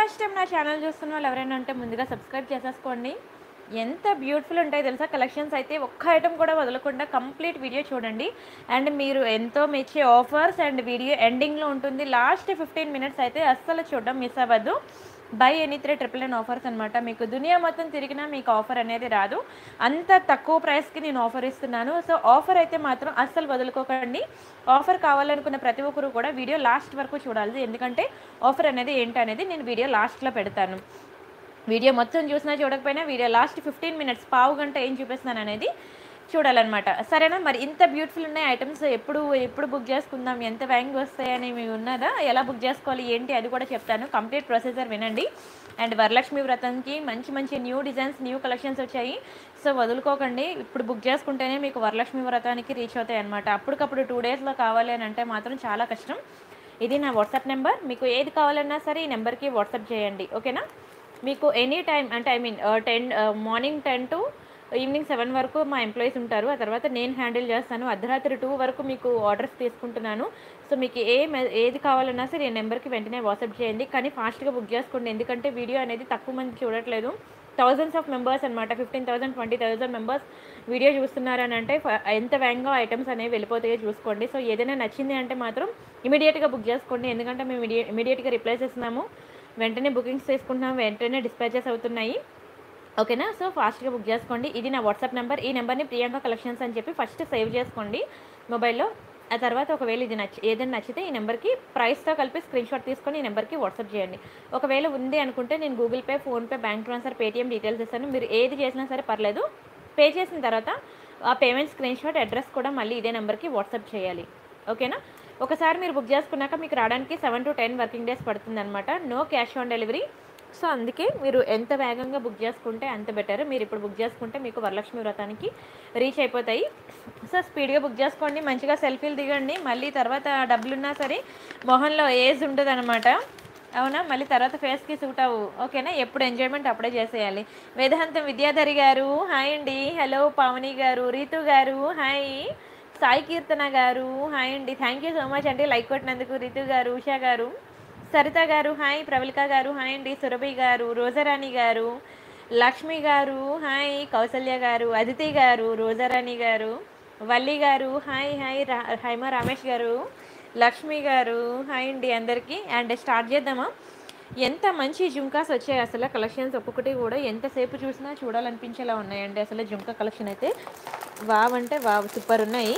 First time నా channel చూస్తున్న వాళ్ళు ఎవరైనా ఉంటే ముందుగా సబ్స్క్రైబ్ చేసేసుకోండి ఎంత బ్యూటిఫుల్ ఉంటాయి తెలుసా కలెక్షన్స్ అయితే ఒక్క ఐటమ్ కూడా వదలకుండా కంప్లీట్ వీడియో చూడండి అండ్ మీరు ఎంతో మెచ్చే ఆఫర్స్ అండ్ వీడియో ఎండింగ్లో ఉంటుంది లాస్ట్ ఫిఫ్టీన్ మినిట్స్ అయితే అస్సలు చూడడం మిస్ అవ్వద్దు buy any three triple nine offers అనమాట మీకు దునియా మొత్తం తిరిగినా మీకు ఆఫర్ అనేది రాదు అంత తక్కువ ప్రైస్కి నేను ఆఫర్ ఇస్తున్నాను సో ఆఫర్ అయితే మాత్రం అస్సలు వదులుకోకండి ఆఫర్ కావాలనుకున్న ప్రతి ఒక్కరు కూడా వీడియో లాస్ట్ వరకు చూడాలి ఎందుకంటే ఆఫర్ అనేది ఏంటి అనేది నేను వీడియో లాస్ట్లో పెడతాను వీడియో మొత్తం చూసినా చూడకపోయినా వీడియో లాస్ట్ ఫిఫ్టీన్ మినిట్స్ పావు గంట ఏం చూపిస్తున్నాను అనేది చూడాలన్నమాట సరేనా మరి ఇంత బ్యూటిఫుల్ ఉన్నాయి ఐటమ్స్ ఎప్పుడు ఎప్పుడు బుక్ చేసుకుందాం ఎంత బ్యాంక్ వస్తాయని మీ ఉన్నదా ఎలా బుక్ చేసుకోవాలి ఏంటి అది కూడా చెప్తాను కంప్లీట్ ప్రొసీజర్ వినండి అండ్ వరలక్ష్మి వ్రతంకి మంచి మంచి న్యూ డిజైన్స్ న్యూ కలెక్షన్స్ వచ్చాయి సో వదులుకోకండి ఇప్పుడు బుక్ చేసుకుంటేనే మీకు వరలక్ష్మి వ్రతానికి రీచ్ అవుతాయి అనమాట అప్పటికప్పుడు టూ డేస్లో కావాలి అని అంటే మాత్రం చాలా కష్టం ఇది నా వాట్సాప్ నెంబర్ మీకు ఏది కావాలన్నా సరే ఈ నెంబర్కి వాట్సాప్ చేయండి ఓకేనా మీకు ఎనీ టైం అంటే I mean ten morning ten to evening seven వరకు మా ఎంప్లాయీస్ ఉంటారు ఆ తర్వాత నేను హ్యాండిల్ చేస్తాను అర్ధరాత్రి టూ వరకు మీకు ఆర్డర్స్ తీసుకుంటున్నాను సో మీకు ఏ మె- ఏది కావాలన్నా సరే ఈ నెంబర్కి వెంటనే వాట్సాప్ చేయండి కానీ ఫాస్ట్గా బుక్ చేసుకోండి ఎందుకంటే వీడియో అనేది తక్కువ మంది చూడట్లేదు థౌజండ్స్ ఆఫ్ మెంబర్స్ అనమాట fifteen thousand twenty thousand members video చూస్తున్నారని అంటే ఫ- ఎంత వేగంగా ఐటమ్స్ అనేవి వెళ్ళిపోతాయో చూసుకోండి సో ఏదైనా నచ్చింది అంటే మాత్రం ఇమీడియట్గా బుక్ చేసుకోండి ఎందుకంటే మేము ఇమీడియట్ ఇమీడియట్గా రిప్లై చేస్తున్నాము వెంటనే బుకింగ్స్ చేసుకుంటున్నాం వెంటనే డిస్పాచెస్ అవుతున్నాయి ఓకేనా సో ఫాస్ట్గా బుక్ చేసుకోండి ఇది నా వాట్సాప్ నెంబర్ ఈ నెంబర్ని ప్రియాంక కలెక్షన్స్ అని చెప్పి ఫస్ట్ సేవ్ చేసుకోండి మొబైల్లో ఆ తర్వాత ఒకవేళ ఇది నచ్చి ఏదైనా నచ్చితే ఈ నెంబర్కి ప్రైస్తో కలిపి స్క్రీన్ షాట్ తీసుకొని ఈ నెంబర్కి వాట్సాప్ చేయండి ఒకవేళ ఉంది అనుకుంటే నేను Google Pay PhonePe bank transfer Paytm details ఇస్తాను మీరు ఏది చేసినా సరే పర్లేదు పే చేసిన తర్వాత ఆ పేమెంట్ స్క్రీన్ షాట్ అడ్రస్ కూడా మళ్ళీ ఇదే నెంబర్కి వాట్సాప్ చేయాలి ఓకేనా ఒకసారి మీరు బుక్ చేసుకున్నాక మీకు రావడానికి seven to ten working days పడుతుంది అనమాట no cash on delivery so అందుకే మీరు ఎంత వేగంగా బుక్ చేసుకుంటే అంత బెటర్ మీరు ఇప్పుడు బుక్ చేసుకుంటే మీకు వరలక్ష్మి వ్రతానికి రీచ్ అయిపోతాయి సో స్పీడ్గా బుక్ చేసుకోండి మంచిగా సెల్ఫీలు దిగండి మళ్ళీ తర్వాత డబ్బులున్నా సరే మొహంలో ఏజ్ ఉండదు అనమాట అవునా మళ్ళీ తర్వాత ఫేస్కి సూట్ అవ్వు ఓకేనా ఎప్పుడు ఎంజాయ్మెంట్ అప్పుడే చేసేయాలి వేదాంతం విద్యాధరి గారు హాయ్ అండి హలో పావని గారు రీతు గారు హాయ్ సాయి కీర్తన గారు హాయ్ అండి థ్యాంక్ యూ సో మచ్ అండి లైక్ కొట్టినందుకు రీతు గారు ఉషా గారు సరిత గారు హాయ్ ప్రవళిక గారు హాయ్ అండి సురభి గారు రోజారాణి గారు లక్ష్మి గారు హాయ్ కౌసల్య గారు అదితి గారు రోజారాణి గారు వల్లి గారు హాయ్ హాయ్ రా హైమ రమేష్ గారు లక్ష్మి గారు హాయ్ అండి అందరికీ అండ్ స్టార్ట్ చేద్దామా ఎంత మంచి జుంకాస్ వచ్చాయి అసలు కలెక్షన్స్ ఒక్కొక్కటి కూడా ఎంతసేపు చూసినా చూడాలనిపించేలా ఉన్నాయండి అసలు జుంకా కలెక్షన్ అయితే వావ్ అంటే వావ్ సూపర్ ఉన్నాయి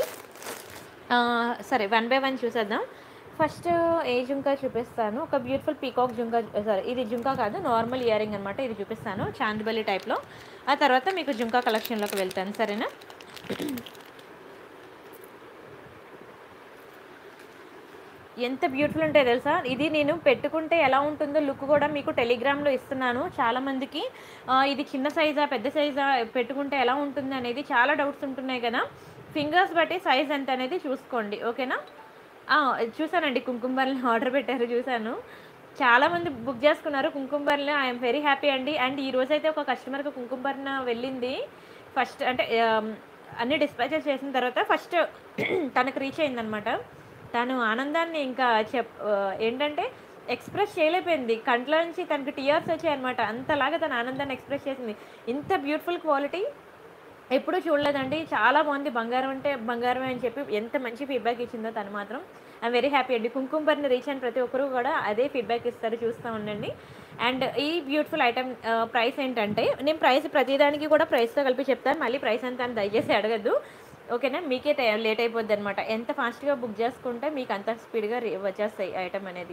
ఆ, సరే వన్ బై వన్ చూసేద్దాం ఫస్ట్ ఏ జుంకా చూపిస్తాను ఒక బ్యూటిఫుల్ పీకాక్ జుంకా సారీ ఇది జుంకా కాదు నార్మల్ ఇయరింగ్ అనమాట ఇది చూపిస్తాను చాందిబల్లి టైప్లో ఆ తర్వాత మీకు జుంకా కలెక్షన్లోకి వెళ్తాను సరేనా ఎంత బ్యూటిఫుల్ ఉంటాయి తెలుసా ఇది నేను పెట్టుకుంటే ఎలా ఉంటుందో లుక్ కూడా మీకు టెలిగ్రామ్లో ఇస్తున్నాను చాలామందికి ఆ, ఇది చిన్న సైజా పెద్ద సైజా పెట్టుకుంటే ఎలా ఉంటుంది అనేది చాలా డౌట్స్ ఉంటున్నాయి కదా ఫింగర్స్ బట్టి సైజ్ ఎంత అనేది చూసుకోండి ఓకేనా ఆ, చూసానండి కుంకుమర్లు ఆర్డర్ పెట్టారు చూశాను చాలామంది బుక్ చేసుకున్నారు కుంకుమర్లు ఐఎమ్ వెరీ హ్యాపీ అండి అండ్ ఈ రోజైతే ఒక కస్టమర్కి కుంకుమర్న వెళ్ళింది ఫస్ట్ అంటే ఆమ్, అన్ని డిస్పాచెస్ చేసిన తర్వాత ఫస్ట్ తనకు రీచ్ అయిందనమాట తను ఆనందాన్ని ఇంకా చెప్ ఆ, ఏంటంటే ఎక్స్ప్రెస్ చేయలేకపోయింది కంట్లో నుంచి తనకి టీయర్స్ వచ్చాయన్నమాట అంతలాగా తన ఆనందాన్ని ఎక్స్ప్రెస్ చేసింది ఇంత బ్యూటిఫుల్ క్వాలిటీ ఎప్పుడూ చూడలేదండి చాలా బాగుంది బంగారం అంటే బంగారమే అని చెప్పి ఎంత మంచి ఫీడ్బ్యాక్ ఇచ్చిందో తను మాత్రం ఐఎమ్ వెరీ హ్యాపీ అండి కుంకుమ బర్ని రీచ్ అయిన ప్రతి ఒక్కరు కూడా అదే ఫీడ్బ్యాక్ ఇస్తారు చూస్తూ ఉండండి అండ్ ఈ బ్యూటిఫుల్ ఐటమ్ ప్రైస్ ఏంటంటే నేను ప్రైస్ ప్రతిదానికి కూడా ప్రైస్తో కలిపి చెప్తాను మళ్ళీ ప్రైస్ అంతా అని దయచేసి అడగద్దు ఓకేనా మీకే టై- లేట్ అయిపోద్ది అనమాట ఎంత ఫాస్ట్గా బుక్ చేసుకుంటే మీకు అంత స్పీడ్గా రి- వచ్చేస్తాయి ఐటమ్ అనేది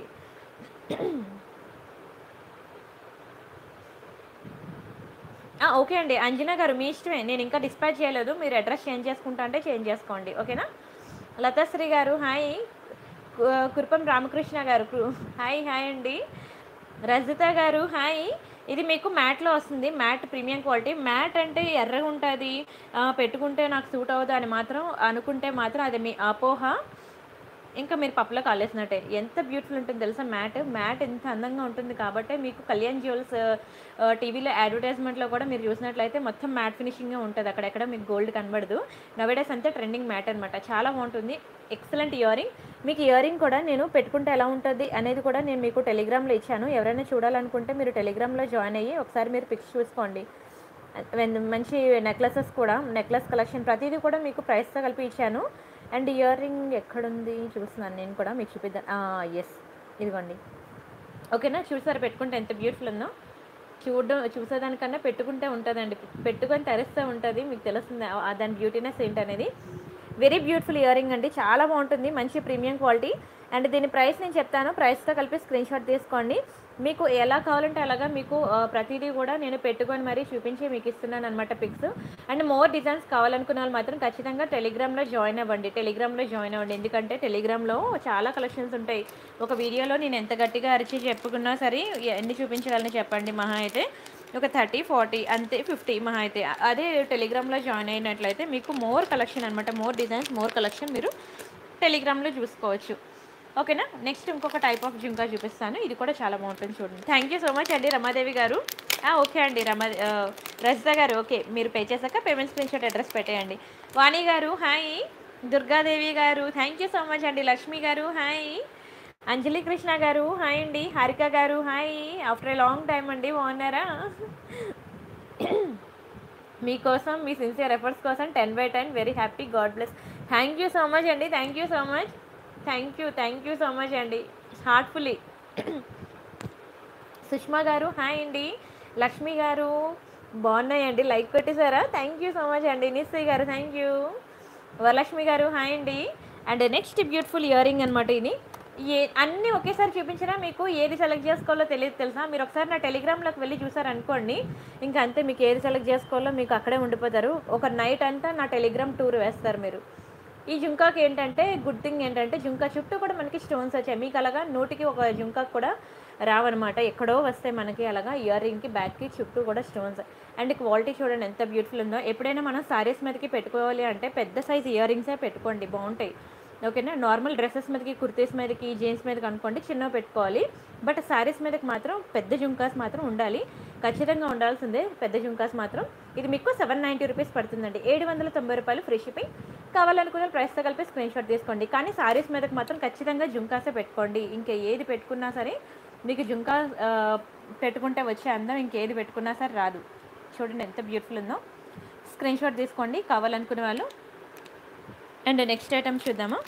ఆ, ఓకే అండి అంజనా గారు మీ ఇష్టమే నేను ఇంకా డిస్పాచ్ చేయలేదు మీరు అడ్రస్ చేంజ్ చేసుకుంటా అంటే చేంజ్ చేసుకోండి ఓకేనా లతాశ్రీ గారు హాయ్ కు- కురుపం రామకృష్ణ గారు కు- హాయ్ హాయ్ అండి రజిత గారు హాయ్ ఇది మీకు మ్యాట్లో వస్తుంది మ్యాట్ ప్రీమియం క్వాలిటీ మ్యాట్ అంటే ఎర్రగా ఉంటుంది పెట్టుకుంటే నాకు సూట్ అవ్వదు అని మాత్రం అనుకుంటే మాత్రం అది మీ అపోహ ఇంకా మీరు పప్పులో కాలేసినట్టే ఎంత బ్యూటిఫుల్ ఉంటుంది తెలుసా మ్యాట్ మ్యాట్ ఎంత అందంగా ఉంటుంది కాబట్టి మీకు కళ్యాణ్ జ్యువెల్స్ టీవీలో అడ్వర్టైజ్మెంట్లో కూడా మీరు చూసినట్లయితే మొత్తం మ్యాట్ ఫినిషింగే ఉంటుంది అక్కడెక్కడ మీకు గోల్డ్ కనబడదు నవేడేస్ అంతే ట్రెండింగ్ మ్యాట్ అనమాట చాలా బాగుంటుంది ఎక్సలెంట్ ఇయరింగ్ మీకు ఇయరింగ్ కూడా నేను పెట్టుకుంటే ఎలా ఉంటుంది అనేది కూడా నేను మీకు టెలిగ్రామ్లో ఇచ్చాను ఎవరైనా చూడాలనుకుంటే మీరు టెలిగ్రామ్లో జాయిన్ అయ్యి ఒకసారి మీరు పిక్స్ చూసుకోండి వెన్- మంచి నెక్లెసెస్ కూడా నెక్లెస్ కలెక్షన్ ప్రతిదీ కూడా మీకు ప్రైస్తో కలిపి ఇచ్చాను అండ్ ఇయర్ రింగ్ ఎక్కడుంది చూస్తున్నాను నేను కూడా మీకు చూపిద్దాను ఎస్ ఇదిగోండి ఓకేనా చూసారు పెట్టుకుంటే ఎంత బ్యూటిఫుల్ ఉందో చూడడం చూసేదానికన్నా పెట్టుకుంటే ఉంటుందండి పెట్టుకొని తెరిస్తే ఉంటుంది మీకు తెలుస్తుంది ఆ- ఆ దాని బ్యూటీనెస్ ఏంటనేది వెరీ బ్యూటిఫుల్ ఇయర్ రింగ్ అండి చాలా బాగుంటుంది మంచి ప్రీమియం క్వాలిటీ అండ్ దీని ప్రైస్ నేను చెప్తాను ప్రైస్తో కలిపి స్క్రీన్ షాట్ తీసుకోండి మీకు ఎలా కావాలంటే అలాగా మీకు ఆ, ప్రతిదీ కూడా నేను పెట్టుకొని మరీ చూపించి మీకు ఇస్తున్నాను అనమాట పిక్స్ అండ్ మోర్ డిజైన్స్ కావాలనుకున్న వాళ్ళు మాత్రం ఖచ్చితంగా టెలిగ్రామ్లో జాయిన్ అవ్వండి టెలిగ్రామ్లో జాయిన్ అవ్వండి ఎందుకంటే టెలిగ్రామ్లో చాలా కలెక్షన్స్ ఉంటాయి ఒక వీడియోలో నేను ఎంత గట్టిగా అరిచి చెప్పుకున్నా సరే ఎన్ని చూపించగలను చెప్పండి మహా అయితే ఒక థర్టీ ఫార్టీ అంతే ఫిఫ్టీ మహా అయితే అదే టెలిగ్రామ్లో జాయిన్ అయినట్లయితే మీకు మోర్ కలెక్షన్ అనమాట మోర్ డిజైన్స్ మోర్ కలెక్షన్ మీరు టెలిగ్రామ్లో చూసుకోవచ్చు ఓకేనా నెక్స్ట్ ఇంకొక టైప్ ఆఫ్ జుంకా చూపిస్తాను ఇది కూడా చాలా బాగుంటుంది చూడండి థ్యాంక్ యూ సో మచ్ అండి రమాదేవి గారు ఆ, ఓకే అండి రమా ఆ, రజిత గారు ఓకే మీరు పే చేశాక పేమెంట్ స్క్రీన్ షాట్ అడ్రస్ పెట్టేయండి వాణి గారు హాయ్ దుర్గాదేవి గారు థ్యాంక్ యూ సో మచ్ అండి లక్ష్మి గారు హాయ్ అంజలి కృష్ణ గారు హాయ్ అండి హారిక గారు hi after a long time అండి బాగున్నారా మీకోసం మీ సిన్సియర్ ఎఫర్ట్స్ కోసం ten by ten very happy God bless thank you so much అండి thank you so much thank you thank you so much అండి హార్ట్ఫుల్లీ సుష్మా గారు హాయ్ అండి లక్ష్మి గారు బాగున్నాయండి లైక్ కొట్టేశారా థ్యాంక్ యూ సో మచ్ అండి నిశ్చయ్ గారు థ్యాంక్ యూ వరలక్ష్మి గారు హాయ్ అండి and next beautiful ear ring అనమాట ఇది ఏ అన్నీ ఒకేసారి చూపించినా మీకు ఏది సెలెక్ట్ చేసుకోవాలో తెలియదు తెలుసా మీరు ఒకసారి నా టెలిగ్రామ్లోకి వెళ్ళి చూసారనుకోండి ఇంకా అంతే మీకు ఏది సెలెక్ట్ చేసుకోవాలో మీకు అక్కడే ఉండిపోతారు ఒక నైట్ అంతా నా టెలిగ్రామ్ టూర్ వేస్తారు మీరు ఈ జుంకాకి ఏంటంటే గుడ్ థింగ్ ఏంటంటే జుంకా చుట్టూ కూడా మనకి స్టోన్స్ వచ్చాయి మీకు అలాగా నూటికి ఒక జుంకాకి కూడా రావన్నమాట ఎక్కడో వస్తాయి మనకి అలాగా ఇయర్ రింగ్కి బ్యాక్కి చుట్టూ కూడా స్టోన్స్ అండ్ క్వాలిటీ చూడండి ఎంత బ్యూటిఫుల్ ఉందో ఎప్పుడైనా మనం సారీస్ మీదకి పెట్టుకోవాలి అంటే పెద్ద సైజ్ ఇయర్ రింగ్సే పెట్టుకోండి బాగుంటాయి ఓకేనా నార్మల్ డ్రెస్సెస్ మీదకి కుర్తీస్ మీదకి జీన్స్ మీదకి అనుకోండి చిన్నవి పెట్టుకోవాలి బట్ శారీస్ మీదకి మాత్రం పెద్ద జుంకాస్ మాత్రం ఉండాలి ఖచ్చితంగా ఉండాల్సిందే పెద్ద జుంకాస్ మాత్రం ఇది మీకు సెవెన్ నైంటీ రూపీస్ పడుతుందండి ఏడు వందల తొంభై రూపాయలు ఫ్రీ షిప్పింగ్ కావాలనుకున్న ప్రైస్తో కలిపి స్క్రీన్ షాట్ తీసుకోండి కానీ శారీస్ మీదకి మాత్రం ఖచ్చితంగా జుంకాసే పెట్టుకోండి ఇంకా ఏది పెట్టుకున్నా సరే మీకు జుంకా ఆ, పెట్టుకుంటే వచ్చే అందం ఇంకేది పెట్టుకున్నా సరే రాదు చూడండి ఎంత బ్యూటిఫుల్ ఉందో స్క్రీన్ షాట్ తీసుకోండి కావాలనుకునే వాళ్ళు అండ్ నెక్స్ట్ ఐటమ్ చూద్దామా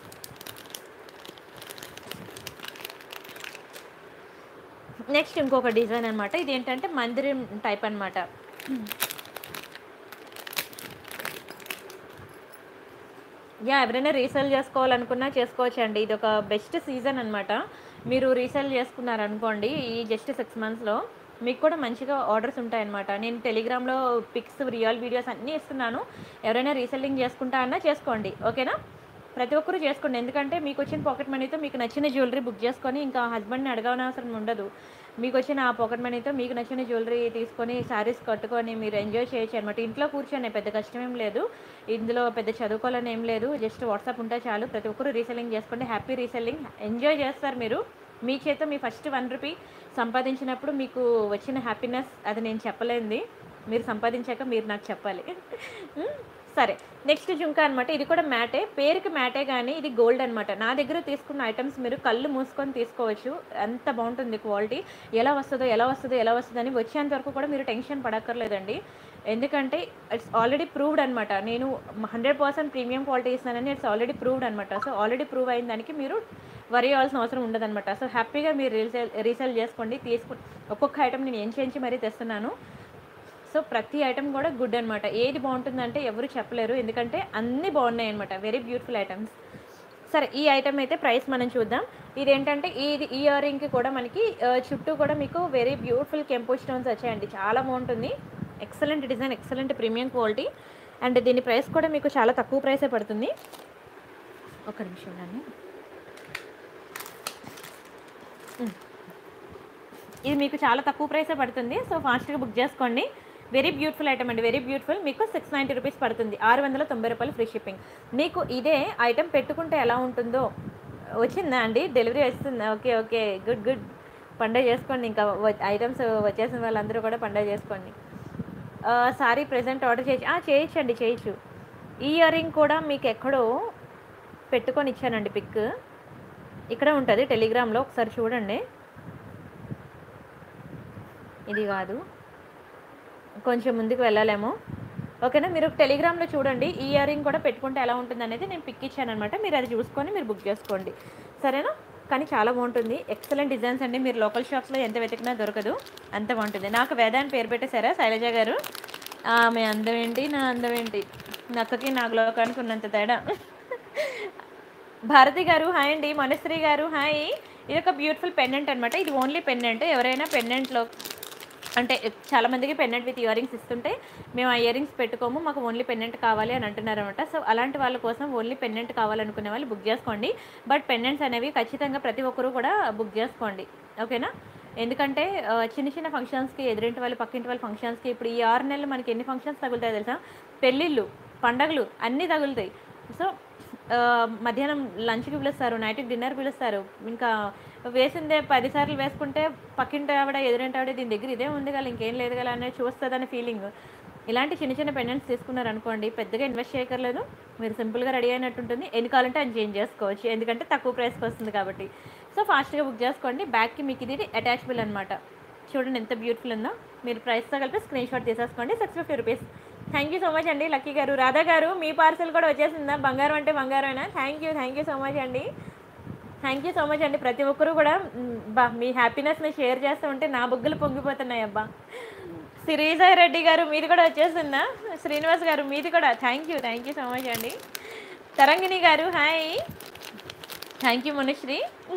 నెక్స్ట్ ఇంకొక డిజైన్ అనమాట ఇది ఏంటంటే మందిరం టైప్ అనమాట యా ఎవరైనా రీసేల్ చేసుకోవాలనుకున్నా చేసుకోవచ్చండి ఇది ఒక బెస్ట్ సీజన్ అనమాట మీరు రీసేల్ చేసుకున్నారనుకోండి ఈ జస్ట్ సిక్స్ మంత్స్లో మీకు కూడా మంచిగా ఆర్డర్స్ ఉంటాయన్నమాట నేను టెలిగ్రామ్లో పిక్స్ రియల్ వీడియోస్ అన్నీ ఇస్తున్నాను ఎవరైనా రీసెల్లింగ్ చేసుకుంటా అన్నా చేసుకోండి ఓకేనా ప్రతి ఒక్కరూ చేసుకోండి ఎందుకంటే మీకు వచ్చిన పాకెట్ మనీతో మీకు నచ్చిన జ్యువెలరీ బుక్ చేసుకొని ఇంకా హస్బెండ్ని అడగనవసరం ఉండదు మీకు వచ్చిన ఆ పాకెట్ మనీతో మీకు నచ్చిన జ్యువెలరీ తీసుకొని శారీస్ కట్టుకొని మీరు ఎంజాయ్ చేయొచ్చు అనమాట ఇంట్లో కూర్చొని పెద్ద కష్టమేం లేదు ఇందులో పెద్ద చదువుకోవాలని ఏం లేదు జస్ట్ వాట్సాప్ ఉంటే చాలు ప్రతి ఒక్కరు రీసెల్లింగ్ చేసుకోండి హ్యాపీ రీసెల్లింగ్ ఎంజాయ్ చేస్తారు మీరు మీ చేత మీ ఫస్ట్ వన్ రూపీ సంపాదించినప్పుడు మీకు వచ్చిన హ్యాపీనెస్ అది నేను చెప్పలేంది మీరు సంపాదించాక మీరు నాకు చెప్పాలి ఉమ్, సరే నెక్స్ట్ జుంకా అనమాట ఇది కూడా మ్యాటే పేరుకి మ్యాటే కానీ ఇది గోల్డ్ అనమాట నా దగ్గర తీసుకున్న ఐటమ్స్ మీరు కళ్ళు మూసుకొని తీసుకోవచ్చు అంత బాగుంటుంది క్వాలిటీ ఎలా వస్తుందో ఎలా వస్తుందో ఎలా వస్తుందో అని వచ్చేంత వరకు కూడా మీరు టెన్షన్ పడక్కర్లేదండి ఎందుకంటే ఇట్స్ ఆల్రెడీ ప్రూవ్డ్ అనమాట నేను హండ్రెడ్ పర్సెంట్ ప్రీమియం క్వాలిటీ ఇస్తానని ఇట్స్ ఆల్రెడీ ప్రూవ్డ్ అనమాట సో ఆల్రెడీ ప్రూవ్ అయిన దానికి మీరు వరి అవ్వాల్సిన అవసరం ఉండదన్నమాట సో హ్యాపీగా మీరు రీసేల్ రీసేల్ చేసుకోండి తీసుకు ఒక్కొక్క ఐటమ్ నేను ఏం చేయించి మరీ తెస్తున్నాను సో ప్రతి ఐటమ్ కూడా గుడ్ అనమాట ఏది బాగుంటుందంటే ఎవరు చెప్పలేరు ఎందుకంటే అన్నీ బాగున్నాయి అనమాట వెరీ బ్యూటిఫుల్ ఐటమ్స్ సరే ఈ ఐటమ్ అయితే ప్రైస్ మనం చూద్దాం ఇదేంటంటే ఇది ఈ ఇయర్ రింగ్కి కూడా మనకి ఆ, చుట్టూ కూడా మీకు వెరీ బ్యూటిఫుల్ కెంపో స్టోన్స్ వచ్చాయండి చాలా బాగుంటుంది excellent design excellent premium quality and దీని ప్రైస్ కూడా మీకు చాలా తక్కువ ప్రైసే పడుతుంది ఒక నిమిషం నన్ను ఇది మీకు చాలా తక్కువ ప్రైసే పడుతుంది సో ఫాస్ట్గా బుక్ చేసుకోండి వెరీ బ్యూటిఫుల్ ఐటమ్ అండి వెరీ బ్యూటిఫుల్ మీకు సిక్స్ నైంటీ రూపీస్ పడుతుంది ఆరు వందల తొంభై రూపాయలు ఫ్రీ షిప్పింగ్ మీకు ఇదే ఐటమ్ పెట్టుకుంటే ఎలా ఉంటుందో వచ్చిందా అండి డెలివరీ వస్తుందా ఓకే ఓకే గుడ్ గుడ్ పండగ చేసుకోండి ఇంకా ఐటమ్స్ వచ్చేసిన వాళ్ళందరూ కూడా పండగ చేసుకోండి సారీ ప్రెజెంట్ ఆర్డర్ చేసి ఆ, చేయొచ్చండి చేయొచ్చు ఈ ఇయర్ రింగ్ కూడా మీకు ఎక్కడో పెట్టుకొని ఇచ్చానండి పిక్ ఇక్కడ ఉంటుంది టెలిగ్రామ్లో ఒకసారి చూడండి ఇది కాదు కొంచెం ముందుకు వెళ్ళాలేమో ఓకేనా మీరు టెలిగ్రామ్లో చూడండి ఈ ఇయర్ రింగ్ కూడా పెట్టుకుంటే ఎలా ఉంటుంది అనేది నేను పిక్ ఇచ్చాను అనమాట మీరు అది చూసుకొని మీరు బుక్ చేసుకోండి సరేనా కానీ చాలా బాగుంటుంది ఎక్సలెంట్ డిజైన్స్ అండి మీరు లోకల్ షాప్స్లో ఎంత వెతికినా దొరకదు అంత బాగుంటుంది నాకు వేద అని పేరు పెట్టేశారా శైలజ గారు ఆమె అందం ఏంటి నా అందం ఏంటి నక్కకి నాకు లోకానికి ఉన్నంత తేడా భారతి గారు హాయ్ అండి మనశ్రీ గారు హాయ్ ఇది ఒక బ్యూటిఫుల్ పెండెంట్ అనమాట ఇది ఓన్లీ పెండెంట్ ఎవరైనా పెండెంట్లో అంటే చాలా మందికి పెండెంట్ విత్ ఇయర్ రింగ్స్ ఇస్తుంటే మేము ఆ ఇయర్ రింగ్స్ పెట్టుకోము మాకు ఓన్లీ పెండెంట్ కావాలి అని అంటున్నారు అనమాట సో అలాంటి వాళ్ళ కోసం ఓన్లీ పెండెంట్ కావాలనుకునే వాళ్ళు బుక్ చేసుకోండి బట్ పెండెంట్స్ అనేవి ఖచ్చితంగా ప్రతి ఒక్కరూ కూడా బుక్ చేసుకోండి ఓకేనా ఎందుకంటే ఆ, చిన్న చిన్న ఫంక్షన్స్కి ఎదురింటి వాళ్ళు పక్కింటి వాళ్ళ ఫంక్షన్స్కి ఇప్పుడు ఈ ఆరు నెలలు మనకి ఎన్ని ఫంక్షన్స్ తగులుతాయి తెలుసా పెళ్ళిళ్ళు పండగలు అన్నీ తగులుతాయి సో ఆ, మధ్యాహ్నం లంచ్కి పిలుస్తారు నైట్కి డిన్నర్ పిలుస్తారు ఇంకా వేసిందే పదిసార్లు వేసుకుంటే పక్కింటి ఆవిడ ఎదురింటి ఆవిడ దీని దగ్గర ఇదే ఉంది కదా ఇంకేం లేదు కదా అనేది చూస్తుందని ఫీలింగ్ ఇలాంటి చిన్న చిన్న పెండెంట్స్ తీసుకున్నారు అనుకోండి పెద్దగా ఇన్వెస్ట్ చేయక్కర్లేదు మీరు సింపుల్గా రెడీ అయినట్టు ఉంటుంది ఎన్ని కావాలంటే అని చేంజ్ చేసుకోవచ్చు ఎందుకంటే తక్కువ ప్రైస్కి వస్తుంది కాబట్టి సో ఫాస్ట్గా బుక్ చేసుకోండి బ్యాగ్కి మీకు ఇది అటాచబుల్ అనమాట చూడండి ఎంత బ్యూటిఫుల్ ఉందో మీరు ప్రైస్తో కలిపి స్క్రీన్ షాట్ తీసేసుకోండి six fifty rupees thank you so much అండి లక్కీ గారు రాధా గారు మీ పార్సల్ కూడా వచ్చేసిందా బంగారం అంటే బంగారమేనా thank you thank you so much అండి థ్యాంక్ యూ సో మచ్ అండి ప్రతి ఒక్కరు కూడా మ్, బా మీ హ్యాపీనెస్ని షేర్ చేస్తూ ఉంటే నా బుగ్గలు పొంగిపోతున్నాయి అబ్బా సిరీజాయ్ రెడ్డి గారు మీది కూడా వచ్చేసిందా శ్రీనివాస్ గారు మీది కూడా thank you thank you so much అండి Tarangini garu hi thank you Munisri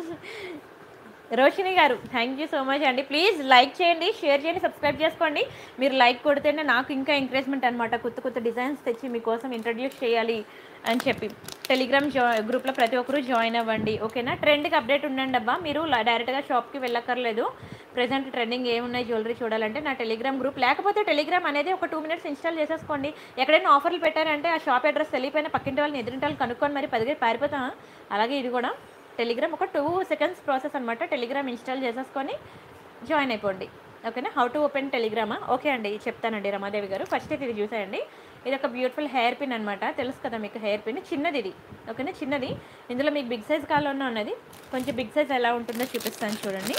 Roshini garu thank you so much అండి ప్లీజ్ లైక్ చేయండి షేర్ చేయండి సబ్స్క్రైబ్ చేసుకోండి మీరు లైక్ కొడితేనే నాకు ఇంకా ఎంకరేజ్మెంట్ అనమాట కొత్త కొత్త డిజైన్స్ తెచ్చి మీకోసం ఇంట్రడ్యూస్ చేయాలి అని చెప్పి టెలిగ్రామ్ జా గ్రూప్లో ప్రతి ఒక్కరూ జాయిన్ అవ్వండి ఓకేనా ట్రెండ్కి అప్డేట్ ఉండండి అబ్బా మీరు ల- డైరెక్ట్గా షాప్కి వెళ్ళక్కర్లేదు ప్రజెంట్ ట్రెండింగ్ ఏమున్నాయి జ్యువెలరీ చూడాలంటే నా టెలిగ్రామ్ గ్రూప్ లేకపోతే టెలిగ్రామ్ అనేది ఒక టూ మినిట్స్ ఇన్స్టాల్ చేసేసుకోండి ఎక్కడైనా ఆఫర్లు పెట్టారంటే ఆ షాప్ అడ్రస్ తెలియపోయినా పక్కింటి వాళ్ళని ఎదురింటి వాళ్ళు కనుక్కొని మరి పదిగా పారిపోతాం అలాగే ఇది కూడా టెలిగ్రామ్ ఒక టూ సెకండ్స్ ప్రాసెస్ అనమాట టెలిగ్రామ్ ఇన్స్టాల్ చేసేసుకొని జాయిన్ అయిపోండి ఓకేనా హౌ టు ఓపెన్ టెలిగ్రామా ఓకే అండి చెప్తానండి రమాదేవి గారు ఫస్ట్ అయితే ఇది చూసేయండి ఇది ఒక బ్యూటిఫుల్ హెయిర్ పిన్ అనమాట తెలుసు కదా మీకు హెయిర్ పిన్ చిన్నది ఇది ఓకేనా చిన్నది ఇందులో మీకు బిగ్ సైజ్ కాలంలో ఉన్నది కొంచెం బిగ్ సైజ్ ఎలా ఉంటుందో చూపిస్తాను చూడండి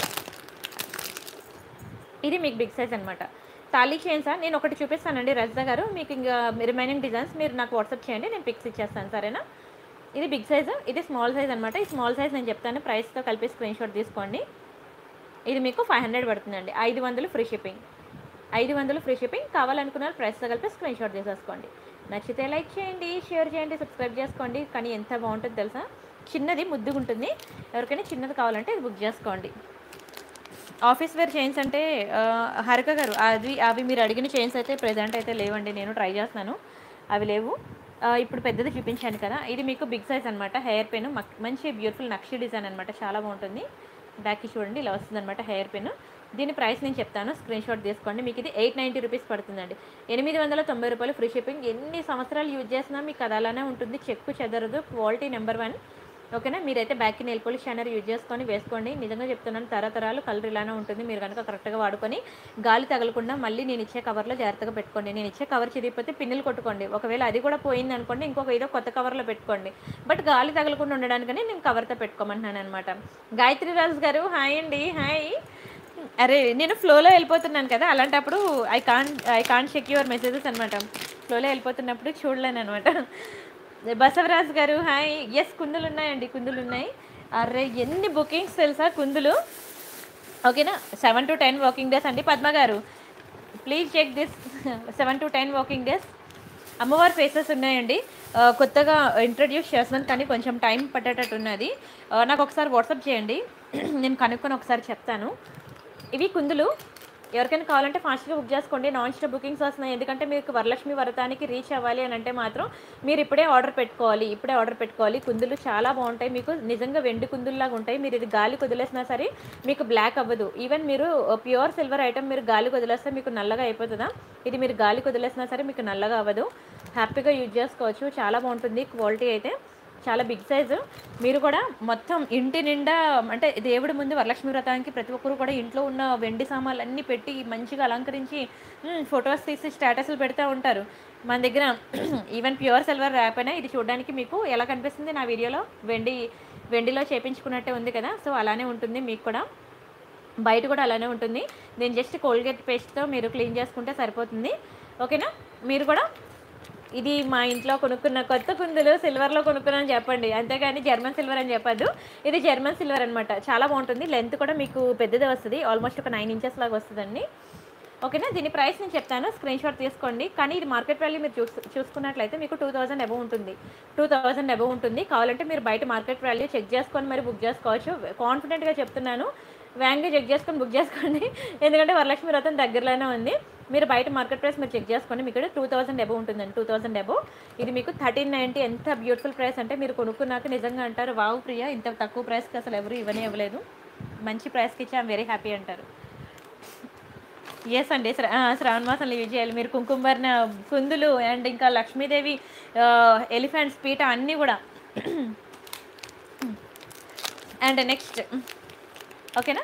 ఇది మీకు బిగ్ సైజ్ అనమాట తాళీ చైన్సా నేను ఒకటి చూపిస్తానండి రజిత గారు మీకు ఇంకా రిమైనింగ్ డిజైన్స్ మీరు నాకు వాట్సాప్ చేయండి నేను పిక్స్ ఇచ్చేస్తాను సరేనా ఇది బిగ్ సైజ్ ఇది స్మాల్ సైజ్ అనమాట ఈ స్మాల్ సైజ్ నేను చెప్తాను ప్రైస్తో కలిపి స్క్రీన్ షాట్ తీసుకోండి ఇది మీకు ఫైవ్ హండ్రెడ్ పడుతుందండి ఐదు వందలు ఫ్రీ షిప్పింగ్ ఐదు వందలు ఫ్రీ షిప్పింగ్ కావాలనుకున్న వాళ్ళు ప్రైస్తో కలిపి స్క్రీన్ షాట్ తీసేసుకోండి నచ్చితే లైక్ చేయండి షేర్ చేయండి సబ్స్క్రైబ్ చేసుకోండి కానీ ఎంత బాగుంటుంది తెలుసా చిన్నది ముద్దుగా ఉంటుంది ఎవరికైనా చిన్నది కావాలంటే ఇది బుక్ చేసుకోండి ఆఫీస్ వేర్ చైన్స్ అంటే ఆ, హరిక గారు అది అవి మీరు అడిగిన చైన్స్ అయితే ప్రెజెంట్ అయితే లేవండి నేను ట్రై చేస్తున్నాను అవి లేవు ఆ, ఇప్పుడు పెద్దది చూపించాను కదా ఇది మీకు బిగ్ సైజ్ అనమాట హెయిర్ పెన్ మంచి బ్యూటిఫుల్ నక్షి డిజైన్ అనమాట చాలా బాగుంటుంది బ్యాక్కి చూడండి ఇలా వస్తుంది అనమాట హెయిర్ పెన్ దీని ప్రైస్ నేను చెప్తాను స్క్రీన్ షాట్ తీసుకోండి మీకు ఇది ఎయిట్ నైంటీ రూపీస్ పడుతుందండి ఎనిమిది వందల తొంభై రూపాయలు ఫ్రీ షిప్పింగ్ ఎన్ని సంవత్సరాలు యూజ్ చేసినా మీకు అది అలానే ఉంటుంది చెక్కు చెదరదు క్వాలిటీ నెంబర్ వన్ ఓకేనా మీరైతే బ్యాక్కి నెయిల్ పోలిష్ షైనర్ యూజ్ చేసుకొని వేసుకోండి నిజంగా చెప్తున్నాను తరతరాలు కలర్ ఇలానే ఉంటుంది మీరు కనుక కరెక్ట్గా వాడుకొని గాలి తగలకుండా మళ్ళీ నేను ఇచ్చే కవర్లో జాగ్రత్తగా పెట్టుకోండి నేను ఇచ్చే కవర్ చిరిగిపోతే పిన్నులు కొట్టుకోండి ఒకవేళ అది కూడా పోయింది అనుకోండి ఇంకొక ఏదో కొత్త కవర్లో పెట్టుకోండి బట్ గాలి తగలకుండా ఉండడానికని నేను కవర్తో పెట్టుకోమంటున్నాను అనమాట గాయత్రి రాజు గారు హాయ్ అండి హాయ్ అరే నేను ఫ్లోలో వెళ్ళిపోతున్నాను కదా అలాంటప్పుడు I can I can check your messages అనమాట ఫ్లోలో వెళ్ళిపోతున్నప్పుడు చూడలేను అనమాట బసవరాజ్ గారు హాయ్ ఎస్ కుందులు ఉన్నాయండి కుందులు ఉన్నాయి అరే ఎన్ని బుకింగ్స్ తెలుసా కుందులు ఓకేనా seven to ten working days అండి Padma garu please check this seven to ten working days అమ్మవారి ఫేసెస్ ఉన్నాయండి ఆ, కొత్తగా ఇంట్రడ్యూస్ చేస్తున్నాను కానీ కొంచెం టైం పట్టేటట్టు ఉన్నది ఆ, నాకు ఒకసారి వాట్సాప్ చేయండి నేను కనుక్కొని ఒకసారి చెప్తాను ఇవి కుందులు ఎవరికైనా కావాలంటే ఫాస్ట్గా బుక్ చేసుకోండి నాన్ స్టాప్ బుకింగ్స్ వస్తున్నాయి ఎందుకంటే మీకు వరలక్ష్మి వ్రతానికి రీచ్ అవ్వాలి అని అంటే మాత్రం మీరు ఇప్పుడే ఆర్డర్ పెట్టుకోవాలి ఇప్పుడే ఆర్డర్ పెట్టుకోవాలి కుందులు చాలా బాగుంటాయి మీకు నిజంగా వెండి కుందుల్లాగా ఉంటాయి మీరు ఇది గాలి వదిలేసినా సరే మీకు బ్లాక్ అవ్వదు ఈవెన్ మీరు ప్యూర్ సిల్వర్ ఐటమ్ మీరు గాలి వదిలేస్తే మీకు నల్లగా అయిపోతుందా ఇది మీరు గాలి వదిలేసినా సరే మీకు నల్లగా అవ్వదు హ్యాపీగా యూజ్ చేసుకోవచ్చు చాలా బాగుంటుంది క్వాలిటీ అయితే చాలా బిగ్ సైజు మీరు కూడా మొత్తం ఇంటి నిండా అంటే దేవుడి ముందు వరలక్ష్మి వ్రతానికి ప్రతి ఒక్కరు కూడా ఇంట్లో ఉన్న వెండి సామాన్లు అన్నీ పెట్టి మంచిగా అలంకరించి ఫొటోస్ తీసి స్టేటస్లు పెడతా ఉంటారు మన దగ్గర ఈవెన్ ప్యూర్ సిల్వర్ ర్యాప్ అయినా ఇది చూడడానికి మీకు ఎలా కనిపిస్తుంది నా వీడియోలో వెండి వెండిలో చేపించుకున్నట్టే ఉంది కదా సో అలానే ఉంటుంది మీకు కూడా బయట కూడా అలానే ఉంటుంది నేను జస్ట్ కోల్గేట్ పేస్ట్తో మీరు క్లీన్ చేసుకుంటే సరిపోతుంది ఓకేనా మీరు కూడా ఇది మా ఇంట్లో కొనుక్కున్న కొత్త కుందులు సిల్వర్లో కొనుక్కున్నాను చెప్పండి అంతేగాని జర్మన్ సిల్వర్ అని చెప్పద్దు ఇది జర్మన్ సిల్వర్ అనమాట చాలా బాగుంటుంది లెంత్ కూడా మీకు పెద్దదే వస్తుంది ఆల్మోస్ట్ ఒక నైన్ ఇంచెస్ లాగా వస్తుందండి ఓకేనా దీని ప్రైస్ నేను చెప్తాను స్క్రీన్ షాట్ తీసుకోండి కానీ ఇది మార్కెట్ వాల్యూ మీరు చూస్ చూసుకున్నట్లయితే మీకు టూ థౌసండ్ అబవ్ ఉంటుంది టూ థౌసండ్ అబవ్ ఉంటుంది కావాలంటే మీరు బయట మార్కెట్ వాల్యూ చెక్ చేసుకొని మరి బుక్ చేసుకోవచ్చు కాన్ఫిడెంట్గా చెప్తున్నాను వ్యాంగ్గా చెక్ చేసుకొని బుక్ చేసుకోండి ఎందుకంటే వరలక్ష్మి వ్రతం దగ్గరలోనే ఉంది మీరు బయట మార్కెట్ ప్రైస్ మీరు చెక్ చేసుకోండి మీకు టూ థౌసండ్ అబవ్ ఉంటుందండి టూ థౌసండ్ అబవ్ ఇది మీకు థర్టీన్ నైంటీ ఎంత బ్యూటిఫుల్ ప్రైస్ అంటే మీరు కొనుక్కున్నాక నిజంగా అంటారు వావు ప్రియ ఇంత తక్కువ ప్రైస్కి అసలు ఎవరు ఇవ్వనే ఇవ్వలేదు మంచి ప్రైస్కి ఇచ్చి ఐమ్ వెరీ హ్యాపీ అంటారు ఎస్ అండి శ్రా ఆ, శ్రావణ మాసంలో యూజ్ చేయాలి మీరు కుంకుమర్ణ కుందులు అండ్ ఇంకా లక్ష్మీదేవి ఎలిఫెంట్స్ పీట అన్నీ కూడా అండ్ నెక్స్ట్ ఓకేనా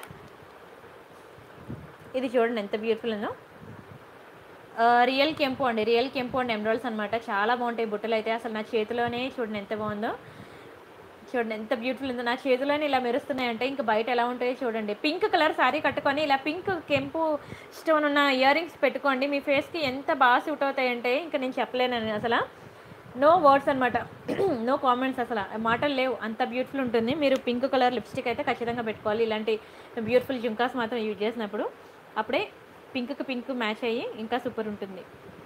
ఇది చూడండి ఎంత బ్యూటిఫుల్ ఉందో రియల్ కెంపు అండి రియల్ కెంపు అండ్ ఎమరాల్డ్స్ అనమాట చాలా బాగుంటాయి బుట్టలు అయితే అసలు నా చేతిలోనే చూడండి ఎంత బాగుందో చూడండి ఎంత బ్యూటిఫుల్ ఉందో నా చేతిలోనే ఇలా మెరుస్తున్నాయంటే ఇంకా బయట ఎలా ఉంటాయో చూడండి పింక్ కలర్ శారీ కట్టుకొని ఇలా పింక్ కెంపు స్టోన్ ఉన్న ఇయర్ రింగ్స్ పెట్టుకోండి మీ ఫేస్కి ఎంత బాగా సూట్ అవుతాయంటే ఇంకా నేను చెప్పలేను అసలు నో వర్డ్స్ అనమాట నో కామెంట్స్ అసలు మాటలు లేవు అంత బ్యూటిఫుల్ ఉంటుంది మీరు పింక్ కలర్ లిప్స్టిక్ అయితే ఖచ్చితంగా పెట్టుకోవాలి ఇలాంటి బ్యూటిఫుల్ జుంకాస్ మాత్రం యూజ్ చేసినప్పుడు అప్పుడే పింక్కి పింక్ మ్యాచ్ అయ్యి ఇంకా సూపర్ ఉంటుంది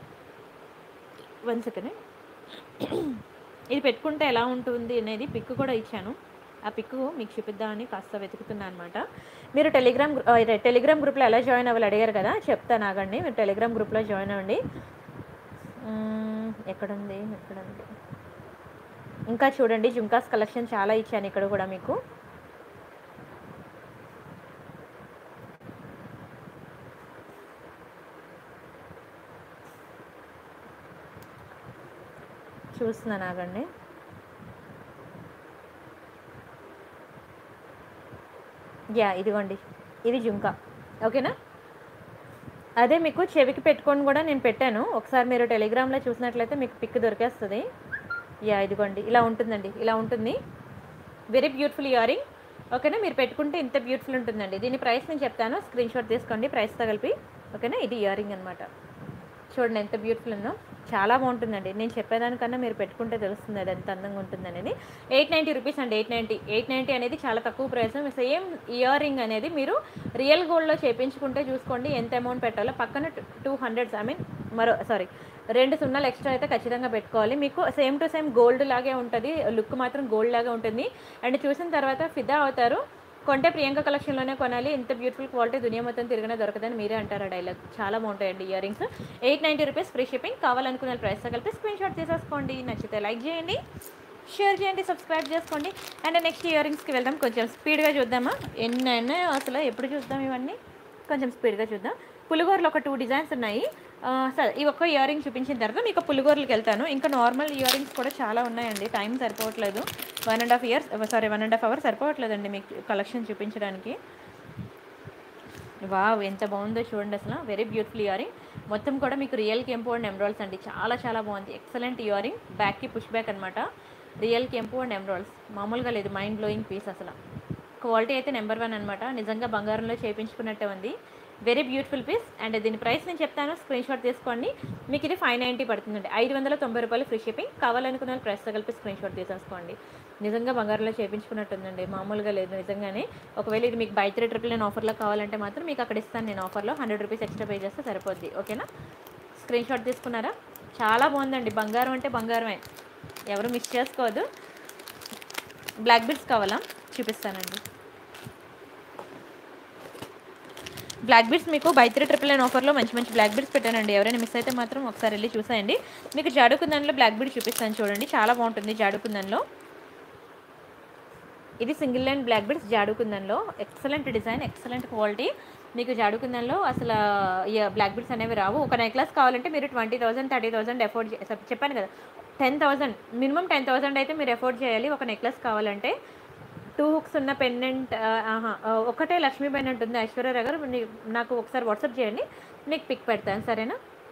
వన్ సెకండ్ ఇది పెట్టుకుంటే ఎలా ఉంటుంది అనేది పిక్ కూడా ఇచ్చాను ఆ పిక్ మీకు చూపిద్దామని కాస్త వెతుకుతున్నాను అనమాట మీరు టెలిగ్రామ్ గ్రూ- ఆ, ఇదే టెలిగ్రామ్ గ్రూప్లో ఎలా జాయిన్ అవ్వాలి అడిగారు కదా చెప్తాను ఆగండి మీరు టెలిగ్రామ్ గ్రూప్లో జాయిన్ అవ్వండి మ్మ్, ఎక్కడుంది ఎక్కడుంది ఇంకా చూడండి జుంకాస్ కలెక్షన్ చాలా ఇచ్చాను ఇక్కడ కూడా మీకు చూస్తున్నాను ఆగండి యా ఇదిగోండి ఇది జుంకా ఓకేనా అదే మీకు చెవికి పెట్టుకొని కూడా నేను పెట్టాను ఒకసారి మీరు టెలిగ్రామ్లో చూసినట్లయితే మీకు పిక్ దొరికేస్తుంది యా ఇదిగోండి ఇలా ఉంటుందండి ఇలా ఉంటుంది వెరీ బ్యూటిఫుల్ ఇయరింగ్ ఓకేనా మీరు పెట్టుకుంటే ఇంత బ్యూటిఫుల్ ఉంటుందండి దీని ప్రైస్ నేను చెప్తాను స్క్రీన్ షాట్ తీసుకోండి ప్రైస్తో కలిపి ఓకేనా ఇది ఇయరింగ్ అనమాట చూడండి ఎంత బ్యూటిఫుల్ ఉందో చాలా బాగుంటుందండి నేను చెప్పేదానికన్నా మీరు పెట్టుకుంటే తెలుస్తుంది అది ఎంత అందంగా ఉంటుందనేది ఎయిట్ నైంటీ రూపీస్ అండి ఎయిట్ నైంటీ ఎయిట్ నైంటీ అనేది చాలా తక్కువ ప్రైస్ సేమ్ ఇయర్ రింగ్ అనేది మీరు రియల్ గోల్డ్లో చేపించుకుంటే చూసుకోండి ఎంత అమౌంట్ పెట్టాలో పక్కన టూ హండ్రెడ్స్ ఐ మీన్ మరో సారీ రెండు సున్నాలు ఎక్స్ట్రా అయితే ఖచ్చితంగా పెట్టుకోవాలి మీకు సేమ్ టు సేమ్ గోల్డ్ లాగే ఉంటుంది లుక్ మాత్రం గోల్డ్ లాగే ఉంటుంది అండ్ చూసిన తర్వాత ఫిదా అవుతారు కొంటే ప్రియాంక కలెక్షన్లోనే కొనాలి ఇంత బ్యూటిఫుల్ క్వాలిటీ దునియా మొత్తం తిరిగినా దొరకదని మీరే అంటారు ఆ డైలాగ్ చాలా బాగుంటాయండి earrings eight ninety rupees free shipping కావాలనుకున్న ప్రైస్తో కలిపి స్క్రీన్ షాట్ తీసేసుకోండి నచ్చితే లైక్ చేయండి షేర్ చేయండి సబ్స్క్రైబ్ చేసుకోండి అండ్ నెక్స్ట్ ఇయర్ రింగ్స్కి వెళ్దాం కొంచెం స్పీడ్గా చూద్దామా ఎన్ని ఉన్నాయో అసలు ఎప్పుడు చూద్దాం ఇవన్నీ కొంచెం స్పీడ్గా చూద్దాం పులిగోరలు ఒక టూ డిజైన్స్ ఉన్నాయి ఆ, సరే ఈ ఒక్క ఇయర్ రింగ్ చూపించిన తర్వాత మీకు పులిగోరలకి వెళ్తాను ఇంకా నార్మల్ ఇయర్ రింగ్స్ కూడా చాలా ఉన్నాయండి టైం సరిపోవట్లేదు one and half years sorry one and half hour సరిపోవట్లేదండి మీకు కలెక్షన్ చూపించడానికి వావ్ ఎంత బాగుందో చూడండి అసలు వెరీ బ్యూటిఫుల్ ఇయరింగ్ మొత్తం కూడా మీకు రియల్ కెంపు అండ్ ఎమ్రాల్స్ అండి చాలా చాలా బాగుంది ఎక్సలెంట్ ఇయరింగ్ బ్యాక్కి పుష్ బ్యాక్ అనమాట రియల్ కెంపు అండ్ ఎమ్రాల్స్ మామూలుగా లేదు మైండ్ బ్లోయింగ్ పీస్ అసలు క్వాలిటీ అయితే నెంబర్ వన్ అనమాట నిజంగా బంగారంలో చేయించుకున్నట్టే ఉంది వెరీ బ్యూటిఫుల్ పీస్ అండ్ దీని ప్రైస్ నేను చెప్తాను స్క్రీన్ షాట్ తీసుకోండి మీకు ఇది ఫైవ్ నైంటీ పడుతుందండి ఐదు వందల తొంభై రూపాయలు ఫ్రీ షిప్పింగ్ కావాలనుకున్న వాళ్ళు ప్రైస్తో కలిపి స్క్రీన్ షాట్ తీసేసుకోండి నిజంగా బంగారంలో చేయించుకున్నట్టుందండి మామూలుగా లేదు నిజంగానే ఒకవేళ ఇది మీకు బై త్రీ ట్రిపుల్ నైన్ ఆఫర్లో కావాలంటే మాత్రం మీకు అక్కడ ఇస్తాను నేను ఆఫర్లో హండ్రెడ్ రూపీస్ ఎక్స్ట్రా పే చేస్తే సరిపోద్ది ఓకేనా స్క్రీన్ షాట్ తీసుకున్నారా చాలా బాగుందండి బంగారం అంటే బంగారమే ఎవరు మిస్ చేసుకోవద్దు బ్లాక్ బిడ్స్ కావాలా చూపిస్తానండి బ్లాక్ బీడ్స్ మీకు బై త్రీ ట్రిపుల్ నైన్ ఆఫర్లో మంచి మంచి బ్లాక్ బీడ్స్ పెట్టానండి ఎవరైనా మిస్ అయితే మాత్రం ఒకసారి వెళ్ళి చూసేయండి మీకు జాడుకుందన్లో బ్లాక్ బీడ్ చూపిస్తాను చూడండి చాలా బాగుంటుంది జాడుకుందన్లో ఇది సింగిల్ లైన్ బ్లాక్ బీడ్స్ జాడుకుందన్లో ఎక్సలెంట్ డిజైన్ ఎక్సలెంట్ క్వాలిటీ మీకు జాడుకుందన్లో అసలు బ్లాక్ బీడ్స్ అనేవి రావు ఒక నెక్లెస్ కావాలంటే మీరు twenty thousand thirty thousand afford చెప్పాను కదా ten thousand minimum ten thousand అయితే మీరు ఎఫోర్డ్ చేయాలి ఒక నెక్లెస్ కావాలంటే టూ హుక్స్ ఉన్న పెండెంట్ ఆహా ఆ, ఒకటే లక్ష్మీ పెండెంట్ ఉంది ఐశ్వర్యరావు గారు నీ- నాకు ఒకసారి వాట్సాప్ చేయండి మీకు పిక్ పెడతాను సరేనా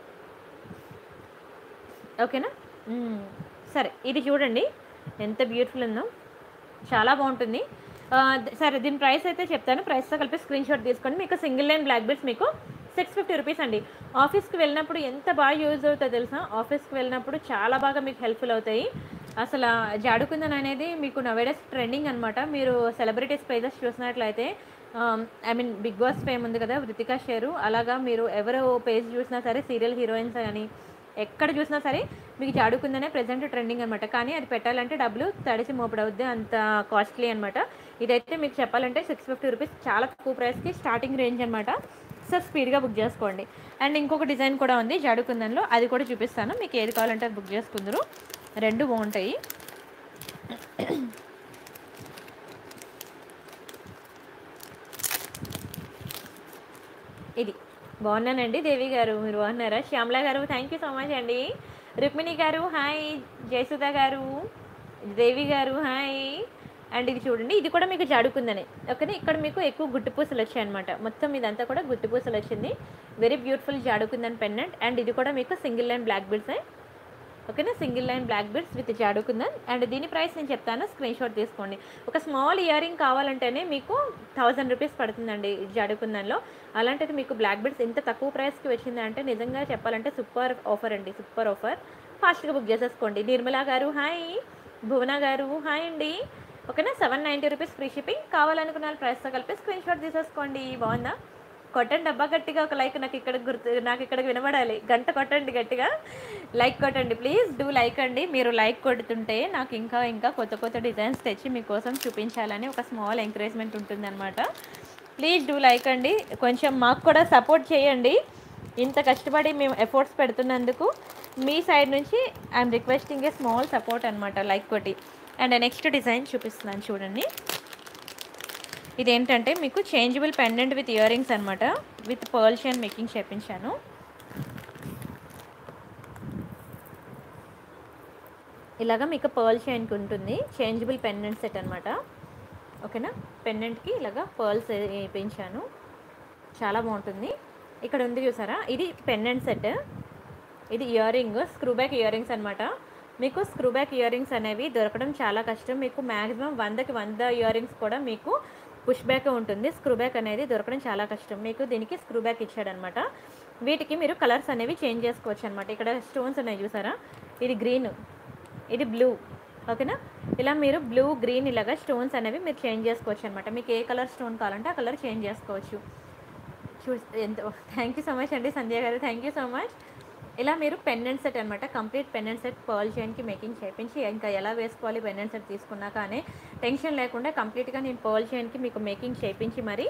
ఓకేనా మ్మ్. సరే ఇది చూడండి ఎంత బ్యూటిఫుల్ ఉందో చాలా బాగుంటుంది ఆ, ద- సరే దీని ప్రైస్ అయితే చెప్తాను ప్రైస్తో కలిపి స్క్రీన్ షాట్ తీసుకోండి మీకు సింగిల్ లైన్ బ్లాక్ బెల్ట్స్ మీకు సిక్స్ ఫిఫ్టీ రూపీస్ అండి ఆఫీస్కి వెళ్ళినప్పుడు ఎంత బాగా యూజ్ అవుతుందో తెలుసా ఆఫీస్కి వెళ్ళినప్పుడు చాలా బాగా మీకు హెల్ప్ఫుల్ అవుతాయి అసలు జాడుకుందన్ అనేది మీకు నవేడేస్ ట్రెండింగ్ అనమాట మీరు సెలబ్రిటీస్ పేజెస్ చూసినట్లయితే I mean Bigg Boss fame ఉంది కదా వృతికా షేరు అలాగా మీరు ఎవరు పేజ్ చూసినా సరే సీరియల్ హీరోయిన్స్ కానీ ఎక్కడ చూసినా సరే మీకు జాడుకుందనే ప్రజెంట్ ట్రెండింగ్ అనమాట కానీ అది పెట్టాలంటే డబ్బులు తడిసి మోపడవుద్ది అంత కాస్ట్లీ అనమాట ఇదైతే మీకు చెప్పాలంటే సిక్స్ ఫిఫ్టీ రూపీస్ చాలా తక్కువ ప్రైస్కి స్టార్టింగ్ రేంజ్ అనమాట సో స్పీడ్గా బుక్ చేసుకోండి అండ్ ఇంకొక డిజైన్ కూడా ఉంది జాడుకుందన్లో అది కూడా చూపిస్తాను మీకు ఏది కావాలంటే అది బుక్ చేసుకుందరు రెండు బాగుంటాయి ఇది బాగున్నానండి దేవి గారు మీరు బాగున్నారా శ్యామల గారు థ్యాంక్ యూ సో మచ్ అండి రుక్మిణి గారు హాయ్ జయసుధ గారు దేవి గారు హాయ్ అండ్ ఇది చూడండి ఇది కూడా మీకు జాడుకుందనే ఓకేనా ఇక్కడ మీకు ఎక్కువ గుట్టు పూసలు వచ్చాయి అనమాట మొత్తం ఇదంతా కూడా గుట్టు పూసలు వచ్చింది వెరీ బ్యూటిఫుల్ జాడుకుందని పెన్నెంట్ అండ్ ఇది కూడా మీకు సింగిల్ లైన్ బ్లాక్ బిడ్స్ ఓకేనా single line black beads with jadau kundan and దీని ప్రైస్ నేను చెప్తాను స్క్రీన్ షాట్ తీసుకోండి ఒక స్మాల్ ఇయర్ రింగ్ కావాలంటేనే మీకు థౌజండ్ రూపీస్ పడుతుందండి జాడుకుందన్లో అలాంటిది మీకు బ్లాక్ బిడ్స్ ఇంత తక్కువ ప్రైస్కి వచ్చింది అంటే నిజంగా చెప్పాలంటే సూపర్ ఆఫర్ అండి సూపర్ ఆఫర్ ఫాస్ట్గా బుక్ చేసేసుకోండి నిర్మలా గారు హాయ్ భువన గారు హాయ్ అండి ఓకేనా seven ninety rupees free shipping కావాలనుకున్న వాళ్ళు ప్రైస్తో కలిపి స్క్రీన్ షాట్ తీసేసుకోండి బాగుందా కొట్టండి డబ్బా గట్టిగా ఒక లైక్ నాకు ఇక్కడ గుర్తు నాకు ఇక్కడ వినబడాలి గంట కొట్టండి గట్టిగా లైక్ కొట్టండి ప్లీజ్ డూ లైక్ అండి మీరు లైక్ కొడుతుంటే నాకు ఇంకా ఇంకా కొత్త కొత్త డిజైన్స్ తెచ్చి మీకోసం చూపించాలని ఒక స్మాల్ ఎంకరేజ్మెంట్ ఉంటుందన్నమాట ప్లీజ్ డూ లైక్ అండి కొంచెం మాకు కూడా సపోర్ట్ చేయండి ఇంత కష్టపడి మేము ఎఫర్ట్స్ పెడుతున్నందుకు మీ సైడ్ నుంచి I'm requesting a small support అనమాట లైక్ కొట్టి అండ్ నెక్స్ట్ డిజైన్ చూపిస్తున్నాను చూడండి ఇదేంటంటే మీకు changeable pendant with earrings అనమాట విత్ పర్ల్ షైన్ మేకింగ్ చేపించాను ఇలాగ మీకు పర్ల్ చైన్కి ఉంటుంది చేంజబుల్ పెండెంట్ సెట్ అనమాట ఓకేనా పెండెంట్కి ఇలాగ పర్ల్స్ వేయించాను చాలా బాగుంటుంది ఇక్కడ ఉంది చూసారా ఇది పెండెంట్ సెట్ ఇది earring screw back earrings అనమాట మీకు స్క్రూ బ్యాక్ ఇయర్ రింగ్స్ అనేవి దొరకడం చాలా కష్టం మీకు మ్యాక్సిమం వందకి వంద ఇయర్ రింగ్స్ కూడా మీకు పుష్ బ్యాక్ ఉంటుంది స్క్రూ బ్యాక్ అనేది దొరకడం చాలా కష్టం మీకు దీనికి స్క్రూ బ్యాక్ ఇచ్చాడనమాట వీటికి మీరు కలర్స్ అనేవి చేంజ్ చేసుకోవచ్చు అనమాట ఇక్కడ స్టోన్స్ ఉన్నాయి చూసారా ఇది గ్రీన్ ఇది బ్లూ ఓకేనా ఇలా మీరు బ్లూ గ్రీన్ ఇలాగా స్టోన్స్ అనేవి మీరు చేంజ్ చేసుకోవచ్చు అనమాట మీకు ఏ కలర్ స్టోన్ కావాలంటే ఆ కలర్ చేంజ్ చేసుకోవచ్చు చూ ఎంత థ్యాంక్ యూ సో మచ్ అండి సంధ్య గారు థ్యాంక్ యూ సో మచ్ ఇలా మీరు పెండెంట్ సెట్ అనమాట కంప్లీట్ పెండెంట్ సెట్ పర్ల్ చైన్కి మేకింగ్ చేయించి ఇంకా ఎలా వేసుకోవాలి పెండెంట్ సెట్ తీసుకున్నా కానీ టెన్షన్ లేకుండా కంప్లీట్గా నేను పర్ల్ చైన్కి మీకు మేకింగ్ చేయించి మరి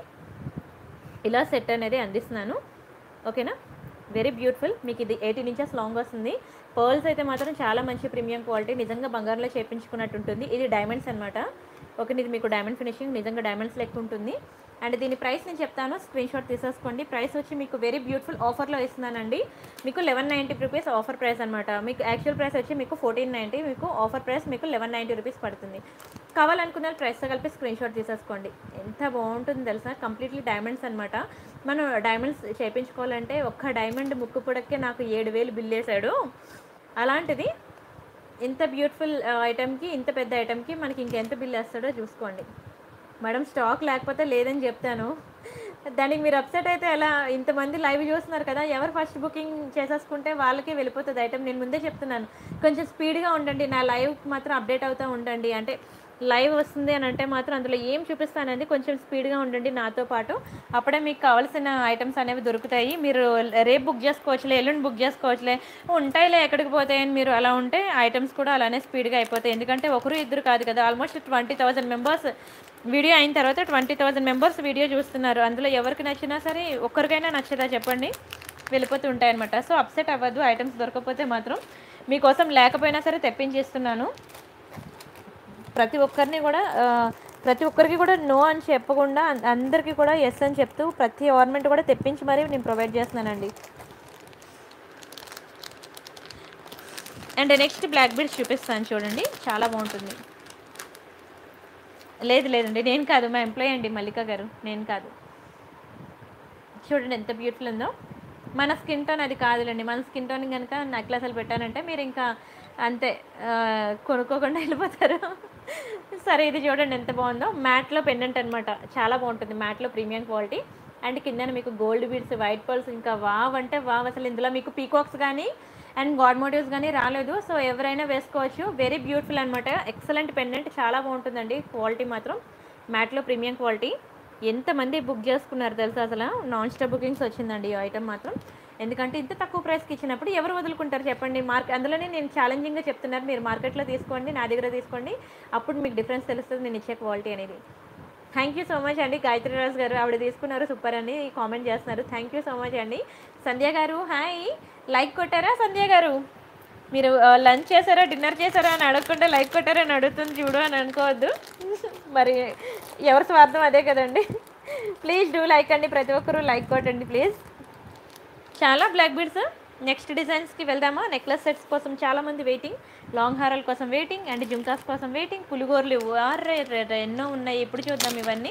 ఇలా సెట్ అనేది అందిస్తున్నాను ఓకేనా వెరీ బ్యూటిఫుల్ మీకు ఇది ఎయిటీన్ ఇంచెస్ లాంగ్ వస్తుంది పర్ల్స్ అయితే మాత్రం చాలా మంచి ప్రీమియం క్వాలిటీ నిజంగా బంగారంలో చేయించుకున్నట్టు ఉంటుంది ఇది డైమండ్స్ అనమాట ఓకే ఇది మీకు డైమండ్ ఫినిషింగ్ నిజంగా డైమండ్స్ లెక్క ఉంటుంది అండ్ దీని ప్రైస్ నేను చెప్తాను స్క్రీన్ షాట్ తీసేసుకోండి ప్రైస్ వచ్చి మీకు వెరీ బ్యూటిఫుల్ ఆఫర్లో ఇస్తున్నానండి మీకు eleven ninety rupees offer price అనమాట మీకు యాక్చువల్ ప్రైస్ వచ్చి మీకు ఫోర్టీన్ నైంటీ మీకు ఆఫర్ ప్రైస్ మీకు లెవెన్ నైంటీ రూపీస్ పడుతుంది కావాలనుకున్న ప్రైస్తో కలిపి స్క్రీన్ షాట్ తీసేసుకోండి ఎంత బాగుంటుంది తెలుసా కంప్లీట్లీ డైమండ్స్ అనమాట మనం డైమండ్స్ చేయించుకోవాలంటే ఒక్క డైమండ్ ముక్కు పొడక్కే నాకు ఏడు వేలు బిల్ వేసాడు అలాంటిది ఇంత బ్యూటిఫుల్ ఐటెంకి ఇంత పెద్ద ఐటెంకి మనకి ఇంకెంత బిల్ వేస్తాడో చూసుకోండి మేడం స్టాక్ లేకపోతే లేదని చెప్తాను దానికి మీరు అప్సెట్ అయితే ఎలా ఇంతమంది లైవ్ చూస్తున్నారు కదా ఎవరు ఫస్ట్ బుకింగ్ చేసేసుకుంటే వాళ్ళకి వెళ్ళిపోతుంది ఐటెం నేను ముందే చెప్తున్నాను కొంచెం స్పీడ్గా ఉండండి నా లైవ్ మాత్రం అప్డేట్ అవుతూ ఉండండి అంటే లైవ్ వస్తుంది అని అంటే మాత్రం అందులో ఏం చూపిస్తానండి కొంచెం స్పీడ్గా ఉండండి నాతో పాటు అప్పుడే మీకు కావాల్సిన ఐటమ్స్ అనేవి దొరుకుతాయి మీరు రేపు బుక్ చేసుకోవచ్చులే ఎల్లుండి బుక్ చేసుకోవచ్చులే ఉంటాయిలే ఎక్కడికి పోతాయని మీరు అలా ఉంటే ఐటమ్స్ కూడా అలానే స్పీడ్గా అయిపోతాయి ఎందుకంటే ఒకరు ఇద్దరు కాదు కదా almost twenty thousand members video అయిన తర్వాత ట్వంటీ థౌసండ్ మెంబర్స్ వీడియో చూస్తున్నారు అందులో ఎవరికి నచ్చినా సరే ఒక్కరికైనా నచ్చదా చెప్పండి వెళ్ళిపోతూ ఉంటాయన్నమాట సో అప్సెట్ అవ్వద్దు ఐటమ్స్ దొరకకపోతే మాత్రం మీకోసం లేకపోయినా సరే తెప్పించేస్తున్నాను ప్రతి ఒక్కరిని కూడా ఆ, ప్రతి ఒక్కరికి కూడా నో అని చెప్పకుండా అం- అందరికీ కూడా ఎస్ అని చెప్తూ ప్రతి గవర్నమెంట్ కూడా తెప్పించి మరీ నేను ప్రొవైడ్ చేస్తున్నానండి అండ్ నెక్స్ట్ బ్లాక్ బీడ్స్ చూపిస్తాను చూడండి చాలా బాగుంటుంది లేదు లేదండి నేను కాదు మా ఎంప్లాయీ అండి మల్లిక గారు నేను కాదు చూడండి ఎంత బ్యూటిఫుల్ ఉందో మన స్కిన్ టోన్ అది కాదులేండి మన స్కిన్ టోన్ కనుక నెక్లెస్లు పెట్టానంటే మీరు ఇంకా అంతే ఆ, కొనుక్కోకుండా వెళ్ళిపోతారు సరే ఇది చూడండి ఎంత బాగుందో మ్యాట్లో పెండెంట్ అనమాట చాలా బాగుంటుంది మ్యాట్లో ప్రీమియం క్వాలిటీ అండ్ కింద మీకు గోల్డ్ బీడ్స్ వైట్ పర్ల్స్ ఇంకా వావ్ అంటే వావ్ అసలు ఇందులో మీకు పీకాక్స్ కానీ అండ్ గాడ్ మోటివ్స్ కానీ రాలేదు సో ఎవరైనా వేసుకోవచ్చు వెరీ బ్యూటిఫుల్ అనమాట ఎక్సలెంట్ పెండెంట్ చాలా బాగుంటుందండి క్వాలిటీ మాత్రం మ్యాట్లో ప్రీమియం క్వాలిటీ ఎంతమంది బుక్ చేసుకున్నారు తెలుసా అసలు నాన్ స్టాప్ బుకింగ్స్ వచ్చిందండి ఈ ఐటమ్ మాత్రం ఎందుకంటే ఇంత తక్కువ ప్రైస్కి ఇచ్చినప్పుడు ఎవరు వదులుకుంటారు చెప్పండి మార్క్ అందులోనే నేను ఛాలెంజింగ్గా చెప్తున్నారు మీరు మార్కెట్లో తీసుకోండి నా దగ్గర తీసుకోండి అప్పుడు మీకు డిఫరెన్స్ తెలుస్తుంది నేను ఇచ్చే క్వాలిటీ అనేది థ్యాంక్ యూ సో మచ్ అండి గాయత్రి రాజు గారు ఆవిడ తీసుకున్నారు సూపర్ అని కామెంట్ చేస్తున్నారు థ్యాంక్ యూ సో మచ్ అండి సంధ్య గారు హాయ్ లైక్ కొట్టారా సంధ్య గారు మీరు లంచ్ చేశారా డిన్నర్ చేశారా అని అడగకుండా లైక్ కొట్టారా అని అడుగుతుంది చూడు అని అనుకోవద్దు మరి ఎవరి స్వార్థం అదే కదండి ప్లీజ్ డూ లైక్ అండి ప్రతి ఒక్కరూ లైక్ కొట్టండి ప్లీజ్ చాలా బ్లాక్ బీడ్స్ నెక్స్ట్ డిజైన్స్కి వెళ్దామా నెక్లెస్ సెట్స్ కోసం చాలామంది వెయిటింగ్ లాంగ్ హారాల కోసం వెయిటింగ్ అండ్ జుంకాస్ కోసం వెయిటింగ్ పులిగోర్లు అర్రే రే రే, ఎన్నో ఉన్నాయి ఎప్పుడు చూద్దాం ఇవన్నీ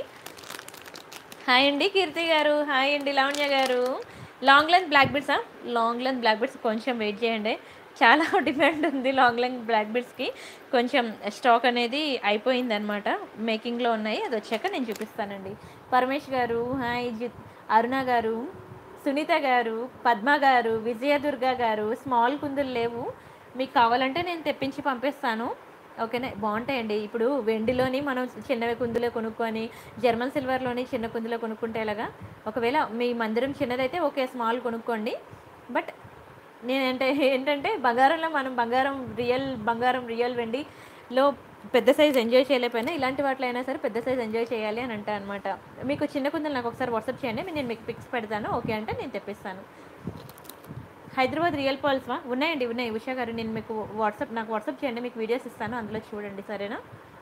హాయ్ అండి కీర్తి గారు హాయ్ అండి Lavanya garu long length black బిడ్సా లాంగ్ లెంత్ బ్లాక్ బిడ్స్ కొంచెం వెయిట్ చేయండి చాలా డిమాండ్ ఉంది లాంగ్ లెంత్ బ్లాక్ బిడ్స్కి కొంచెం స్టాక్ అనేది అయిపోయిందనమాట మేకింగ్లో ఉన్నాయి అది వచ్చాక నేను చూపిస్తానండి పరమేష్ గారు హాయ్ జి అరుణ గారు సునీత గారు పద్మ గారు విజయదుర్గ గారు స్మాల్ కుందులు లేవు మీకు కావాలంటే నేను తెప్పించి పంపిస్తాను ఓకేనా బాగుంటాయండి ఇప్పుడు వెండిలోని మనం చిన్న కుందులో కొనుక్కొని జర్మన్ సిల్వర్లోని చిన్న కుందులో కొనుక్కుంటే ఎలాగా ఒకవేళ మీ మందిరం చిన్నదైతే ఓకే స్మాల్ కొనుక్కోండి బట్ నేనంటే ఏంటంటే బంగారంలో మనం బంగారం రియల్ బంగారం రియల్ వెండిలో పెద్ద సైజ్ ఎంజాయ్ చేయలేకపోయినా ఇలాంటి వాటిలో అయినా సరే పెద్ద సైజ్ ఎంజాయ్ చేయాలి అని అంటా అనమాట మీకు చిన్న కుందలు నాకు ఒకసారి వాట్సాప్ చేయండి నేను మీకు పిక్స్ పెడతాను ఓకే అంటే నేను తెప్పిస్తాను హైదరాబాద్ రియల్ పర్ల్స్వా ఉన్నాయండి ఉన్నాయి ఉషా గారు నేను మీకు వాట్సాప్ నాకు వాట్సాప్ చేయండి మీకు వీడియోస్ ఇస్తాను అందులో చూడండి సరేనా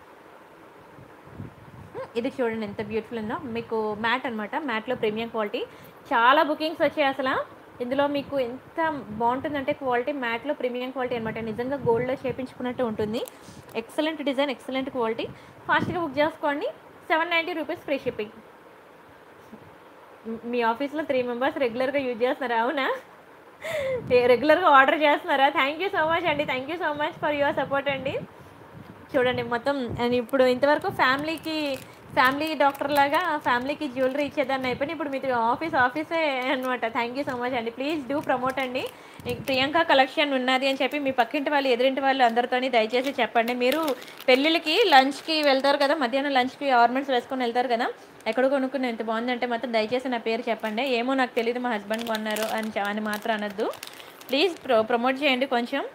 హ్మ్, ఇది చూడండి ఎంత బ్యూటిఫుల్ ఉందో మీకు మ్యాట్ అనమాట మ్యాట్లో ప్రీమియం క్వాలిటీ చాలా బుకింగ్స్ వచ్చాయి అసలు ఇందులో మీకు ఎంత బాగుంటుందంటే క్వాలిటీ మ్యాట్లో ప్రీమియం క్వాలిటీ అనమాట నిజంగా గోల్డ్లో చేపించుకున్నట్టు ఉంటుంది ఎక్సలెంట్ డిజైన్ ఎక్సలెంట్ క్వాలిటీ ఫాస్ట్గా బుక్ చేసుకోండి seven ninety rupees free shipping మీ ఆఫీస్లో త్రీ మెంబర్స్ రెగ్యులర్గా యూజ్ చేస్తున్నారా అవునా రెగ్యులర్గా ఆర్డర్ చేస్తున్నారా థ్యాంక్ యూ సో మచ్ అండి thank you so much for your support అండి చూడండి మొత్తం and ఇప్పుడు ఇంతవరకు ఫ్యామిలీకి ఫ్యామిలీ డాక్టర్ లాగా ఫ్యామిలీకి జ్యువెలరీ ఇచ్చేదాన్ని అయిపోయింది ఇప్పుడు మీది ఆఫీస్ ఆఫీసే అనమాట థ్యాంక్ యూ సో మచ్ అండి ప్లీజ్ డూ ప్రమోట్ అండి ఈ ప్రియాంక కలెక్షన్ ఉన్నది అని చెప్పి మీ పక్కింటి వాళ్ళు ఎదురింటి వాళ్ళు అందరితోని దయచేసి చెప్పండి మీరు పెళ్ళిళ్ళకి లంచ్కి వెళ్తారు కదా మధ్యాహ్నం లంచ్కి ఆర్నమెంట్స్ వేసుకొని వెళ్తారు కదా ఎక్కడ కొనుక్కుని ఎంత బాగుందంటే మాత్రం దయచేసి నా పేరు చెప్పండి ఏమో నాకు తెలియదు మా హస్బెండ్ కొన్నారు అని చ- అని మాత్రం అనొద్దు ప్లీజ్ ప్రో ప్రమోట్ చేయండి కొంచెం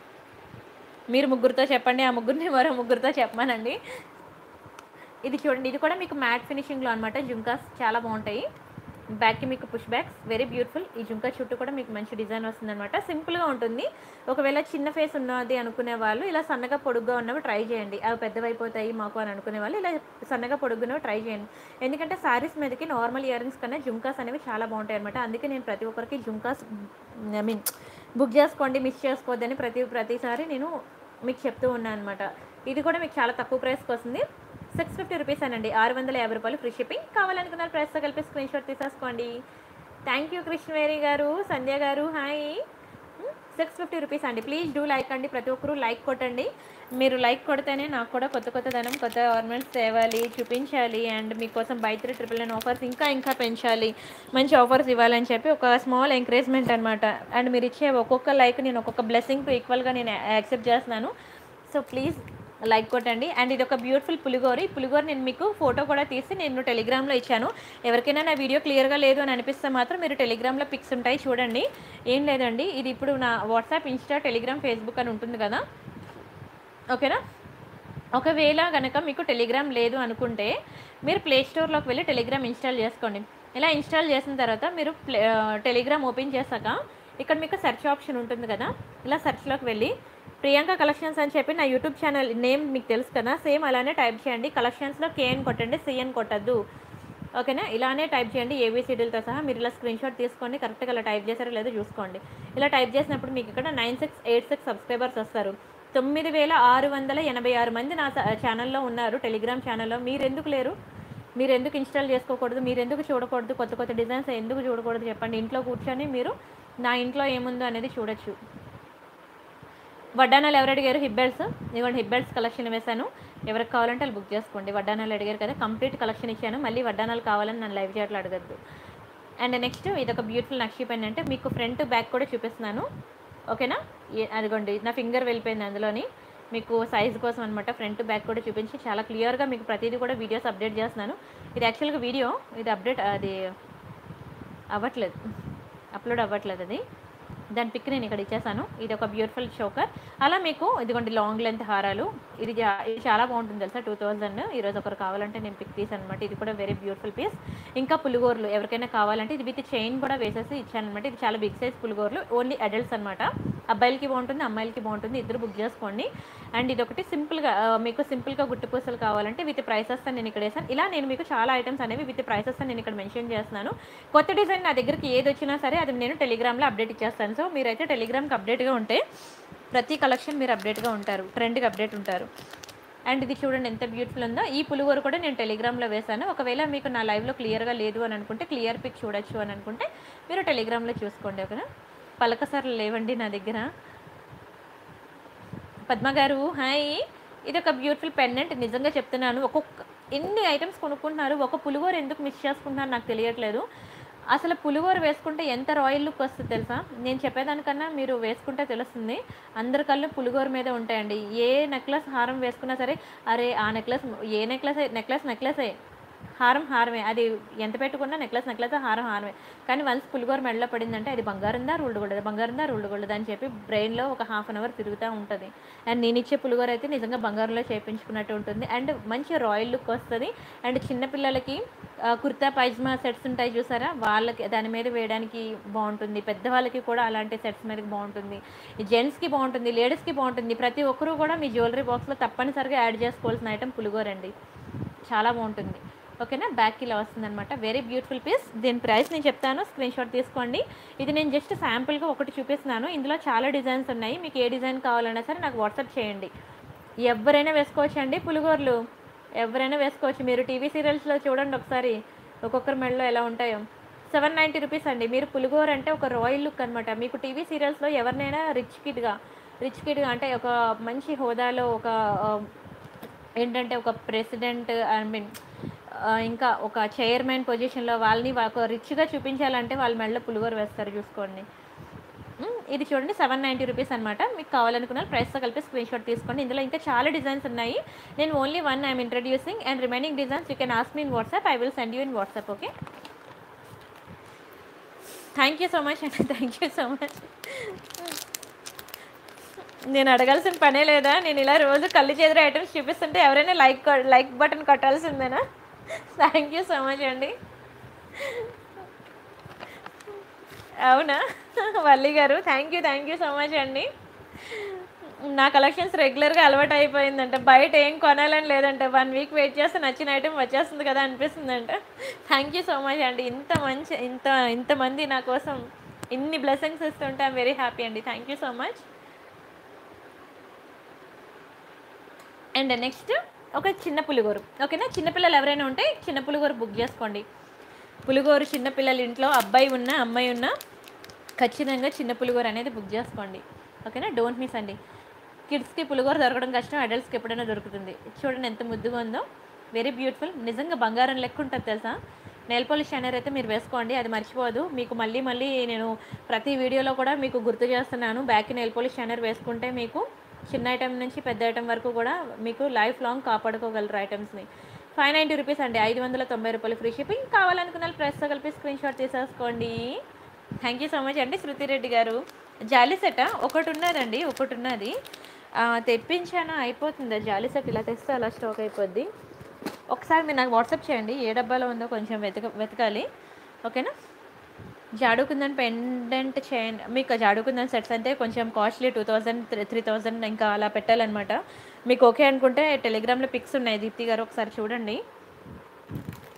మీరు ముగ్గురితో చెప్పండి ఆ ముగ్గురిని మరో ముగ్గురితో చెప్పమానండి ఇది చూడండి ఇది కూడా మీకు మ్యాట్ ఫినిషింగ్లో అనమాట జుంకాస్ చాలా బాగుంటాయి బ్యాక్కి మీకు పుష్ బ్యాక్స్ వెరీ బ్యూటిఫుల్ ఈ జుంకా చుట్టూ కూడా మీకు మంచి డిజైన్ వస్తుంది అనమాట సింపుల్గా ఉంటుంది ఒకవేళ చిన్న ఫేస్ ఉన్నది అనుకునే వాళ్ళు ఇలా సన్నగా పొడుగ్గా ఉన్నవి ట్రై చేయండి అవి పెద్దవైపోతాయి మాకు అని అనుకునే వాళ్ళు ఇలా సన్నగా పొడుగున్నవి ట్రై చేయండి ఎందుకంటే శారీస్ మీదకి నార్మల్ ఇయర్ రింగ్స్ కన్నా జుంకాస్ అనేవి చాలా బాగుంటాయి అనమాట అందుకే నేను ప్రతి ఒక్కరికి జుంకాస్ ఐ మీన్ బుక్ చేసుకోండి మిస్ చేసుకోవద్దని ప్రతి ప్రతిసారి నేను మీకు చెప్తూ ఉన్నాను అనమాట ఇది కూడా మీకు చాలా తక్కువ ప్రైస్కి వస్తుంది సిక్స్ ఫిఫ్టీ రూపీస్ అనండి ఆరు వందల యాభై రూపాయలు ఫ్రీ షిప్పింగ్ కావాలనుకున్న ప్రైస్తో కలిపి స్క్రీన్ షాట్ తీసేసుకోండి thank you Krishnaveni garu Sandhya garu hi six fifty rupees అండి ప్లీజ్ డూ లైక్ అండి ప్రతి ఒక్కరూ లైక్ కొట్టండి మీరు లైక్ కొడితేనే నాకు కూడా కొత్త కొత్త ధనం కొత్త ఆర్నమెంట్స్ తేవాలి చూపించాలి అండ్ మీకోసం buy three triple nine offers ఇంకా ఇంకా పెంచాలి మంచి ఆఫర్స్ ఇవ్వాలని చెప్పి ఒక స్మాల్ ఎంకరేజ్మెంట్ అనమాట అండ్ మీరు ఇచ్చే ఒక్కొక్క లైక్ నేను ఒక్కొక్క బ్లెస్సింగ్ ఈక్వల్గా నేను యాక్సెప్ట్ చేస్తున్నాను సో ప్లీజ్ లైక్ కొట్టండి అండ్ ఇది ఒక బ్యూటిఫుల్ పులిగోరి ఈ పులిగోర నేను మీకు ఫోటో కూడా తీసి నేను టెలిగ్రామ్లో ఇచ్చాను ఎవరికైనా నా వీడియో క్లియర్గా లేదు అని అనిపిస్తే మాత్రం మీరు టెలిగ్రామ్లో పిక్స్ ఉంటాయి చూడండి ఏం లేదండి ఇది ఇప్పుడు నా వాట్సాప్ ఇన్స్టా టెలిగ్రామ్ ఫేస్బుక్ అని ఉంటుంది కదా ఓకేనా ఒకవేళ కనుక మీకు టెలిగ్రామ్ లేదు అనుకుంటే మీరు ప్లే స్టోర్లోకి వెళ్ళి టెలిగ్రామ్ ఇన్స్టాల్ చేసుకోండి ఇలా ఇన్స్టాల్ చేసిన తర్వాత మీరు ప్లే ఆ, టెలిగ్రామ్ ఓపెన్ చేశాక ఇక్కడ మీకు సెర్చ్ ఆప్షన్ ఉంటుంది కదా ఇలా సెర్చ్లోకి వెళ్ళి ప్రియాంక కలెక్షన్స్ అని చెప్పి నా యూట్యూబ్ ఛానల్ నేమ్ మీకు తెలుసు కదా సేమ్ అలానే టైప్ చేయండి కలెక్షన్స్లో కేఎన్ కొట్టండి సిఎన్ కొట్టద్దు ఓకేనా ఇలానే టైప్ చేయండి ఏబీసీడీలతో సహా మీరు ఇలా స్క్రీన్ షాట్ తీసుకోండి కరెక్ట్గా ఇలా టైప్ చేశారో లేదో చూసుకోండి ఇలా టైప్ చేసినప్పుడు మీకు ఇక్కడ nine six eight six subscribers వస్తారు తొమ్మిది వేల ఆరు వందల ఎనభై ఆరు మంది నా స- ఛానల్లో ఉన్నారు టెలిగ్రామ్ ఛానల్లో మీరు ఎందుకు లేరు మీరు ఎందుకు ఇన్స్టాల్ చేసుకోకూడదు మీరు ఎందుకు చూడకూడదు కొత్త కొత్త డిజైన్స్ ఎందుకు చూడకూడదు చెప్పండి ఇంట్లో కూర్చొని మీరు నా ఇంట్లో ఏముందో అనేది చూడొచ్చు వడ్డానాలు ఎవరు అడిగారు హిబ్బెల్స్ ఇదిగోండి హిబ్బెల్స్ కలెక్షన్ వేశాను ఎవరికి కావాలంటే వాళ్ళు బుక్ చేసుకోండి వడ్డానాలు అడిగారు కదా కంప్లీట్ కలెక్షన్ ఇచ్చాను మళ్ళీ వడ్డానాలు కావాలని నన్ను లైవ్ చేయట్లు అడగద్దు అండ్ నెక్స్ట్ ఇది ఒక బ్యూటిఫుల్ నక్షి పెన్ అంటే మీకు ఫ్రంట్ బ్యాక్ కూడా చూపిస్తున్నాను ఓకేనా ఏ- అదిగోండి నా ఫింగర్ వెళ్ళిపోయింది అందులోని మీకు సైజ్ కోసం అనమాట ఫ్రంట్ బ్యాక్ కూడా చూపించి చాలా క్లియర్గా మీకు ప్రతిదీ కూడా వీడియోస్ అప్డేట్ చేస్తున్నాను ఇది యాక్చువల్గా వీడియో ఇది అప్డేట్ అది అవ్వట్లేదు అప్లోడ్ అవ్వట్లేదు అది దాని పిక్ నేను ఇక్కడ ఇచ్చేసాను ఇది ఒక బ్యూటిఫుల్ చోకర్ అలా మీకు ఇదిగోండి లాంగ్ లెంత్ హారాలు ఇది జా- ఇది చాలా బాగుంటుంది తెలుసా టూ థౌజండ్ ఈరోజు ఒకరు కావాలంటే నేను పిక్ తీసాను అనమాట ఇది కూడా వెరీ బ్యూటిఫుల్ పీస్ ఇంకా పులిగోర్లు ఎవరికైనా కావాలంటే ఇది విత్ చైన్ కూడా వేసేసి ఇచ్చాను అనమాట ఇది చాలా బిగ్ సైజ్ పులిగోర్లు ఓన్లీ అడల్ట్స్ అనమాట అబ్బాయిలకి బాగుంటుంది అమ్మాయిలకి బాగుంటుంది ఇద్దరు బుక్ చేసుకోండి అండ్ ఇది ఒకటి సింపుల్గా ఆ, మీకు సింపుల్గా గుట్టు పూసలు కావాలంటే విత్ ప్రైసెస్ నేను ఇక్కడ వేసాను ఇలా నేను మీకు చాలా ఐటమ్స్ అనేవి విత్ ప్రైసెస్ నేను ఇక్కడ మెన్షన్ చేస్తున్నాను కొత్త డిజైన్ నా దగ్గరికి ఏది వచ్చినా సరే అది నేను టెలిగ్రామ్లో అప్డేట్ ఇచ్చేస్తాను సో మీరైతే టెలిగ్రామ్కి అప్డేట్గా ఉంటే ప్రతి కలెక్షన్ మీరు అప్డేట్గా ఉంటారు ట్రెండ్కి అప్డేట్ ఉంటారు అండ్ ఇది చూడండి ఎంత బ్యూటిఫుల్ ఉందో ఈ పులిగోరు కూడా నేను టెలిగ్రామ్లో వేశాను ఒకవేళ మీకు నా లైవ్లో క్లియర్గా లేదు అని అనుకుంటే క్లియర్ పిక్ చూడొచ్చు అని అనుకుంటే మీరు టెలిగ్రామ్లో చూసుకోండి ఓకేనా పలకసార్లు లేవండి నా దగ్గర పద్మ గారు హాయ్ ఇది ఒక బ్యూటిఫుల్ పెండెంట్ నిజంగా చెప్తున్నాను ఒక్కొక్క ఎన్ని ఐటమ్స్ కొనుక్కుంటున్నారు ఒక పులిగోర ఎందుకు మిస్ చేసుకుంటున్నారు నాకు తెలియట్లేదు అసలు పులిగోర వేసుకుంటే ఎంత రాయల్ లుక్ వస్తుంది తెలుసా నేను చెప్పేదానికన్నా మీరు వేసుకుంటే తెలుస్తుంది అందరి కళ్ళు పులిగోర మీదే ఉంటాయండి ఏ నెక్లెస్ హారం వేసుకున్నా సరే అరే ఆ నెక్లెస్ ఏ నెక్లెస్ నెక్లెస్ నెక్లెసే హారం హారమే అది ఎంత పెట్టుకున్నా నెక్లెస్ నెక్లెస్ హారం హారమే కానీ వన్స్ పులిగోర మెడలో పడిందంటే అది బంగారందా రూల్డ్ గోల్డ్ బంగారందా రూల్డ్ గోల్డ్ అని చెప్పి బ్రెయిన్లో ఒక హాఫ్ అన్ అవర్ తిరుగుతూ ఉంటుంది అండ్ నేను ఇచ్చే పులిగోర అయితే నిజంగా బంగారంలో చేయించుకున్నట్టు ఉంటుంది అండ్ మంచి రాయల్ లుక్ వస్తుంది అండ్ చిన్నపిల్లలకి ఆ, కుర్తా పైజమా సెట్స్ ఉంటాయి చూసారా వాళ్ళకి దాని మీద వేయడానికి బాగుంటుంది పెద్దవాళ్ళకి కూడా అలాంటి సెట్స్ మీదకి బాగుంటుంది జెంట్స్కి బాగుంటుంది లేడీస్కి బాగుంటుంది ప్రతి ఒక్కరూ కూడా మీ జ్యువెలరీ బాక్స్లో తప్పనిసరిగా యాడ్ చేసుకోవాల్సిన ఐటమ్ పులిగోర అండి చాలా బాగుంటుంది ఓకేనా బ్యాక్ ఇలా వస్తుందన్నమాట వెరీ బ్యూటిఫుల్ పీస్ దీని ప్రైస్ నేను చెప్తాను స్క్రీన్ షాట్ తీసుకోండి ఇది నేను జస్ట్ శాంపుల్గా ఒకటి చూపిస్తున్నాను ఇందులో చాలా డిజైన్స్ ఉన్నాయి మీకు ఏ డిజైన్ కావాలన్నా సరే నాకు వాట్సాప్ చేయండి ఎవరైనా వేసుకోవచ్చు అండి పులిగోరలు ఎవరైనా వేసుకోవచ్చు మీరు టీవీ సీరియల్స్లో చూడండి ఒకసారి ఒక్కొక్కరి మెడలో ఎలా ఉంటాయో సెవెన్ నైంటీ రూపీస్ అండి మీరు పులిగోర అంటే ఒక రాయల్ లుక్ అనమాట మీకు టీవీ సీరియల్స్లో ఎవరినైనా రిచ్ కిడ్గా రిచ్ కిడ్గా అంటే ఒక మంచి హోదాలో ఒక ఆ, ఏంటంటే ఒక ప్రెసిడెంట్ ఐ మీన్ ఇంకా ఒక చైర్మన్ పొజిషన్లో వాళ్ళని వా- ఒక రిచ్గా చూపించాలంటే వాళ్ళ మెడలో పులిగోర వేస్తారు చూసుకోండి మ్, ఇది చూడండి సెవెన్ నైంటీ రూపీస్ అనమాట మీకు కావాలనుకున్న ప్రైస్తో కలిపి స్క్రీన్ షాట్ తీసుకోండి ఇందులో ఇంకా చాలా డిజైన్స్ ఉన్నాయి నేను only one I'm introducing and remaining designs you can ask me in WhatsApp I will send you in WhatsApp okay thank you so much అండి థ్యాంక్ యూ సో మచ్ నేను అడగాల్సిన పనే లేదా నేను ఇలా రోజు కళ్ళు చెదిరే ఐటమ్స్ చూపిస్తుంటే ఎవరైనా లైక్ లైక్ బటన్ కొట్టాల్సిందేనా థ్యాంక్ యూ సో మచ్ అండి అవునా Valli garu thank you thank you so much అండి నా కలెక్షన్స్ రెగ్యులర్గా అలవాటు అయిపోయిందంట బయట ఏం కొనాలని లేదంట వన్ వీక్ వెయిట్ చేస్తే నచ్చిన ఐటెం వచ్చేస్తుంది కదా అనిపిస్తుందంట థ్యాంక్ యూ సో మచ్ అండి ఇంత మంచి ఇంత ఇంతమంది నా కోసం ఇన్ని బ్లెస్సింగ్స్ ఇస్తుంటే ఐమ్ వెరీ హ్యాపీ అండి thank you so much and next ఒక చిన్న పులిగోరు ఓకేనా చిన్నపిల్లలు ఎవరైనా ఉంటే చిన్న పులిగోరు బుక్ చేసుకోండి పులిగోరు చిన్నపిల్లల ఇంట్లో అబ్బాయి ఉన్నా అమ్మాయి ఉన్నా ఖచ్చితంగా చిన్న పులిగోరు అనేది బుక్ చేసుకోండి ఓకేనా డోంట్ మిస్ అండి కిడ్స్కి పులిగోర దొరకడం కష్టం అడల్ట్స్కి ఎప్పుడైనా దొరుకుతుంది చూడండి ఎంత ముద్దుగా ఉందో వెరీ బ్యూటిఫుల్ నిజంగా బంగారం లెక్క ఉంటుంది తెలుసా నెయిల్ పాలిష్ షైనర్ అయితే మీరు వేసుకోండి అది మర్చిపోదు మీకు మళ్ళీ మళ్ళీ నేను ప్రతి వీడియోలో కూడా మీకు గుర్తు చేస్తున్నాను బ్యాక్ నెయిల్ పాలిష్ షైనర్ వేసుకుంటే మీకు చిన్న ఐటమ్ నుంచి పెద్ద ఐటమ్ వరకు కూడా మీకు లైఫ్ లాంగ్ కాపాడుకోగలరు ఐటమ్స్ని ఫైవ్ నైంటీ రూపీస్ అండి ఐదు వందల తొంభై రూపాయలు ఫ్రీ షిప్పింగ్ కావాలనుకున్న ప్రెస్తో కలిపి స్క్రీన్ షాట్ తీసేసుకోండి థ్యాంక్ యూ సో మచ్ అండి శృతి రెడ్డి గారు జాలీ సెట్ ఒకటి ఉన్నదండి ఒకటి ఉన్నది ఆ, తెప్పించాను అయిపోతుందా జాలీ సెట్ ఇలా తెస్తే అలా స్టాక్ అయిపోద్ది ఒకసారి మీరు నాకు వాట్సాప్ చేయండి ఏ డబ్బాలో ఉందో కొంచెం వెతక వెతకాలి ఓకేనా జాడుకుందని పెండెంట్ చైన్ మీకు జాడుకుందని సెట్స్ అంటే కొంచెం costly two thousand three three thousand ఇంకా అలా పెట్టాలన్నమాట మీకు ఓకే అనుకుంటే టెలిగ్రామ్లో పిక్స్ ఉన్నాయి దీప్తి గారు ఒకసారి చూడండి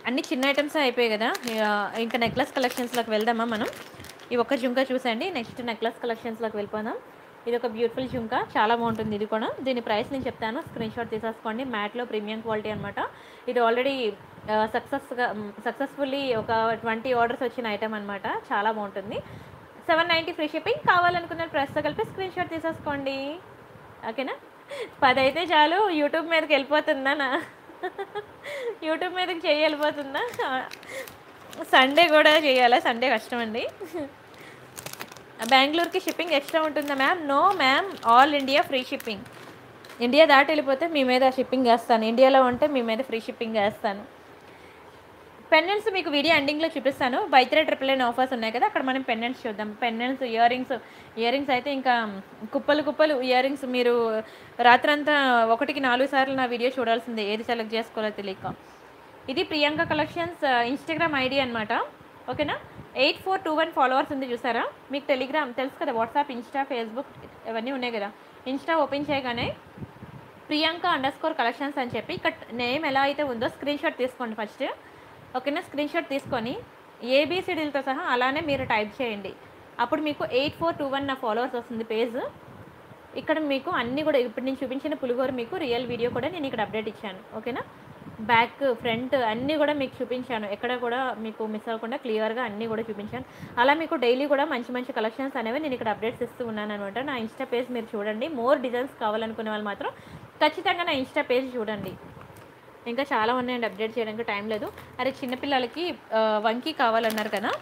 అన్ని చిన్న ఐటమ్స్ అయిపోయాయి కదా ఇక ఇంకా నెక్లెస్ కలెక్షన్స్లోకి వెళ్దామా మనం ఈ ఒక్క జుంకా చూసండి నెక్స్ట్ నెక్లెస్ కలెక్షన్స్లోకి వెళ్ళిపోదాం ఇది ఒక బ్యూటిఫుల్ జుంకా చాలా బాగుంటుంది ఇది కూడా దీని ప్రైస్ నేను చెప్తాను స్క్రీన్ షాట్ తీసేసుకోండి మ్యాట్లో ప్రీమియం క్వాలిటీ అనమాట ఇది ఆల్రెడీ సక్సెస్గా సక్సెస్ఫుల్లీ ఒక ట్వంటీ ఆర్డర్స్ వచ్చిన ఐటమ్ అనమాట చాలా బాగుంటుంది సెవెన్ నైంటీ ఫ్రీ షిప్పింగ్ కావాలనుకున్న ప్రైస్తో కలిపి స్క్రీన్ షాట్ తీసేసుకోండి ఓకేనా పది అయితే చాలు యూట్యూబ్ మీదకి వెళ్ళిపోతుందా నా యూట్యూబ్ మీదకి చేయి వెళ్ళిపోతుందా సండే కూడా చేయాలా సండే కష్టం అండి బెంగళూరుకి షిప్పింగ్ ఎక్స్ట్రా ఉంటుందా ma'am no ma'am all India free shipping India దాటి వెళ్ళిపోతే మీ మీద షిప్పింగ్ వేస్తాను ఇండియాలో ఉంటే మీ మీద ఫ్రీ షిప్పింగ్ వేస్తాను పెండెంట్స్ మీకు వీడియో ఎండింగ్లో చూపిస్తాను బైత్రే ట్రిపుల్ నైన్ ఆఫర్స్ ఉన్నాయి కదా అక్కడ మనం పెండెంట్స్ చూద్దాం pendants earrings ear rings అయితే ఇంకా కుప్పలు కుప్పలు ఇయర్ రింగ్స్ మీరు రాత్రంతా ఒకటికి నాలుగు సార్లు నా వీడియో చూడాల్సిందే ఏది సెలెక్ట్ చేసుకోవాలో తెలియక ఇది ప్రియాంక కలెక్షన్స్ ఇన్స్టాగ్రామ్ ఐడి అనమాట ఓకేనా eight four two one followers ఉంది చూసారా మీకు టెలిగ్రామ్ తెలుసు కదా వాట్సాప్ ఇన్స్టా ఫేస్బుక్ ఇవన్నీ ఉన్నాయి కదా ఇన్స్టా ఓపెన్ చేయగానే ప్రియాంక అండర్ స్కోర్ కలెక్షన్స్ అని చెప్పి ఇక్కడ నేమ్ ఎలా అయితే ఉందో స్క్రీన్ షాట్ తీసుకోండి ఫస్ట్ ఓకేనా స్క్రీన్ షాట్ తీసుకొని ఏబీసీడీలతో సహా అలానే మీరు టైప్ చేయండి అప్పుడు మీకు ఎయిట్ ఫోర్ టూ వన్ నా ఫాలోవర్స్ వస్తుంది పేజ్ ఇక్కడ మీకు అన్నీ కూడా ఇప్పుడు నేను చూపించిన పులిగోరు మీకు రియల్ వీడియో కూడా నేను ఇక్కడ అప్డేట్ ఇచ్చాను ఓకేనా బ్యాక్ ఫ్రంట్ అన్నీ కూడా మీకు చూపించాను ఎక్కడ కూడా మీకు మిస్ అవ్వకుండా క్లియర్గా అన్నీ కూడా చూపించాను అలా మీకు డైలీ కూడా మంచి మంచి కలెక్షన్స్ అనేవి నేను ఇక్కడ అప్డేట్స్ ఇస్తూ ఉన్నాను అనమాట నా ఇన్స్టా పేజ్ మీరు చూడండి మోర్ డిజైన్స్ కావాలనుకునే వాళ్ళు మాత్రం ఖచ్చితంగా నా ఇన్స్టా పేజ్ చూడండి ఇంకా చాలా ఉన్నాయండి అప్డేట్ చేయడానికి టైం లేదు అరే చిన్నపిల్లలకి ఆ, వంకీ కావాలన్నారు కదా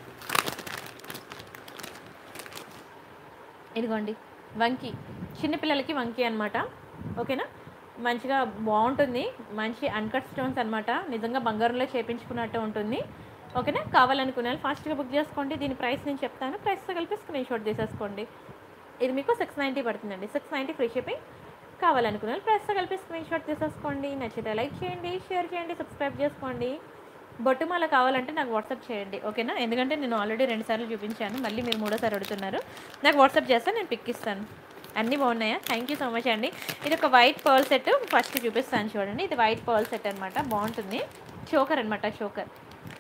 ఇదిగోండి వంకీ చిన్నపిల్లలకి వంకీ అనమాట ఓకేనా మంచిగా బాగుంటుంది మంచి అన్కట్ స్టోన్స్ అనమాట నిజంగా బంగారంలో చేపించుకున్నట్టు ఉంటుంది ఓకేనా కావాలనుకునే వాళ్ళు ఫాస్ట్గా బుక్ చేసుకోండి దీని ప్రైస్ నేను చెప్తాను ప్రైస్తో కలిపి స్క్రీన్ షాట్ తీసేసుకోండి ఇది మీకు సిక్స్ నైంటీ పడుతుందండి సిక్స్ నైంటీ ఫ్రీ షిప్పింగ్ కావాలనుకున్న వాళ్ళు ప్రైస్తో కలిపి స్క్రీన్ షాట్ తీసేసుకోండి నచ్చితే లైక్ చేయండి షేర్ చేయండి సబ్స్క్రైబ్ చేసుకోండి బొట్టుమాల కావాలంటే నాకు వాట్సాప్ చేయండి ఓకేనా ఎందుకంటే నేను ఆల్రెడీ రెండు సార్లు చూపించాను మళ్ళీ మీరు మూడోసారి అడుగుతున్నారు నాకు వాట్సాప్ చేస్తే నేను పిక్ ఇస్తాను అన్నీ బాగున్నాయా థ్యాంక్ యూ సో మచ్ అండి ఇది ఒక వైట్ పర్ల్ సెట్ ఫస్ట్ చూపిస్తాను చూడండి ఇది వైట్ పర్ల్ సెట్ అనమాట బాగుంటుంది చోకర్ అనమాట choker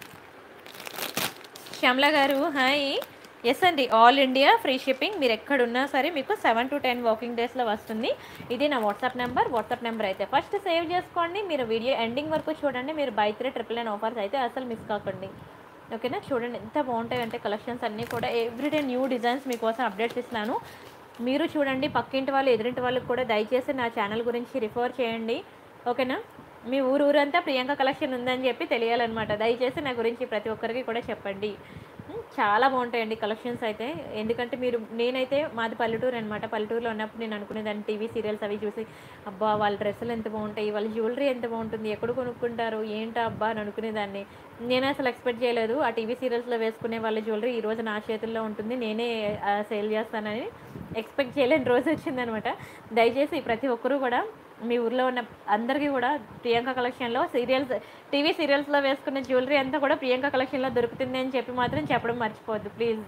Shyamala garu hi yes అండి ఆల్ ఇండియా ఫ్రీ షిప్పింగ్ మీరు ఎక్కడున్నా సరే మీకు సెవెన్ టు టెన్ వర్కింగ్ డేస్లో వస్తుంది ఇది నా వాట్సాప్ నెంబర్ వాట్సాప్ నెంబర్ అయితే ఫస్ట్ సేవ్ చేసుకోండి మీరు వీడియో ఎండింగ్ వరకు చూడండి మీరు buy three triple nine offers అయితే అసలు మిస్ కాకండి ఓకేనా చూడండి ఎంత బాగుంటాయి అంటే కలెక్షన్స్ అన్నీ కూడా ఎవ్రీడే న్యూ డిజైన్స్ మీకోసం అప్డేట్స్ ఇస్తున్నాను మీరు చూడండి పక్కింటి వాళ్ళు ఎదురింటి వాళ్ళకి కూడా దయచేసి నా ఛానల్ గురించి రిఫర్ చేయండి ఓకేనా మీ ఊరు ఊరంతా ప్రియాంక కలెక్షన్ ఉందని చెప్పి తెలియాలన్నమాట దయచేసి నా గురించి ప్రతి ఒక్కరికి కూడా చెప్పండి ఉమ్, చాలా బాగుంటాయండి కలెక్షన్స్ అయితే ఎందుకంటే మీరు నేనైతే మాది పల్లెటూరు అనమాట పల్లెటూరులో ఉన్నప్పుడు నేను అనుకునేదాన్ని టీవీ సీరియల్స్ అవి చూసి అబ్బా వాళ్ళ డ్రెస్సులు ఎంత బాగుంటాయి వాళ్ళ జ్యువెలరీ ఎంత బాగుంటుంది ఎక్కడ కొనుక్కుంటారు ఏంటా అబ్బా అని అనుకునేదాన్ని నేను అసలు ఎక్స్పెక్ట్ చేయలేదు ఆ టీవీ సీరియల్స్లో వేసుకునే వాళ్ళ జ్యువెలరీ ఈ రోజు నా చేతుల్లో ఉంటుంది నేనే సేల్ చేస్తానని ఎక్స్పెక్ట్ చేయలేని రోజు వచ్చిందనమాట దయచేసి ప్రతి ఒక్కరూ కూడా మీ ఊర్లో ఉన్న అందరికీ కూడా ప్రియాంక కలెక్షన్లో సీరియల్స్ టీవీ సీరియల్స్లో వేసుకున్న జ్యువెలరీ అంతా కూడా ప్రియాంక కలెక్షన్లో దొరుకుతుంది అని చెప్పి మాత్రం చెప్పడం మర్చిపోవద్దు ప్లీజ్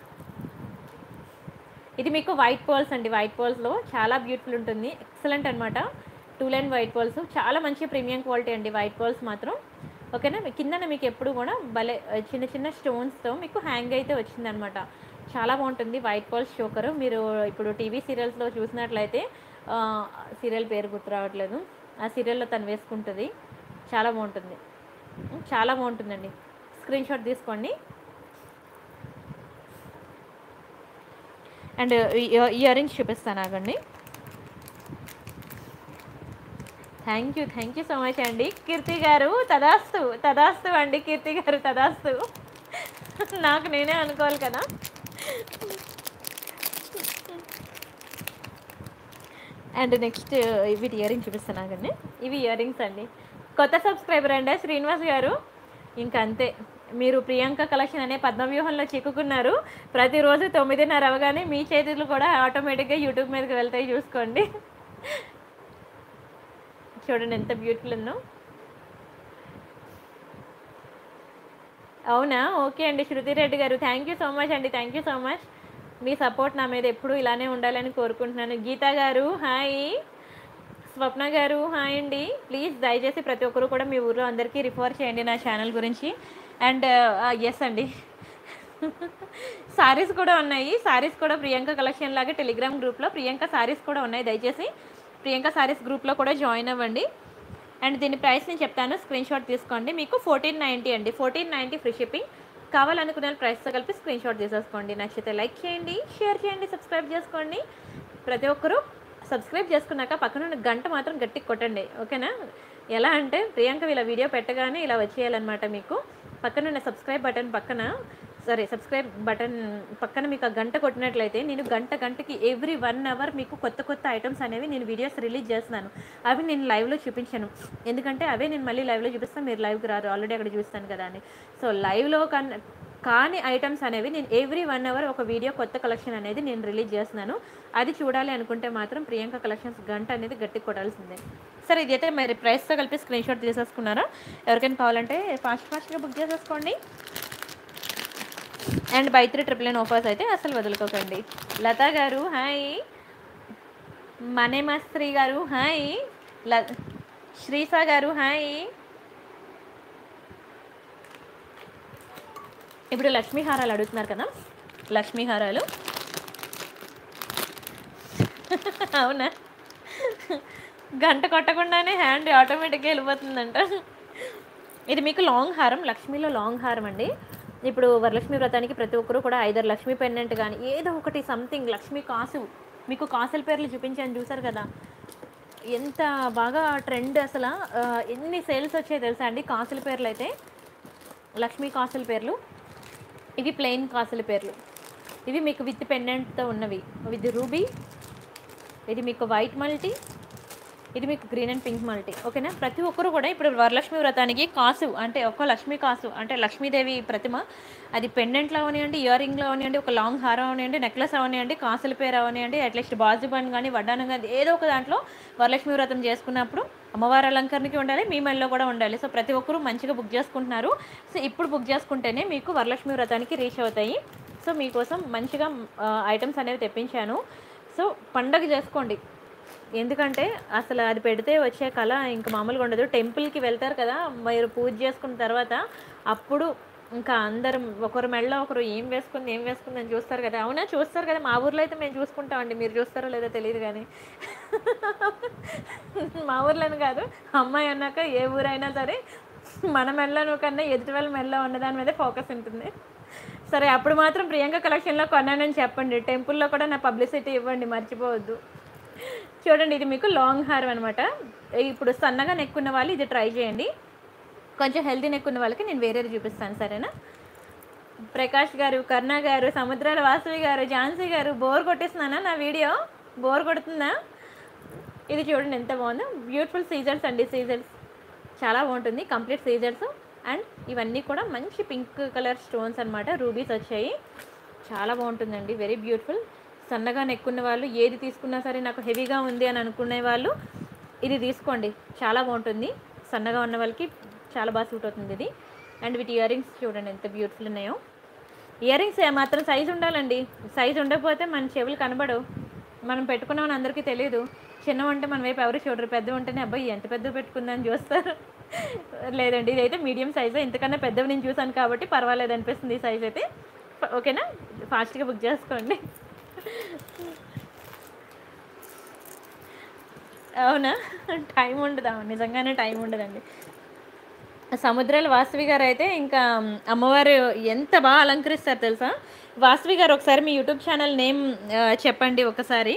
ఇది మీకు వైట్ పర్ల్స్ అండి వైట్ పర్ల్స్లో చాలా బ్యూటిఫుల్ ఉంటుంది ఎక్సలెంట్ అనమాట టూ లైన్ వైట్ పర్ల్స్ చాలా మంచి ప్రీమియం క్వాలిటీ అండి వైట్ పర్ల్స్ మాత్రం ఓకేనా మీ కిందన మీకు ఎప్పుడు కూడా భలే చిన్న చిన్న స్టోన్స్తో మీకు హ్యాంగ్ అయితే వచ్చిందనమాట చాలా బాగుంటుంది వైట్ పర్ల్స్ షోకరు మీరు ఇప్పుడు టీవీ సీరియల్స్లో చూసినట్లయితే సీరియల్ పేరు గుర్తు రావట్లేదు ఆ సీరియల్లో తను వేసుకుంటుంది చాలా బాగుంటుంది చాలా బాగుంటుందండి స్క్రీన్ షాట్ తీసుకోండి అండ్ ఇయర్ రింగ్స్ చూపిస్తాను ఆగండి thank you thank you so much అండి కీర్తి గారు తదాస్తు తదాస్తు అండి కీర్తి గారు తదాస్తు నాకు నేనే అనుకోవాలి కదా అండ్ నెక్స్ట్ ఇవి ఇయర్ రింగ్స్ చూపిస్తాను ఆగండి ఇవి ఇయర్ రింగ్స్ అండి కొత్త సబ్స్క్రైబర్ అండి శ్రీనివాస్ గారు ఇంకా అంతే మీరు ప్రియాంక కలెక్షన్ అనే పద్మవ్యూహంలో చిక్కుకున్నారు ప్రతిరోజు తొమ్మిదిన్నర అవగానే మీ చేతులు కూడా ఆటోమేటిక్గా యూట్యూబ్ మీదకి వెళ్తాయి చూసుకోండి చూడండి ఎంత బ్యూటిఫుల్ ఉందో అవునా ఓకే అండి శృతి Reddy garu thank you so much అండి థ్యాంక్ యూ సో మచ్ మీ సపోర్ట్ నా మీద ఎప్పుడూ ఇలానే ఉండాలని కోరుకుంటున్నాను గీతా గారు హాయ్ స్వప్న గారు హాయ్ అండి ప్లీజ్ దయచేసి ప్రతి ఒక్కరు కూడా మీ ఊర్లో అందరికీ రిఫర్ చేయండి నా ఛానల్ గురించి అండ్ ఎస్ అండి సారీస్ కూడా ఉన్నాయి సారీస్ కూడా ప్రియాంక కలెక్షన్ లాగా టెలిగ్రామ్ గ్రూప్లో ప్రియాంక సారీస్ కూడా ఉన్నాయి దయచేసి ప్రియాంక సారీస్ గ్రూప్లో కూడా జాయిన్ అవ్వండి అండ్ దీని ప్రైస్ నేను చెప్తాను స్క్రీన్ షాట్ తీసుకోండి మీకు ఫోర్టీన్ నైంటీ అండి ఫోర్టీన్ నైంటీ ఫ్రీ షిప్పింగ్ కావాలనుకునే ప్రైస్తో కలిపి స్క్రీన్ షాట్ తీసేసుకోండి నచ్చితే లైక్ చేయండి షేర్ చేయండి సబ్స్క్రైబ్ చేసుకోండి ప్రతి ఒక్కరూ సబ్స్క్రైబ్ చేసుకున్నాక పక్కన ఉన్న గంట మాత్రం గట్టిగా కొట్టండి ఓకేనా ఎలా అంటే ప్రియాంక వీళ్ళ వీడియో పెట్టగానే ఇలా వచ్చేయాలన్నమాట మీకు పక్కన ఉన్న సబ్స్క్రైబ్ బటన్ పక్కన సారీ సబ్స్క్రైబ్ బటన్ పక్కన మీకు ఆ గంట కొట్టినట్లయితే నేను గంట గంటకి ఎవ్రీ వన్ అవర్ మీకు కొత్త కొత్త ఐటమ్స్ అనేవి నేను వీడియోస్ రిలీజ్ చేస్తున్నాను అవి నేను లైవ్లో చూపించాను ఎందుకంటే అవే నేను మళ్ళీ లైవ్లో చూపిస్తాను మీరు లైవ్కి రారు ఆల్రెడీ అక్కడ చూపిస్తాను కదా అని సో లైవ్లో కన్నా కాని ఐటమ్స్ అనేవి నేను ఎవ్రీ వన్ అవర్ ఒక వీడియో కొత్త కలెక్షన్ అనేది నేను రిలీజ్ చేస్తున్నాను అది చూడాలి అనుకుంటే మాత్రం ప్రియాంక కలెక్షన్స్ గంట అనేది గట్టి కొట్టాల్సిందే సరే ఇది అయితే మరి ప్రైస్తో కలిపి స్క్రీన్ షాట్ తీసేసుకున్నారా ఎవరికైనా కావాలంటే ఫాస్ట్ ఫాస్ట్గా బుక్ చేసేసుకోండి and buy three triple nine offers అయితే అసలు వదులుకోకండి లతా గారు హాయ్ మనేమస్త్రి గారు హాయ్ ల శ్రీసా గారు హాయ్ ఇప్పుడు లక్ష్మీ హారాలు అడుగుతున్నారు కదా లక్ష్మీ హారాలు అవునా గంట కొట్టకుండానే హ్యాండ్ ఆటోమేటిక్గా వెళ్ళిపోతుందంట ఇది మీకు లాంగ్ హారం లక్ష్మీలో లాంగ్ హారం అండి ఇప్పుడు వరలక్ష్మి వ్రతానికి ప్రతి ఒక్కరు కూడా ఐదర్ లక్ష్మీ పెండెంట్ కానీ ఏదో ఒకటి సంథింగ్ లక్ష్మీ కాసు మీకు కాసుల పేర్లు చూపించాను చూసారు కదా ఎంత బాగా ట్రెండ్ అసలు ఆ, ఎన్ని సేల్స్ వచ్చాయి తెలుసా అండి కాసుల పేర్లు అయితే లక్ష్మీ కాసుల పేర్లు ఇవి ప్లెయిన్ కాసుల పేర్లు ఇవి మీకు విత్ పెండెంట్తో ఉన్నవి ఇది రూబీ ఇది మీకు వైట్ మల్టీ ఇది మీకు గ్రీన్ అండ్ పింక్ మల్టీ ఓకేనా ప్రతి ఒక్కరు కూడా ఇప్పుడు వరలక్ష్మి వ్రతానికి కాసు అంటే ఒక లక్ష్మీ కాసు అంటే లక్ష్మీదేవి ప్రతిమ అది పెండెంట్లో అవనివ్వండి ఇయర్ రింగ్లో అవనివ్వండి ఒక లాంగ్ హారం అవనివ్వండి నెక్లెస్ అవనివ్వండి కాసుల పేరు అవనివ్వండి అట్లీస్ట్ బాజుబాన్ కానీ వడ్డానం కానీ ఏదో ఒక దాంట్లో వరలక్ష్మి వ్రతం చేసుకున్నప్పుడు అమ్మవారి అలంకరణకి ఉండాలి మీ మెల్లో కూడా ఉండాలి సో ప్రతి ఒక్కరూ మంచిగా బుక్ చేసుకుంటున్నారు సో ఇప్పుడు బుక్ చేసుకుంటేనే మీకు వరలక్ష్మి వ్రతానికి రీచ్ అవుతాయి సో మీకోసం మంచిగా ఐటమ్స్ అనేవి తెప్పించాను సో పండగ చేసుకోండి ఎందుకంటే అసలు అది పెడితే వచ్చే కళ ఇంకా మామూలుగా ఉండదు టెంపుల్కి వెళ్తారు కదా మీరు పూజ చేసుకున్న తర్వాత అప్పుడు ఇంకా అందరం ఒకరు మెళ్ళ ఒకరు ఏం వేసుకుంది ఏం వేసుకుంది అని చూస్తారు కదా అవునా చూస్తారు కదా మా ఊర్లో అయితే మేము చూసుకుంటామండి మీరు చూస్తారో లేదో తెలియదు కానీ మా ఊర్లోనే కాదు అమ్మాయి అన్నాక ఏ ఊరైనా సరే మన మెళ్ళను కన్నా ఎదుటి వాళ్ళ మెళ్ళ ఉన్న దాని మీదే ఫోకస్ ఉంటుంది సరే అప్పుడు మాత్రం ప్రియాంక కలెక్షన్లో కొన్నానని చెప్పండి టెంపుల్లో కూడా నా పబ్లిసిటీ ఇవ్వండి మర్చిపోవద్దు చూడండి ఇది మీకు లాంగ్ హార్ అనమాట ఇప్పుడు సన్నగా నెక్కున్న వాళ్ళు ఇది ట్రై చేయండి కొంచెం హెల్తీ నెక్కున్న వాళ్ళకి నేను వేరేది చూపిస్తాను సరేనా ప్రకాష్ గారు కర్ణ గారు సముద్రాల వాసవి గారు ఝాన్సీ గారు బోర్ కొట్టేస్తున్నానా నా వీడియో బోర్ కొడుతుందా ఇది చూడండి ఎంత బాగుందో బ్యూటిఫుల్ సీజర్స్ అండి సీజర్స్ చాలా బాగుంటుంది కంప్లీట్ సీజర్స్ అండ్ ఇవన్నీ కూడా మంచి పింక్ కలర్ స్టోన్స్ అన్నమాట రూబీస్ వచ్చాయి చాలా బాగుంటుందండి వెరీ బ్యూటిఫుల్ సన్నగా నెక్కున్న వాళ్ళు ఏది తీసుకున్నా సరే నాకు హెవీగా ఉంది అని అనుకునే వాళ్ళు ఇది తీసుకోండి చాలా బాగుంటుంది సన్నగా ఉన్న వాళ్ళకి చాలా బాగా సూట్ అవుతుంది ఇది అండ్ వీటి ఇయర్ రింగ్స్ చూడండి ఎంత బ్యూటిఫుల్ ఉన్నాయో ఇయర్ రింగ్స్ మాత్రం సైజు ఉండాలండి సైజు ఉండకపోతే మన చెవులు కనబడవు మనం పెట్టుకున్నామని అందరికీ తెలియదు చిన్న ఉంటే మన వైపు ఎవరు చూడరు పెద్ద ఉంటేనే అబ్బాయి ఎంత పెద్ద పెట్టుకుందని చూస్తారు లేదండి ఇదైతే మీడియం సైజు ఇంతకన్నా పెద్దవి నేను చూసాను కాబట్టి పర్వాలేదు అనిపిస్తుంది ఈ సైజ్ అయితే ఓకేనా ఫాస్ట్గా బుక్ చేసుకోండి అవునా టైం ఉండదు అవును, నిజంగానే టైం ఉండదండి సముద్రాల వాసవి గారు అయితే ఇంకా అమ్మవారు ఎంత బాగా అలంకరిస్తారు తెలుసా వాసవి గారు ఒకసారి మీ యూట్యూబ్ ఛానల్ నేమ్ చెప్పండి ఒకసారి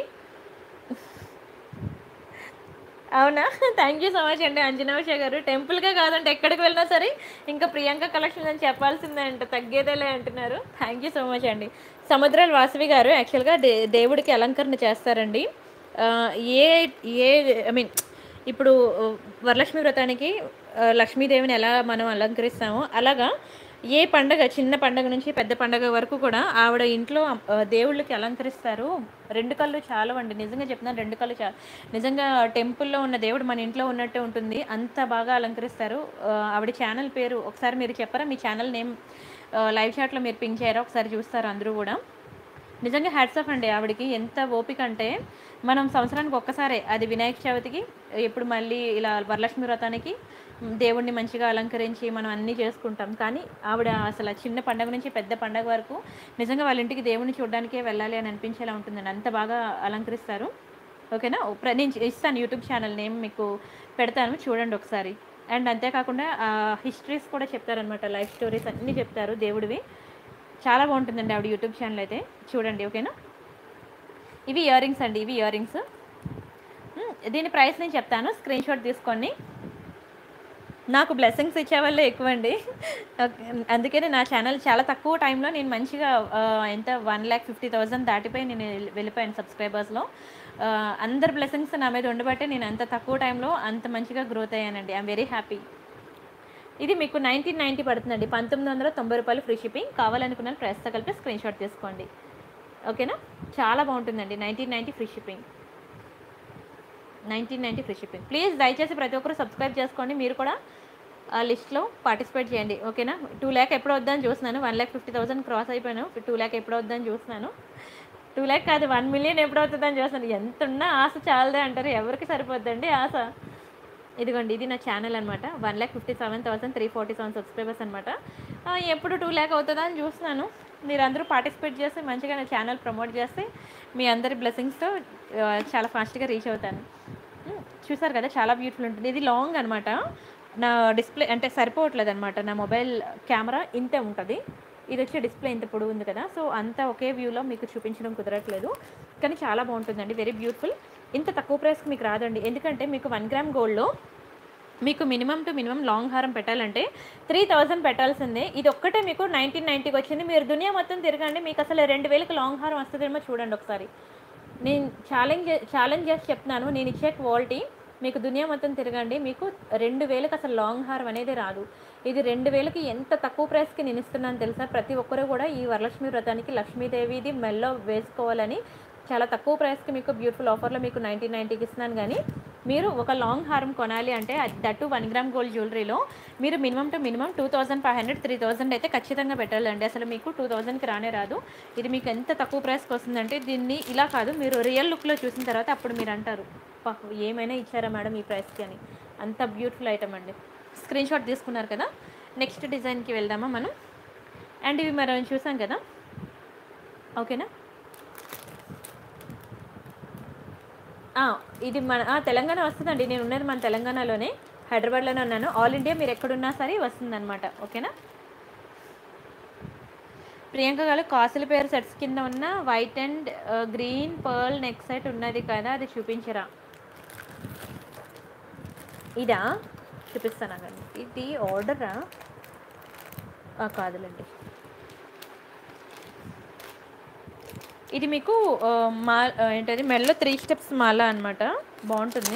అవునా థ్యాంక్ యూ సో మచ్ అండి అంజనా ఉషా గారు టెంపుల్గా కాదంటే ఎక్కడికి వెళ్ళినా సరే ఇంకా ప్రియాంక కలెక్షన్ అని చెప్పాల్సిందే అంట తగ్గేదేలే అంటున్నారు థ్యాంక్ యూ సో మచ్ అండి సముద్రాల వాసవి గారు యాక్చువల్గా దే దేవుడికి అలంకరణ చేస్తారండి ఆ, ఏ ఏ ఐ మీన్ ఇప్పుడు వరలక్ష్మి వ్రతానికి ఆ, లక్ష్మీదేవిని ఎలా మనం అలంకరిస్తామో అలాగా ఏ పండగ చిన్న పండగ నుంచి పెద్ద పండగ వరకు కూడా ఆవిడ ఇంట్లో ఆ, దేవుళ్ళకి అలంకరిస్తారు రెండు కళ్ళు చాలవండి నిజంగా చెప్తున్నాను రెండు కళ్ళు చాలు నిజంగా టెంపుల్లో ఉన్న దేవుడు మన ఇంట్లో ఉన్నట్టే ఉంటుంది అంత బాగా అలంకరిస్తారు ఆ, ఆవిడ ఛానల్ పేరు ఒకసారి మీరు చెప్పరా మీ ఛానల్ నేమ్ లైవ్ చాట్లో మీరు పింక్ చేయరా ఒకసారి చూస్తారు అందరూ కూడా నిజంగా హ్యాట్స్ ఆఫ్ అండి ఆవిడకి ఎంత ఓపిక అంటే మనం సంవత్సరానికి ఒక్కసారే అది వినాయక చవితికి ఇప్పుడు మళ్ళీ ఇలా వరలక్ష్మి వ్రతానికి దేవుణ్ణి మంచిగా అలంకరించి మనం అన్నీ చేసుకుంటాం కానీ ఆవిడ అసలు ఆ చిన్న పండగ నుంచి పెద్ద పండగ వరకు నిజంగా వాళ్ళ ఇంటికి దేవుణ్ణి చూడడానికే వెళ్ళాలి అని అనిపించేలా ఉంటుందండి అంత బాగా అలంకరిస్తారు ఓకేనా ప్ర- నేను ఇస్తాను యూట్యూబ్ ఛానల్ నేమ్ మీకు పెడతాను చూడండి ఒకసారి అండ్ అంతేకాకుండా హిస్టరీస్ కూడా చెప్తారనమాట లైఫ్ స్టోరీస్ అన్నీ చెప్తారు దేవుడివి చాలా బాగుంటుందండి ఆవిడ యూట్యూబ్ ఛానల్ అయితే చూడండి ఓకేనా ఇవి ఇయర్ రింగ్స్ అండి ఇవి ఇయర్ రింగ్స్ దీని ప్రైస్ నేను చెప్తాను స్క్రీన్ షాట్ తీసుకోండి నాకు బ్లెస్సింగ్స్ ఇచ్చే వాళ్ళే ఎక్కువ అండి ఓకే, అందుకనే నా ఛానల్ చాలా తక్కువ టైంలో నేను మంచిగా ఆ, ఎంత వన్ ల్యాక్ ఫిఫ్టీ థౌసండ్ దాటిపోయి నేను వెళ్ళి- వెళ్ళిపోయాను సబ్స్క్రైబర్స్లో ఆ, అందరి బ్లెస్సింగ్స్ నా మీద ఉండబట్టే నేను అంత తక్కువ టైంలో అంత మంచిగా గ్రోత్ అయ్యానండి ఐఎమ్ వెరీ హ్యాపీ ఇది మీకు నైన్టీన్ నైంటీ పడుతుందండి పంతొమ్మిది వందల తొంభై రూపాయలు ఫ్రీ షిప్పింగ్ కావాలనుకున్న ప్రైస్తో కలిపి స్క్రీన్ షాట్ తీసుకోండి ఓకేనా చాలా బాగుంటుందండి nineteen ninety free shipping nineteen ninety free shipping please దయచేసి ప్రతి ఒక్కరు సబ్స్క్రైబ్ చేసుకోండి మీరు కూడా ఆ లిస్ట్లో పార్టిసిపేట్ చేయండి ఓకేనా టూ ల్యాక్ ఎప్పుడు వద్దని చూస్తున్నాను one lakh fifty thousand cross అయిపోయాను టూ ల్యాక్ ఎప్పుడు వద్దని చూస్తున్నాను టూ ల్యాక్ కాదు వన్ మిలియన్ ఎప్పుడు అవుతుందని చూస్తున్నాను ఎంత ఉన్నా ఆశ చాలదే అంటారు ఎవరికి సరిపోద్దండి ఆశ ఇదిగోండి ఇది నా ఛానల్ అనమాట one lakh fifty seven thousand three forty seven subscribers అనమాట ఎప్పుడు టూ ల్యాక్ అవుతుందా అని చూస్తున్నాను మీరు అందరూ పార్టిసిపేట్ చేస్తే మంచిగా నా ఛానల్ ప్రమోట్ చేస్తే మీ అందరి బ్లెస్సింగ్స్తో చాలా ఫాస్ట్గా రీచ్ అవుతాను ఉమ్, చూసారు కదా చాలా బ్యూటిఫుల్ ఉంటుంది ఇది లాంగ్ అనమాట నా డిస్ప్లే అంటే సరిపోవట్లేదు అనమాట నా మొబైల్ కెమెరా ఇంతే ఉంటుంది ఇది వచ్చే డిస్ప్లే ఇంత పొడవు ఉంది కదా సో అంతా ఒకే వ్యూలో మీకు చూపించడం కుదరట్లేదు కానీ చాలా బాగుంటుందండి వెరీ బ్యూటిఫుల్ ఇంత తక్కువ ప్రైస్కి మీకు రాదండి ఎందుకంటే మీకు వన్ గ్రామ్ గోల్డ్లో మీకు మినిమం టు మినిమం లాంగ్ హారం పెట్టాలంటే త్రీ థౌజండ్ పెట్టాల్సిందే ఇది ఒక్కటే మీకు నైన్టీన్ నైంటీకి వచ్చింది మీరు దునియా మొత్తం తిరగండి మీకు అసలు రెండు వేలకు లాంగ్ హారం వస్తుందేమో చూడండి ఒకసారి నేను ఛాలెంజ్ ఛాలెంజ్ చేసి చెప్తున్నాను నేను ఇచ్చే క్వాలిటీ మీకు దునియా మొత్తం తిరగండి మీకు రెండు వేలకు అసలు లాంగ్ హారం అనేది రాదు ఇది రెండు వేలకి ఎంత తక్కువ ప్రైస్కి నేను ఇస్తున్నాను తెలుసా ప్రతి ఒక్కరు కూడా ఈ వరలక్ష్మి వ్రతానికి లక్ష్మీదేవిది మెల్లో వేసుకోవాలని చాలా తక్కువ ప్రైస్కి మీకు బ్యూటిఫుల్ ఆఫర్లో మీకు నైన్టీన్ నైంటీకి ఇస్తున్నాను కానీ మీరు ఒక లాంగ్ హారం కొనాలి అంటే దట్టు వన్ గ్రామ్ గోల్డ్ జ్యువెలరీలో మీరు minimum to minimum two thousand five hundred three thousand అయితే ఖచ్చితంగా పెట్టాలండి అసలు మీకు టూ థౌసండ్కి రానే రాదు ఇది మీకు ఎంత తక్కువ ప్రైస్కి వస్తుందంటే దీన్ని ఇలా కాదు మీరు రియల్ లుక్లో చూసిన తర్వాత అప్పుడు మీరు అంటారు "పా, ఏమైనా ఇచ్చారా మేడం ఈ ప్రైస్కి అని అంత బ్యూటిఫుల్ ఐటమ్ అండి స్క్రీన్ షాట్ తీసుకున్నారు కదా నెక్స్ట్ డిజైన్కి వెళ్దామా మనం అండ్ ఇవి మనం చూసాం కదా ఓకేనా ఆ, ఇది మన ఆ, తెలంగాణ వస్తుందండి నేను ఉన్నది మన తెలంగాణలోనే హైదరాబాద్లోనే ఉన్నాను ఆల్ ఇండియా మీరు ఎక్కడున్నా సరే వస్తుందన్నమాట ఓకేనా ప్రియాంక గారు కాసుల పేరు సెట్స్ కింద ఉన్న white and green pearl neck set ఉన్నది కదా అది చూపించరా ఇదా చూపిస్తాను కానీ ఇది ఆర్డరా ఆ, కాదులేండి ఇది మీకు ఆ, మా ఆ, ఏంటది మెడలో త్రీ స్టెప్స్ మాల అనమాట బాగుంటుంది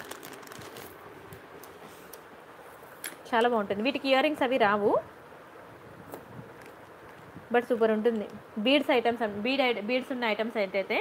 చాలా బాగుంటుంది వీటికి ఇయర్ రింగ్స్ అవి రావు బట్ సూపర్ ఉంటుంది బీడ్స్ ఐటమ్స్ బీడ్ బీడ్స్ ఉన్న ఐటమ్స్ ఏంటైతే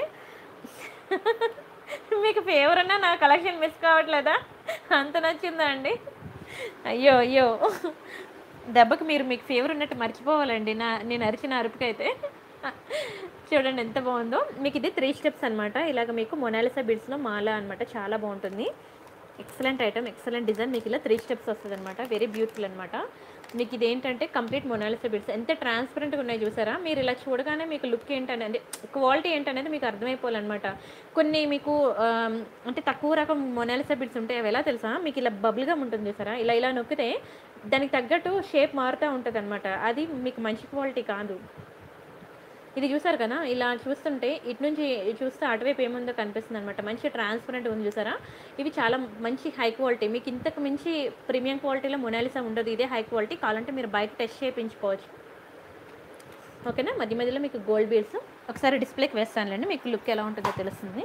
మీకు ఫేవర్ అన్నా నా కలెక్షన్ మిస్ కావట్లేదా అంత నచ్చిందా అండి అయ్యో అయ్యో దెబ్బకి మీరు మీకు ఫేవర్ ఉన్నట్టు మర్చిపోవాలండి నా నేను అరిచిన అరుపుకైతే చూడండి ఎంత బాగుందో మీకు ఇది త్రీ స్టెప్స్ అనమాట ఇలాగ మీకు మొనాలిసా బిడ్స్లో మాల అనమాట చాలా బాగుంటుంది ఎక్సలెంట్ ఐటమ్ ఎక్సలెంట్ డిజైన్ మీకు ఇలా త్రీ స్టెప్స్ వస్తుంది అనమాట వెరీ బ్యూటిఫుల్ అనమాట మీకు ఇది ఏంటంటే కంప్లీట్ మొనాలిసా బిడ్స్ ఎంత ట్రాన్స్పరెంట్గా ఉన్నాయి చూసారా మీరు ఇలా చూడగానే మీకు లుక్ ఏంటనేది క్వాలిటీ ఏంటనేది మీకు అర్థమైపోవాలన్నమాట కొన్ని మీకు ఆమ్, అంటే తక్కువ రకం మొనాలిసా బిడ్స్ ఉంటాయి అవి ఎలా తెలుసా మీకు ఇలా బబుల్గా ఉంటుంది చూసారా ఇలా ఇలా నొక్కితే దానికి తగ్గట్టు షేప్ మారుతూ ఉంటుంది అనమాట అది మీకు మంచి క్వాలిటీ కాదు ఇది చూసారు కదా ఇలా చూస్తుంటే ఇటు నుంచి చూస్తే అటువైపు ఏముందో కనిపిస్తుంది అనమాట మంచి ట్రాన్స్పరెంట్ ఉంది చూసారా ఇవి చాలా మంచి హై క్వాలిటీ మీకు ఇంతకు మించి ప్రీమియం క్వాలిటీలో మొనాలిసా ఉండదు ఇదే హై క్వాలిటీ కావాలంటే మీరు బయట టెస్ట్ చేయించుకోవచ్చు ఓకేనా మధ్య మధ్యలో మీకు గోల్డ్ బీడ్స్ ఒకసారి డిస్ప్లేకి వేస్తానులేండి మీకు లుక్ ఎలా ఉంటుందో తెలుస్తుంది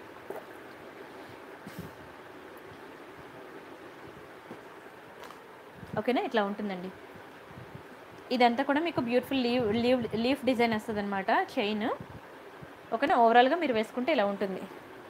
ఓకేనా ఇట్లా ఉంటుందండి ఇదంతా కూడా మీకు beautiful leave leave leaf design వస్తుంది అనమాట చైన్ ఓకేనా ఓవరాల్గా మీరు వేసుకుంటే ఇలా ఉంటుంది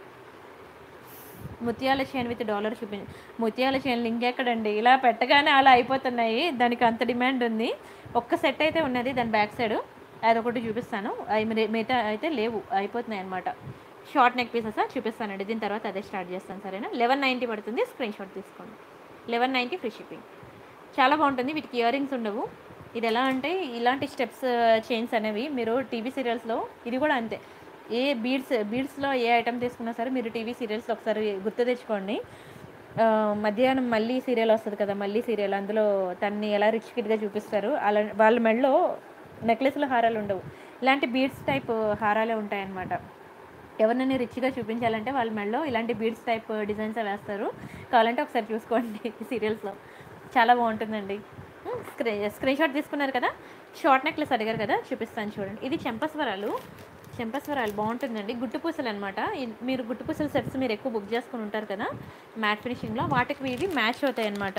ముత్యాల చైన్ విత్ డాలర్ చూపి ముత్యాల చైన్లు ఇంకెక్కడండి ఇలా పెట్టగానే అలా అయిపోతున్నాయి దానికి అంత డిమాండ్ ఉంది ఒక్క సెట్ అయితే ఉన్నది దాని బ్యాక్ సైడ్ అదొకటి చూపిస్తాను అవి మరి మిగతా అయితే లేవు అయిపోతున్నాయి అనమాట షార్ట్ నెక్ పీసెస్ చూపిస్తానండి దీని తర్వాత అదే స్టార్ట్ చేస్తాను సరేనా లెవెన్ నైంటీ పడుతుంది స్క్రీన్ షాట్ తీసుకోండి లెవెన్ నైంటీ ఫ్రీ షిప్పింగ్ చాలా బాగుంటుంది వీటికి ఇయర్ రింగ్స్ ఉండవు ఇది ఎలా అంటే ఇలాంటి స్టెప్స్ చైన్స్ అనేవి మీరు టీవీ సీరియల్స్లో ఇది కూడా అంతే ఏ బీడ్స్ బీడ్స్లో ఏ ఐటమ్ తీసుకున్నా సరే మీరు టీవీ సీరియల్స్లో ఒకసారి గుర్తు తెచ్చుకోండి ఆ, మధ్యాహ్నం మళ్ళీ సీరియల్ వస్తుంది కదా మళ్ళీ సీరియల్ అందులో తన్ని ఎలా రిచ్ కిడ్గా చూపిస్తారు అలా వాళ్ళ మెడలో నెక్లెస్లు హారాలు ఉండవు ఇలాంటి బీడ్స్ టైప్ హారాలే ఉంటాయన్నమాట ఎవరినైనా రిచ్గా చూపించాలంటే వాళ్ళ మెడలో ఇలాంటి బీడ్స్ టైప్ డిజైన్స్ వేస్తారు కావాలంటే ఒకసారి చూసుకోండి సీరియల్స్లో చాలా బాగుంటుందండి స్క్రీ స్క్రీన్ షాట్ తీసుకున్నారు కదా షార్ట్ నెక్లెస్ అడిగారు కదా చూపిస్తాను చూడండి ఇది చెంపస్వరాలు చెంపస్వరాలు బాగుంటుందండి గుట్టు పూసలు అనమాట మీరు గుట్టు పూసల సెట్స్ మీరు ఎక్కువ బుక్ చేసుకుని ఉంటారు కదా మ్యాట్ ఫినిషింగ్లో వాటికి ఇవి మ్యాచ్ అవుతాయి అన్నమాట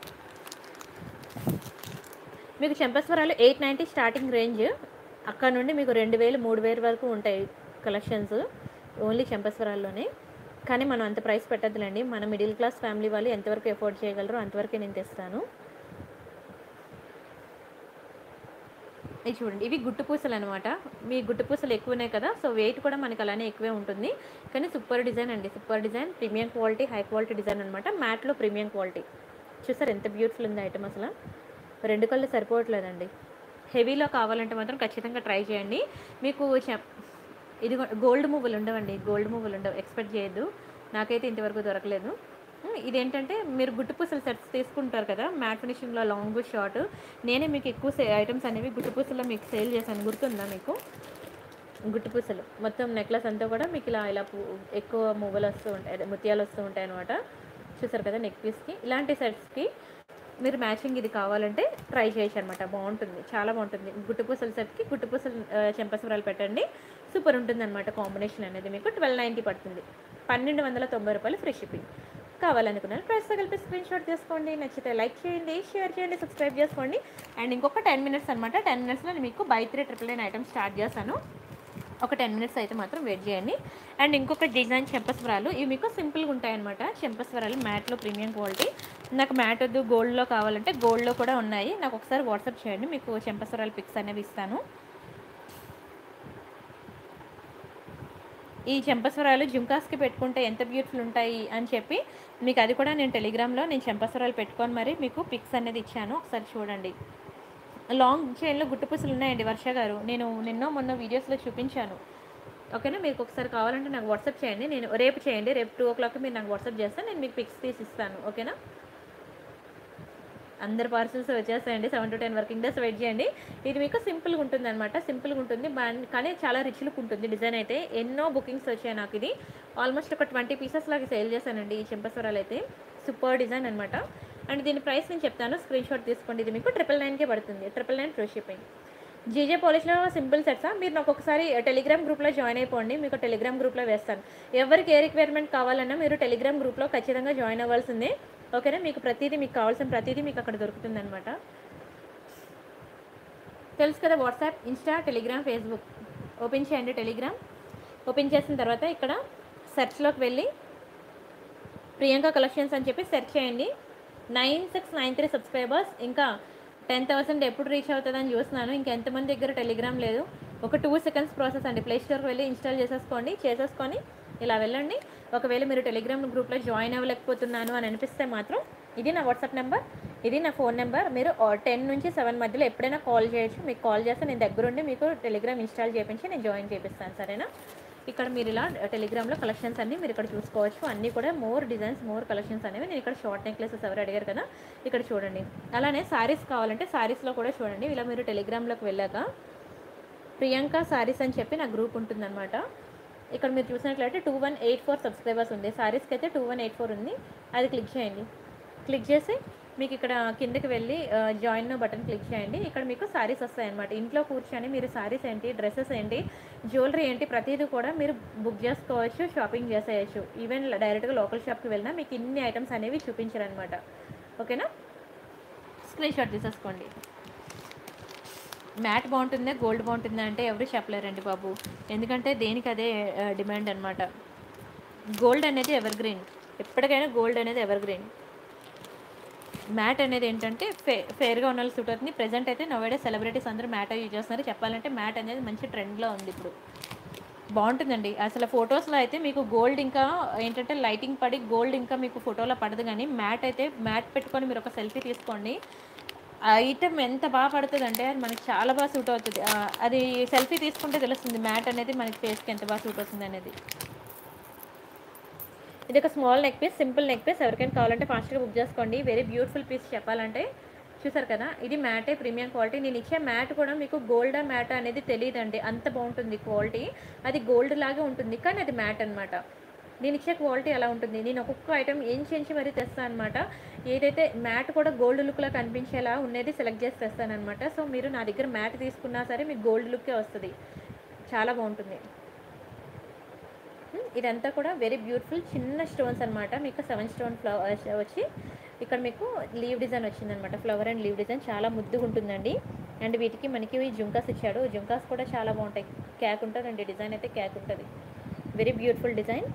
మీకు చెంపస్వరాలు ఎయిట్ నైంటీ స్టార్టింగ్ రేంజ్ అక్కడ నుండి మీకు రెండు వేలు మూడు వేలు వరకు ఉంటాయి కలెక్షన్స్ ఓన్లీ చెంపస్వరాల్లోనే కానీ మనం అంత ప్రైస్ పెట్టద్దులేండి మన మిడిల్ క్లాస్ ఫ్యామిలీ వాళ్ళు ఎంతవరకు ఎఫోర్డ్ చేయగలరో అంతవరకే నేను తెస్తాను ఇది చూడండి ఇవి గుట్టు పూసలు అనమాట మీ గుట్టు పూసలు ఎక్కువనే కదా సో వెయిట్ కూడా మనకి అలానే ఎక్కువే ఉంటుంది కానీ సూపర్ డిజైన్ అండి super design premium quality high quality design అనమాట మ్యాట్లో ప్రీమియం క్వాలిటీ చూసారు ఎంత బ్యూటిఫుల్ ఉంది ఐటమ్ అసలు రెండు కళ్ళు సరిపోవట్లేదండి హెవీలో కావాలంటే మాత్రం ఖచ్చితంగా ట్రై చేయండి మీకు చెప్ ఇది గోల్డ్ మూవలు ఉండవండి గోల్డ్ మూవలు ఉండవు ఎక్స్పెక్ట్ చేయొద్దు నాకైతే ఇంతవరకు దొరకలేదు ఉమ్, ఇదేంటంటే మీరు గుట్టు పూసలు సెట్స్ తీసుకుంటారు కదా మ్యాట్ ఫినిషింగ్లో లాంగ్ షార్ట్ నేనే మీకు ఎక్కువ ఐటమ్స్ అనేవి గుట్టు పూసల్లో మీకు సేల్ చేశాను గుర్తుందా మీకు గుట్టు పూసలు మొత్తం నెక్లెస్ అంతా కూడా మీకు ఇలా ఇలా పు- ఎక్కువ మువ్వలు వస్తూ ఉంటాయి అదే ముత్యాలు వస్తూ ఉంటాయి అనమాట చూసారు కదా నెక్ పీస్కి ఇలాంటి సెట్స్కి మీరు మ్యాచింగ్ ఇది కావాలంటే ట్రై చేయొచ్చు అనమాట బాగుంటుంది చాలా బాగుంటుంది గుట్టు పూసల సెట్కి గుట్టు పూసలు ఆ, చెంపసవరాలు పెట్టండి సూపర్ ఉంటుంది అనమాట కాంబినేషన్ అనేది మీకు ట్వెల్వ్ నైంటీ పడుతుంది పన్నెండు వందల తొంభై రూపాయలు ఫ్రీ షిప్పింగ్ కావాలనుకున్నారు ప్రైస్తో కలిపి స్క్రీన్ షాట్ తీసుకోండి నచ్చితే లైక్ చేయండి షేర్ చేయండి సబ్స్క్రైబ్ చేసుకోండి అండ్ ఇంకొక టెన్ మినిట్స్ అనమాట టెన్ మినిట్స్లో నేను మీకు buy three triple nine item start చేస్తాను ఒక టెన్ మినిట్స్ అయితే మాత్రం వెయిట్ చేయండి అండ్ ఇంకొక డిజైన్ చెంపస్వరాలు ఇవి మీకు సింపుల్గా ఉంటాయన్నమాట చెంపస్వరాలు మ్యాట్లో ప్రీమియం క్వాలిటీ నాకు మ్యాట్ వద్దు గోల్డ్లో కావాలంటే గోల్డ్లో కూడా ఉన్నాయి నాకు ఒకసారి వాట్సాప్ చేయండి మీకు చెంపస్వరాలు పిక్స్ అనేవి ఇస్తాను ఈ చెంపస్వరాలు జుంకాస్కి పెట్టుకుంటే ఎంత బ్యూటిఫుల్ ఉంటాయి అని చెప్పి మీకు అది కూడా నేను టెలిగ్రామ్లో నేను చెంపస్వరాలు పెట్టుకొని మరి మీకు పిక్స్ అనేది ఇచ్చాను ఒకసారి చూడండి లాంగ్ చైన్లో గుట్టుపూసలు ఉన్నాయండి వర్ష గారు నేను నిన్నో మొన్న వీడియోస్లో చూపించాను ఓకేనా మీకు ఒకసారి కావాలంటే నాకు వాట్సాప్ చేయండి నేను రేపు చేయండి రేపు టూ ఓ క్లాక్ మీరు నాకు వాట్సాప్ చేస్తే నేను మీకు పిక్స్ తీసి ఇస్తాను ఓకేనా అందరు పార్సల్స్ వచ్చేస్తాయండి seven to ten working days wait చేయండి ఇది మీకు సింపుల్గా ఉంటుంది అనమాట సింపుల్గా ఉంటుంది బా- కానీ చాలా రిచ్ లుక్ ఉంటుంది డిజైన్ అయితే ఎన్నో బుకింగ్స్ వచ్చాయి నాకు ఇది ఆల్మోస్ట్ ఒక ట్వంటీ పీసెస్ లాగా సేల్ చేశానండి ఈ చెంపస్వరాలు అయితే సూపర్ డిజైన్ అనమాట అండ్ దీని ప్రైస్ నేను చెప్తాను స్క్రీన్ షాట్ తీసుకోండి ఇది మీకు ట్రిపుల్ నైన్కే పడుతుంది triple nine free shipping GJ పాలిష్లో సింపుల్ సెట్సా మీరు నాకు ఒకసారి టెలిగ్రామ్ గ్రూప్లో జాయిన్ అయిపోండి మీకు టెలిగ్రామ్ గ్రూప్లో వేస్తాను ఎవరికి ఏ రిక్వైర్మెంట్ కావాలన్నా మీరు టెలిగ్రామ్ గ్రూప్లో ఖచ్చితంగా జాయిన్ అవ్వాల్సిందే ఓకేనా మీకు ప్రతిదీ మీకు కావాల్సిన ప్రతిదీ మీకు అక్కడ దొరుకుతుంది అనమాట తెలుసు కదా WhatsApp Insta Telegram Facebook open చేయండి టెలిగ్రామ్ ఓపెన్ చేసిన తర్వాత ఇక్కడ సెర్చ్లోకి వెళ్ళి ప్రియాంక కలెక్షన్స్ అని చెప్పి సెర్చ్ చేయండి nine six nine three subscribers ఇంకా టెన్ థౌసండ్ ఎప్పుడు రీచ్ అవుతుందని చూస్తున్నాను ఇంకా ఎంతమంది దగ్గర టెలిగ్రామ్ లేదు ఒక టూ సెకండ్స్ ప్రాసెస్ అండి ప్లే స్టోర్కి వెళ్ళి ఇన్స్టాల్ చేసేసుకోండి చేసేసుకొని ఇలా వెళ్ళండి ఒకవేళ మీరు టెలిగ్రామ్ గ్రూప్లో జాయిన్ అవ్వలేకపోతున్నాను అని అనిపిస్తే మాత్రం ఇది నా వాట్సాప్ నెంబర్ ఇది నా ఫోన్ నెంబర్ మీరు టెన్ నుంచి సెవెన్ మధ్యలో ఎప్పుడైనా కాల్ చేయొచ్చు మీకు కాల్ చేస్తే నేను దగ్గరుండి మీకు టెలిగ్రామ్ ఇన్స్టాల్ చేయించి నేను జాయిన్ చేపిస్తాను సరేనా ఇక్కడ మీరు ఇలా టెలిగ్రామ్లో కలెక్షన్స్ అన్ని మీరు ఇక్కడ చూసుకోవచ్చు అన్నీ కూడా మోర్ డిజైన్స్ మోర్ కలెక్షన్స్ అనేవి నేను ఇక్కడ షార్ట్ నెక్లెసెస్ ఎవరు అడిగారు కదా ఇక్కడ చూడండి అలానే శారీస్ కావాలంటే శారీస్లో కూడా చూడండి ఇలా మీరు టెలిగ్రామ్లోకి వెళ్ళాక ప్రియాంక శారీస్ అని చెప్పి నా గ్రూప్ ఉంటుందన్నమాట ఇక్కడ మీరు చూసినట్లయితే two one eight four subscribers ఉంది శారీస్కి అయితే టూ వన్ ఎయిట్ ఫోర్ ఉంది అది క్లిక్ చేయండి క్లిక్ చేసి మీకు ఇక్కడ కిందకి వెళ్ళి జాయిన్ బటన్ క్లిక్ చేయండి ఇక్కడ మీకు సారీస్ వస్తాయి అనమాట ఇంట్లో కూర్చొని మీరు సారీస్ ఏంటి డ్రెస్సెస్ ఏంటి జ్యువెలరీ ఏంటి ప్రతిదీ కూడా మీరు బుక్ చేసుకోవచ్చు షాపింగ్ చేసేయచ్చు ఈవెన్ డైరెక్ట్గా లోకల్ షాప్కి వెళ్ళినా మీకు ఇన్ని ఐటమ్స్ అనేవి చూపించారనమాట ఓకేనా స్క్రీన్ షాట్ తీసేసుకోండి మ్యాట్ బాగుంటుందా గోల్డ్ బాగుంటుందా అంటే ఎవరు చెప్పలేరండి బాబు ఎందుకంటే దేనికి అదే డిమాండ్ అనమాట గోల్డ్ అనేది ఎవర్ గ్రీన్ ఎప్పటికైనా గోల్డ్ అనేది ఎవర్ గ్రీన్ మ్యాట్ అనేది ఏంటంటే ఫే ఫేర్గా ఉన్న సూట్ అవుతుంది ప్రజెంట్ అయితే నవ్వేడే సెలబ్రిటీస్ అందరూ మ్యాట్ యూజ్ చేస్తున్నారు చెప్పాలంటే మ్యాట్ అనేది మంచి ట్రెండ్లో ఉంది ఇప్పుడు బాగుంటుందండి అసలు ఫొటోస్లో అయితే మీకు గోల్డ్ ఇంకా ఏంటంటే లైటింగ్ పడి గోల్డ్ ఇంకా మీకు ఫోటోలో పడదు కానీ మ్యాట్ అయితే మ్యాట్ పెట్టుకొని మీరు ఒక సెల్ఫీ తీసుకోండి ఆ ఐటమ్ ఎంత బాగా పడుతుంది అంటే అది మనకి చాలా బాగా సూట్ అవుతుంది ఆ, అది సెల్ఫీ తీసుకుంటే తెలుస్తుంది మ్యాట్ అనేది మనకి ఫేస్కి ఎంత బాగా సూట్ అవుతుంది అనేది ఇది ఒక small neck piece simple neck piece ఎవరికైనా కావాలంటే ఫాస్ట్గా బుక్ చేసుకోండి వెరీ బ్యూటిఫుల్ పీస్ చెప్పాలంటే చూసారు కదా ఇది మ్యాటే ప్రీమియం క్వాలిటీ నేను ఇచ్చే మ్యాట్ కూడా మీకు గోల్డ్ మ్యాట్ అనేది తెలియదండి అంత బాగుంటుంది క్వాలిటీ అది గోల్డ్ లాగే ఉంటుంది కానీ అది మ్యాట్ అనమాట నేను ఇచ్చే క్వాలిటీ అలా ఉంటుంది నేను ఒక్కొక్క ఐటమ్ ఏం చేంచి మరీ తెస్తాను అనమాట ఏదైతే మ్యాట్ కూడా గోల్డ్ లుక్లో కనిపించేలా ఉన్నది సెలెక్ట్ చేసి తెస్తాను అనమాట సో మీరు నా దగ్గర మ్యాట్ తీసుకున్నా సరే మీకు గోల్డ్ లుక్కే వస్తుంది చాలా బాగుంటుంది ఉమ్, ఇదంతా కూడా వెరీ బ్యూటిఫుల్ చిన్న స్టోన్స్ అన్నమాట మీకు సెవెన్ స్టోన్ ఫ్లవర్ వచ్చి ఇక్కడ మీకు లీవ్ డిజైన్ వచ్చిందనమాట ఫ్లవర్ అండ్ లీవ్ డిజైన్ చాలా ముద్దుగా ఉంటుందండి అండ్ వీటికి మనకి జుంకాస్ ఇచ్చాడు జుంకాస్ కూడా చాలా బాగుంటాయి క్యాక్ ఉంటుంది అండి డిజైన్ అయితే క్యాక్ ఉంటుంది వెరీ బ్యూటిఫుల్ డిజైన్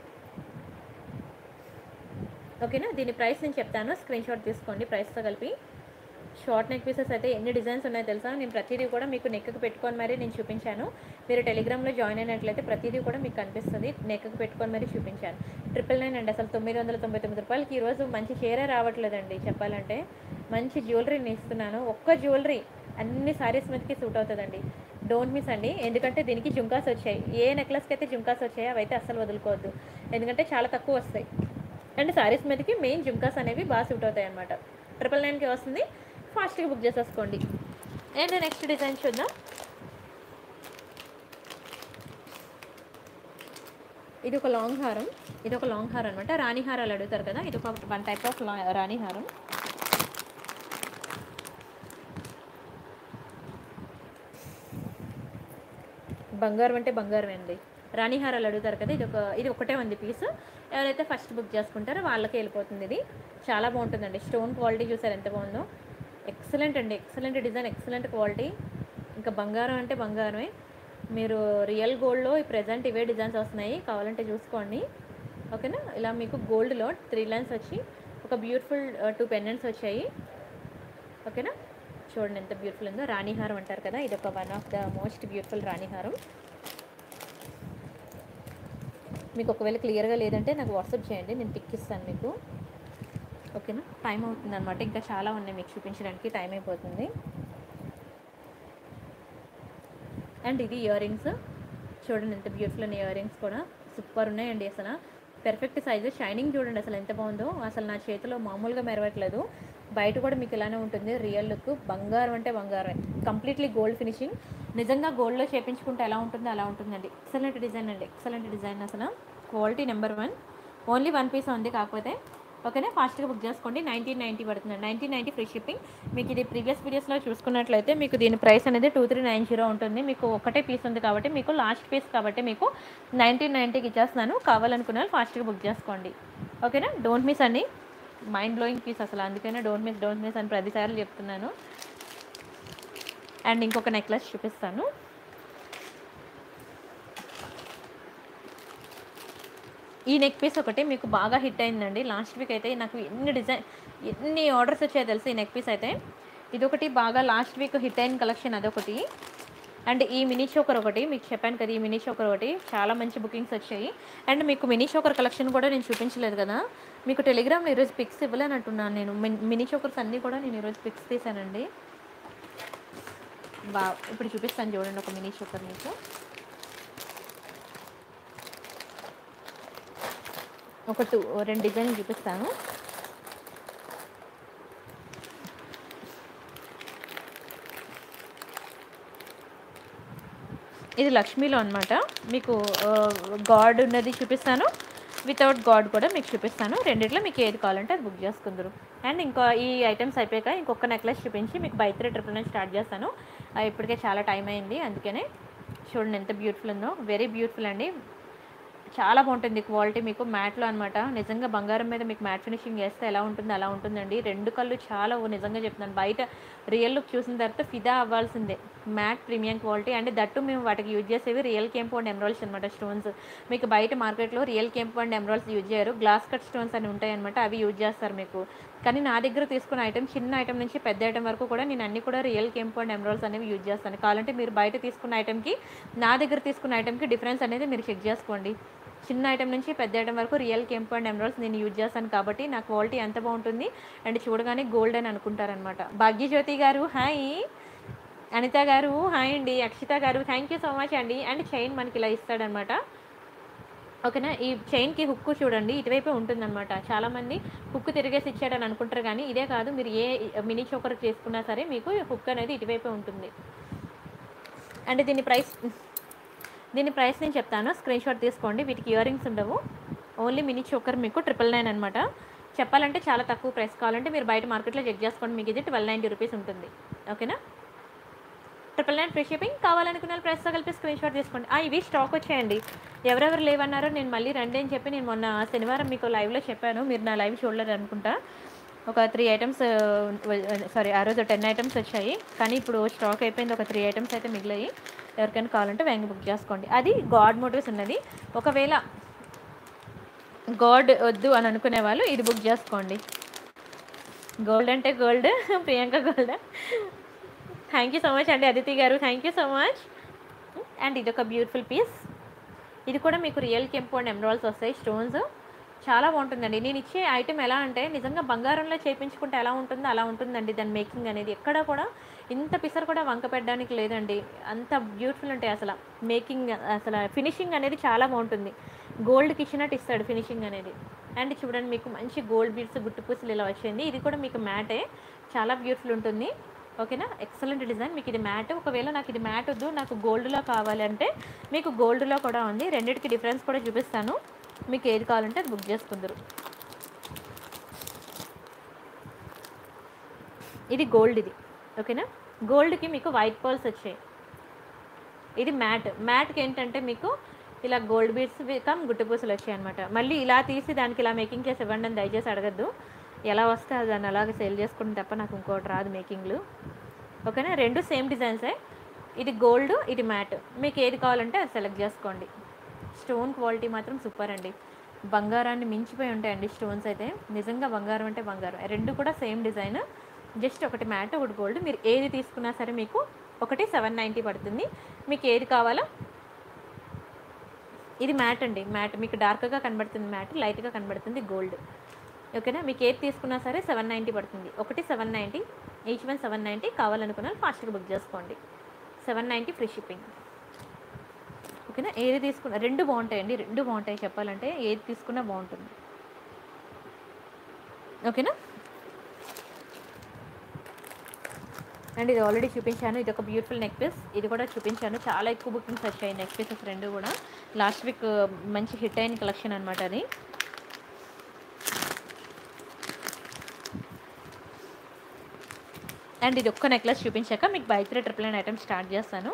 ఓకేనా దీని ప్రైస్ నేను చెప్తాను స్క్రీన్ షాట్ తీసుకోండి ప్రైస్తో కలిపి షార్ట్ నెక్ పీసెస్ అయితే ఎన్ని డిజైన్స్ ఉన్నాయో తెలుసా నేను ప్రతిదీ కూడా మీకు నెక్కి పెట్టుకొని మరీ నేను చూపించాను మీరు టెలిగ్రామ్లో జాయిన్ అయినట్లయితే ప్రతిదీ కూడా మీకు కనిపిస్తుంది నెక్కి పెట్టుకొని మరీ చూపించాను ట్రిపుల్ నైన్ అండి అసలు తొమ్మిది వందల తొంభై తొమ్మిది రూపాయలకి ఈరోజు మంచి చీరే రావట్లేదండి చెప్పాలంటే మంచి జ్యువెలరీని ఇస్తున్నాను ఒక్క జ్యువెలరీ అన్ని సారీస్ మీదకి సూట్ అవుతుందండి డోంట్ మిస్ అండి ఎందుకంటే దీనికి జుంకాస్ వచ్చాయి ఏ నెక్లెస్కి అయితే జుంకాస్ వచ్చాయో అవైతే అస్సలు వదులుకోవద్దు ఎందుకంటే చాలా తక్కువ వస్తాయి అండ్ సారీస్ మీదకి మెయిన్ జుంకాస్ అనేవి బాగా సూట్ అవుతాయి అనమాట ట్రిపుల్ నైన్కి వస్తుంది ఫాస్ట్గా బుక్ చేసేసుకోండి అండ్ నెక్స్ట్ డిజైన్ చూద్దాం ఇది ఒక లాంగ్ హారం ఇది ఒక లాంగ్ హారం అనమాట రాణి హారాలు అడుగుతారు కదా ఇది ఒక వన్ టైప్ ఆఫ్ రాణి హారం బంగారం అంటే బంగారం అండి రాణి హారాలు అడుగుతారు కదా ఇది ఒక ఇది ఒకటే ఉంది పీస్ ఎవరైతే ఫస్ట్ బుక్ చేసుకుంటారో వాళ్ళకే వెళ్ళిపోతుంది ఇది చాలా బాగుంటుందండి స్టోన్ క్వాలిటీ చూసారు ఎంత బాగుందో ఎక్సలెంట్ అండి ఎక్సలెంట్ డిజైన్ ఎక్సలెంట్ క్వాలిటీ ఇంకా బంగారం అంటే బంగారమే మీరు రియల్ గోల్డ్లో ఈ ప్రజెంట్ ఇవే డిజైన్స్ వస్తున్నాయి కావాలంటే చూసుకోండి ఓకేనా ఇలా మీకు గోల్డ్లో త్రీ లైన్స్ వచ్చి ఒక బ్యూటిఫుల్ టూ పెండెంట్స్ వచ్చాయి ఓకేనా చూడండి ఎంత బ్యూటిఫుల్ ఉందో రాణిహారం అంటారు కదా ఇది ఒక one of the most beautiful రాణిహారం మీకు ఒకవేళ క్లియర్గా లేదంటే నాకు వాట్సాప్ చేయండి నేను పిక్ ఇస్తాను మీకు ఓకేనా టైం అవుతుంది అనమాట ఇంకా చాలా ఉన్నాయి మీకు చూపించడానికి టైం అయిపోతుంది అండ్ ఇది ఇయర్ రింగ్స్ చూడండి ఎంత బ్యూటిఫుల్ ఉన్నాయి ఇయర్ రింగ్స్ కూడా సూపర్ ఉన్నాయండి అసలు పెర్ఫెక్ట్ సైజు షైనింగ్ చూడండి అసలు ఎంత బాగుందో అసలు నా చేతిలో మామూలుగా మెరవట్లేదు బయట కూడా మీకు ఇలానే ఉంటుంది రియల్ లుక్ బంగారం అంటే బంగారమే కంప్లీట్లీ గోల్డ్ ఫినిషింగ్ నిజంగా గోల్డ్లో చేపించుకుంటే ఎలా ఉంటుందో అలా ఉంటుందండి ఎక్సలెంట్ డిజైన్ అండి ఎక్సలెంట్ డిజైన్ అసలు quality number one only one piece ఉంది కాకపోతే ఓకేనా ఫాస్ట్గా బుక్ చేసుకోండి నైన్టీన్ నైంటీ పడుతుంది నైన్టీన్ నైంటీ ఫ్రీ షిప్పింగ్ మీకు ఇది ప్రీవియస్ వీడియోస్లో చూసుకున్నట్లయితే మీకు దీని ప్రైస్ అనేది టూ త్రీ నైన్ జీరో ఉంటుంది మీకు ఒకటే పీస్ ఉంది కాబట్టి మీకు లాస్ట్ పీస్ కాబట్టి మీకు నైన్టీన్ నైంటీకి ఇచ్చేస్తున్నాను కావాలనుకున్న వాళ్ళు ఫాస్ట్గా బుక్ చేసుకోండి ఓకేనా డోంట్ మిస్ అండి మైండ్ బ్లోయింగ్ పీస్ అసలు అందుకనే డోంట్ మిస్ డోంట్ మిస్ అని ప్రతిసార్లు చెప్తున్నాను అండ్ ఇంకొక నెక్లెస్ చూపిస్తాను ఈ నెక్ పీస్ ఒకటి మీకు బాగా హిట్ అయిందండి లాస్ట్ వీక్ అయితే నాకు ఎన్ని డిజైన్ ఎన్ని ఆర్డర్స్ వచ్చాయో తెలుసు ఈ నెక్ పీస్ అయితే ఇదొకటి బాగా లాస్ట్ వీక్ హిట్ అయిన కలెక్షన్ అదొకటి అండ్ ఈ మినీ చోకర్ ఒకటి మీకు చెప్పాను కదా ఈ మినీ చోకర్ ఒకటి చాలా మంచి బుకింగ్స్ వచ్చాయి అండ్ మీకు మినీ చోకర్ కలెక్షన్ కూడా నేను చూపించలేదు కదా మీకు టెలిగ్రామ్లో ఈరోజు పిక్స్ ఇవ్వలేనట్టున్నాను నేను మిన్- మినీ చోకర్స్ అన్నీ కూడా నేను ఈరోజు పిక్స్ తీసానండి బా ఇప్పుడు చూపిస్తాను చూడండి ఒక మినీ చోకర్ మీకు ఒక టూ రెండు డిజైన్లు చూపిస్తాను ఇది లక్ష్మీలో అనమాట మీకు గాడ్ ఉన్నది చూపిస్తాను వితౌట్ గాడ్ కూడా మీకు చూపిస్తాను రెండిట్లో మీకు ఏది కావాలంటే అది బుక్ చేసుకుందరు అండ్ ఇంకో ఈ ఐటమ్స్ అయిపోయాక ఇంకొక నెక్లెస్ చూపించి మీకు buy three triple nine start చేస్తాను ఆ, ఇప్పటికే చాలా టైం అయింది అందుకనే చూడండి ఎంత బ్యూటిఫుల్ ఉందో వెరీ బ్యూటిఫుల్ అండి చాలా బాగుంటుంది క్వాలిటీ మీకు మ్యాట్లో అనమాట నిజంగా బంగారం మీద మీకు మ్యాట్ ఫినిషింగ్ చేస్తే ఎలా ఉంటుందో అలా ఉంటుందండి రెండు కళ్ళు చాలా ఓ నిజంగా చెప్తున్నాను బయట రియల్ లుక్ చూసిన తర్వాత ఫిదా అవ్వాల్సిందే matte premium quality and that మేము వాటికి యూజ్ చేసేవి రియల్ కెంప్ అండ్ ఎమరాల్స్ అనమాట స్టోన్స్ మీకు బయట మార్కెట్లో real kemp and emeralds use చేయరు గ్లాస్ కట్ స్టోన్స్ అని ఉంటాయి అనమాట అవి యూజ్ చేస్తారు మీకు కానీ నా దగ్గర తీసుకున్న ఐటమ్ చిన్న ఐటమ్ నుంచి పెద్ద ఐటమ్ వరకు కూడా నేను అన్ని కూడా రియల్ కెంప్ అండ్ ఎమరాల్స్ అనేవి యూజ్ చేస్తాను కావాలంటే మీరు బయట తీసుకున్న ఐటమ్కి నా దగ్గర తీసుకున్న ఐటమ్కి డిఫరెన్స్ అనేది మీరు చెక్ చేసుకోండి చిన్న ఐటమ్ నుంచి పెద్ద ఐటమ్ వరకు రియల్ కెంప్ అండ్ ఎమరాల్స్ నేను యూజ్ చేస్తాను కాబట్టి నా క్వాలిటీ ఎంత బాగుంటుంది అండ్ చూడగానే గోల్డ్ అని అనుకుంటారనమాట భాగ్యజ్యోతి గారు హాయ్ అనిత గారు హాయ్ అండి Akshitha garu thank you so much అండి అండ్ చైన్ మనకి ఇలా ఇస్తాడనమాట ఓకేనా ఈ చైన్కి హుక్ చూడండి ఇటువైపే ఉంటుందన్నమాట చాలామంది హుక్ తిరిగేసి ఇచ్చాడని అనుకుంటారు కానీ ఇదే కాదు మీరు ఏ మినీ చోకర్ చేసుకున్నా సరే మీకు హుక్ అనేది ఇటువైపే ఉంటుంది అండ్ దీని ప్రైస్ దీని ప్రైస్ నేను చెప్తాను స్క్రీన్ షాట్ తీసుకోండి వీటికి ఇయర్ రింగ్స్ ఉండవు ఓన్లీ మినీ చోకర్ మీకు ట్రిపుల్ నైన్ అనమాట చెప్పాలంటే చాలా తక్కువ ప్రైస్ కావాలంటే మీరు బయట మార్కెట్లో చెక్ చేసుకోండి మీకు ఇది ట్వెల్వ్ నైంటీ రూపీస్ ఉంటుంది ఓకేనా ట్రిపుల్ నైన్ ఫ్రీ షిప్పింగ్ కావాలనుకున్న వాళ్ళు ప్రైస్తో కలిపి స్క్రీన్ షాట్ తీసుకోండి ఆ, ఇవి స్టాక్ వచ్చాయండి ఎవరెవరు లేవన్నారో నేను మళ్ళీ రండి అని చెప్పి నేను మొన్న శనివారం మీకు లైవ్లో చెప్పాను మీరు నా లైవ్ చూడలేదు అనుకుంటా ఒక త్రీ ఐటమ్స్ సారీ ఆ రోజు టెన్ ఐటమ్స్ వచ్చాయి కానీ ఇప్పుడు స్టాక్ అయిపోయింది ఒక త్రీ ఐటమ్స్ అయితే మిగిలాయి ఎవరికైనా కావాలంటే వెంగి బుక్ చేసుకోండి అది గాడ్ మోటివ్స్ ఉన్నది ఒకవేళ గాడ్ వద్దు అని అనుకునే వాళ్ళు ఇది బుక్ చేసుకోండి గోల్డ్ అంటే gold Priyanka gold thank you so much అండి Aditi garu thank you so much and ఇది ఒక బ్యూటిఫుల్ పీస్ ఇది కూడా మీకు రియల్ కెంపు అండ్ ఎమరాల్స్ వస్తాయి స్టోన్స్ చాలా బాగుంటుందండి నేను ఇచ్చే ఐటెం ఎలా అంటే నిజంగా బంగారంలో చేయించుకుంటే ఎలా ఉంటుందో అలా ఉంటుందండి దాని మేకింగ్ అనేది ఎక్కడ కూడా ఇంత పిసర్ కూడా వంక పెట్టడానికి లేదండి అంత బ్యూటిఫుల్ ఉంటాయి అసలు మేకింగ్ అసలు ఫినిషింగ్ అనేది చాలా బాగుంటుంది గోల్డ్కి ఇచ్చినట్టు ఇస్తాడు ఫినిషింగ్ అనేది అండ్ చూడండి మీకు మంచి గోల్డ్ బీడ్స్ గుట్టుపూసలు ఇలా వచ్చింది ఇది కూడా మీకు మ్యాటే చాలా బ్యూటిఫుల్ ఉంటుంది ఓకేనా ఎక్సలెంట్ డిజైన్ మీకు ఇది మ్యాట్ ఒకవేళ నాకు ఇది మ్యాట్ వద్దు నాకు గోల్డ్లో కావాలంటే మీకు గోల్డ్లో కూడా ఉంది రెండింటికి డిఫరెన్స్ కూడా చూపిస్తాను మీకు ఏది కావాలంటే అది బుక్ చేసుకుందరు ఇది గోల్డ్ ఇది ఓకేనా గోల్డ్కి మీకు వైట్ పర్ల్స్ వచ్చాయి ఇది మ్యాట్ మ్యాట్కి ఏంటంటే మీకు ఇలా గోల్డ్ బీడ్స్ కమ్ గుట్టుపూసలు వచ్చాయి అనమాట మళ్ళీ ఇలా తీసి దానికి ఇలా మేకింగ్ చేసి ఇవ్వండి అని దయచేసి అడగద్దు ఎలా వస్తే అది దాన్ని అలాగే సేల్ చేసుకుంటే తప్ప నాకు ఇంకోటి రాదు మేకింగ్లు ఓకేనా రెండు సేమ్ డిజైన్సే ఇది గోల్డ్ ఇది మ్యాట్ మీకు ఏది కావాలంటే అది సెలెక్ట్ చేసుకోండి స్టోన్ క్వాలిటీ మాత్రం సూపర్ అండి బంగారాన్ని మించిపోయి ఉంటాయండి స్టోన్స్ అయితే నిజంగా బంగారం అంటే బంగారం రెండు కూడా సేమ్ డిజైన్ జస్ట్ ఒకటి మ్యాట్ ఒకటి గోల్డ్ మీరు ఏది తీసుకున్నా సరే మీకు ఒకటి సెవెన్ నైంటీ పడుతుంది మీకు ఏది కావాలో ఇది మ్యాట్ అండి మ్యాట్ మీకు డార్క్గా కనబడుతుంది మ్యాట్ లైట్గా కనబడుతుంది గోల్డ్ ఓకేనా మీకు ఏది తీసుకున్నా సరే సెవెన్ నైంటీ పడుతుంది ఒకటి seven ninety each one seven ninety కావాలనుకున్న వాళ్ళు ఫాస్ట్గా బుక్ చేసుకోండి సెవెన్ నైంటీ ఫ్రీ షిప్పింగ్ ఓకేనా ఏది తీసుకున్నా రెండు బాగుంటాయండి రెండు బాగుంటాయి చెప్పాలంటే ఏది తీసుకున్నా బాగుంటుంది ఓకేనా అండ్ ఇది ఆల్రెడీ చూపించాను ఇది ఒక బ్యూటిఫుల్ నెక్ పీస్ ఇది కూడా చూపించాను చాలా ఎక్కువ బుకింగ్స్ వచ్చాయి నెక్ పీసెస్ రెండు కూడా లాస్ట్ వీక్ మంచి హిట్ అయిన కలెక్షన్ అనమాట అది అండ్ ఇది ఒక్క నెక్లెస్ చూపించాక మీకు buy three triple nine item start చేస్తాను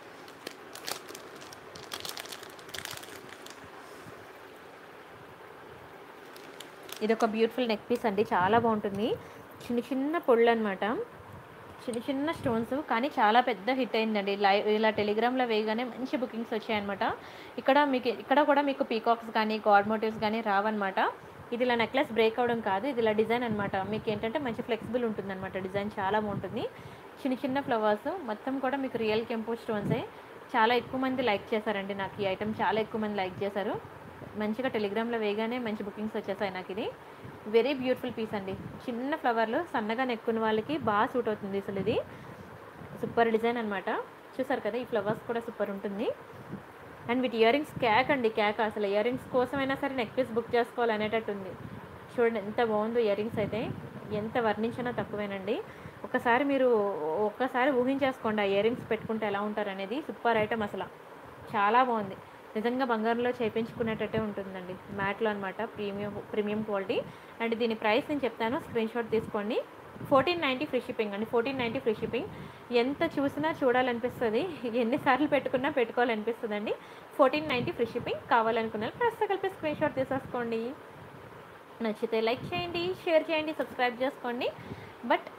ఇది ఒక బ్యూటిఫుల్ నెక్ పీస్ అండి చాలా బాగుంటుంది చిన్న చిన్న పొళ్ళు అనమాట చిన్న చిన్న స్టోన్స్ కానీ చాలా పెద్ద హిట్ అయిందండి లైవ్ ఇలా టెలిగ్రామ్లో వేయగానే మంచి బుకింగ్స్ వచ్చాయన్నమాట ఇక్కడ మీకు ఇక్కడ కూడా మీకు పీకాక్స్ కానీ గాడ్ మోటివ్స్ కానీ రావన్నమాట ఇది ఇలా నెక్లెస్ బ్రేక్ అవ్వడం కాదు ఇది ఇలా డిజైన్ అనమాట మీకు ఏంటంటే మంచి ఫ్లెక్సిబుల్ ఉంటుంది అనమాట డిజైన్ చాలా బాగుంటుంది చిన్న చిన్న ఫ్లవర్స్ మొత్తం కూడా మీకు రియల్ కెంపో స్టోన్సే చాలా ఎక్కువ మంది లైక్ చేశారండి నాకు ఈ ఐటమ్ చాలా ఎక్కువ మంది లైక్ చేశారు మంచిగా టెలిగ్రామ్లో వేయగానే మంచి బుకింగ్స్ వచ్చేసాయి నాకు ఇది వెరీ బ్యూటిఫుల్ పీస్ అండి చిన్న ఫ్లవర్లు సన్నగా నెక్కున్న వాళ్ళకి బాగా సూట్ అవుతుంది అసలు ఇది సూపర్ డిజైన్ అనమాట చూసారు కదా ఈ ఫ్లవర్స్ కూడా సూపర్ ఉంటుంది అండ్ వీటి ఇయర్ రింగ్స్ క్యాక్ అండి క్యాక్ అసలు ఇయర్ రింగ్స్ కోసమైనా సరే నెక్ పీస్ బుక్ చేసుకోవాలి అనేటట్టు ఉంది చూడండి ఎంత బాగుందో ఇయర్ రింగ్స్ అయితే ఎంత వర్ణించినా తక్కువేనండి ఒకసారి మీరు ఒక్కసారి ఊహించేసుకోండి ఆ ఇయర్ రింగ్స్ పెట్టుకుంటే ఎలా ఉంటారు అనేది సూపర్ ఐటమ్ అసలు చాలా బాగుంది నిజంగా బంగారంలో చేయించుకునేటట్టే ఉంటుందండి మ్యాట్లో అనమాట ప్రీమియం ప్రీమియం క్వాలిటీ అండ్ దీని ప్రైస్ నేను చెప్తాను స్క్రీన్ షాట్ తీసుకోండి ఫోర్టీన్ నైంటీ ఫ్రీ షిప్పింగ్ అండి ఫోర్టీన్ నైంటీ ఫ్రీ షిప్పింగ్ ఎంత చూసినా చూడాలనిపిస్తుంది ఎన్నిసార్లు పెట్టుకున్నా పెట్టుకోవాలనిపిస్తుంది అండి ఫోర్టీన్ నైంటీ ఫ్రీ షిప్పింగ్ కావాలనుకున్న ప్రస్తుతం కలిపి స్క్రీన్ షాట్ తీసేసుకోండి నచ్చితే లైక్ చేయండి షేర్ చేయండి సబ్స్క్రైబ్ చేసుకోండి బట్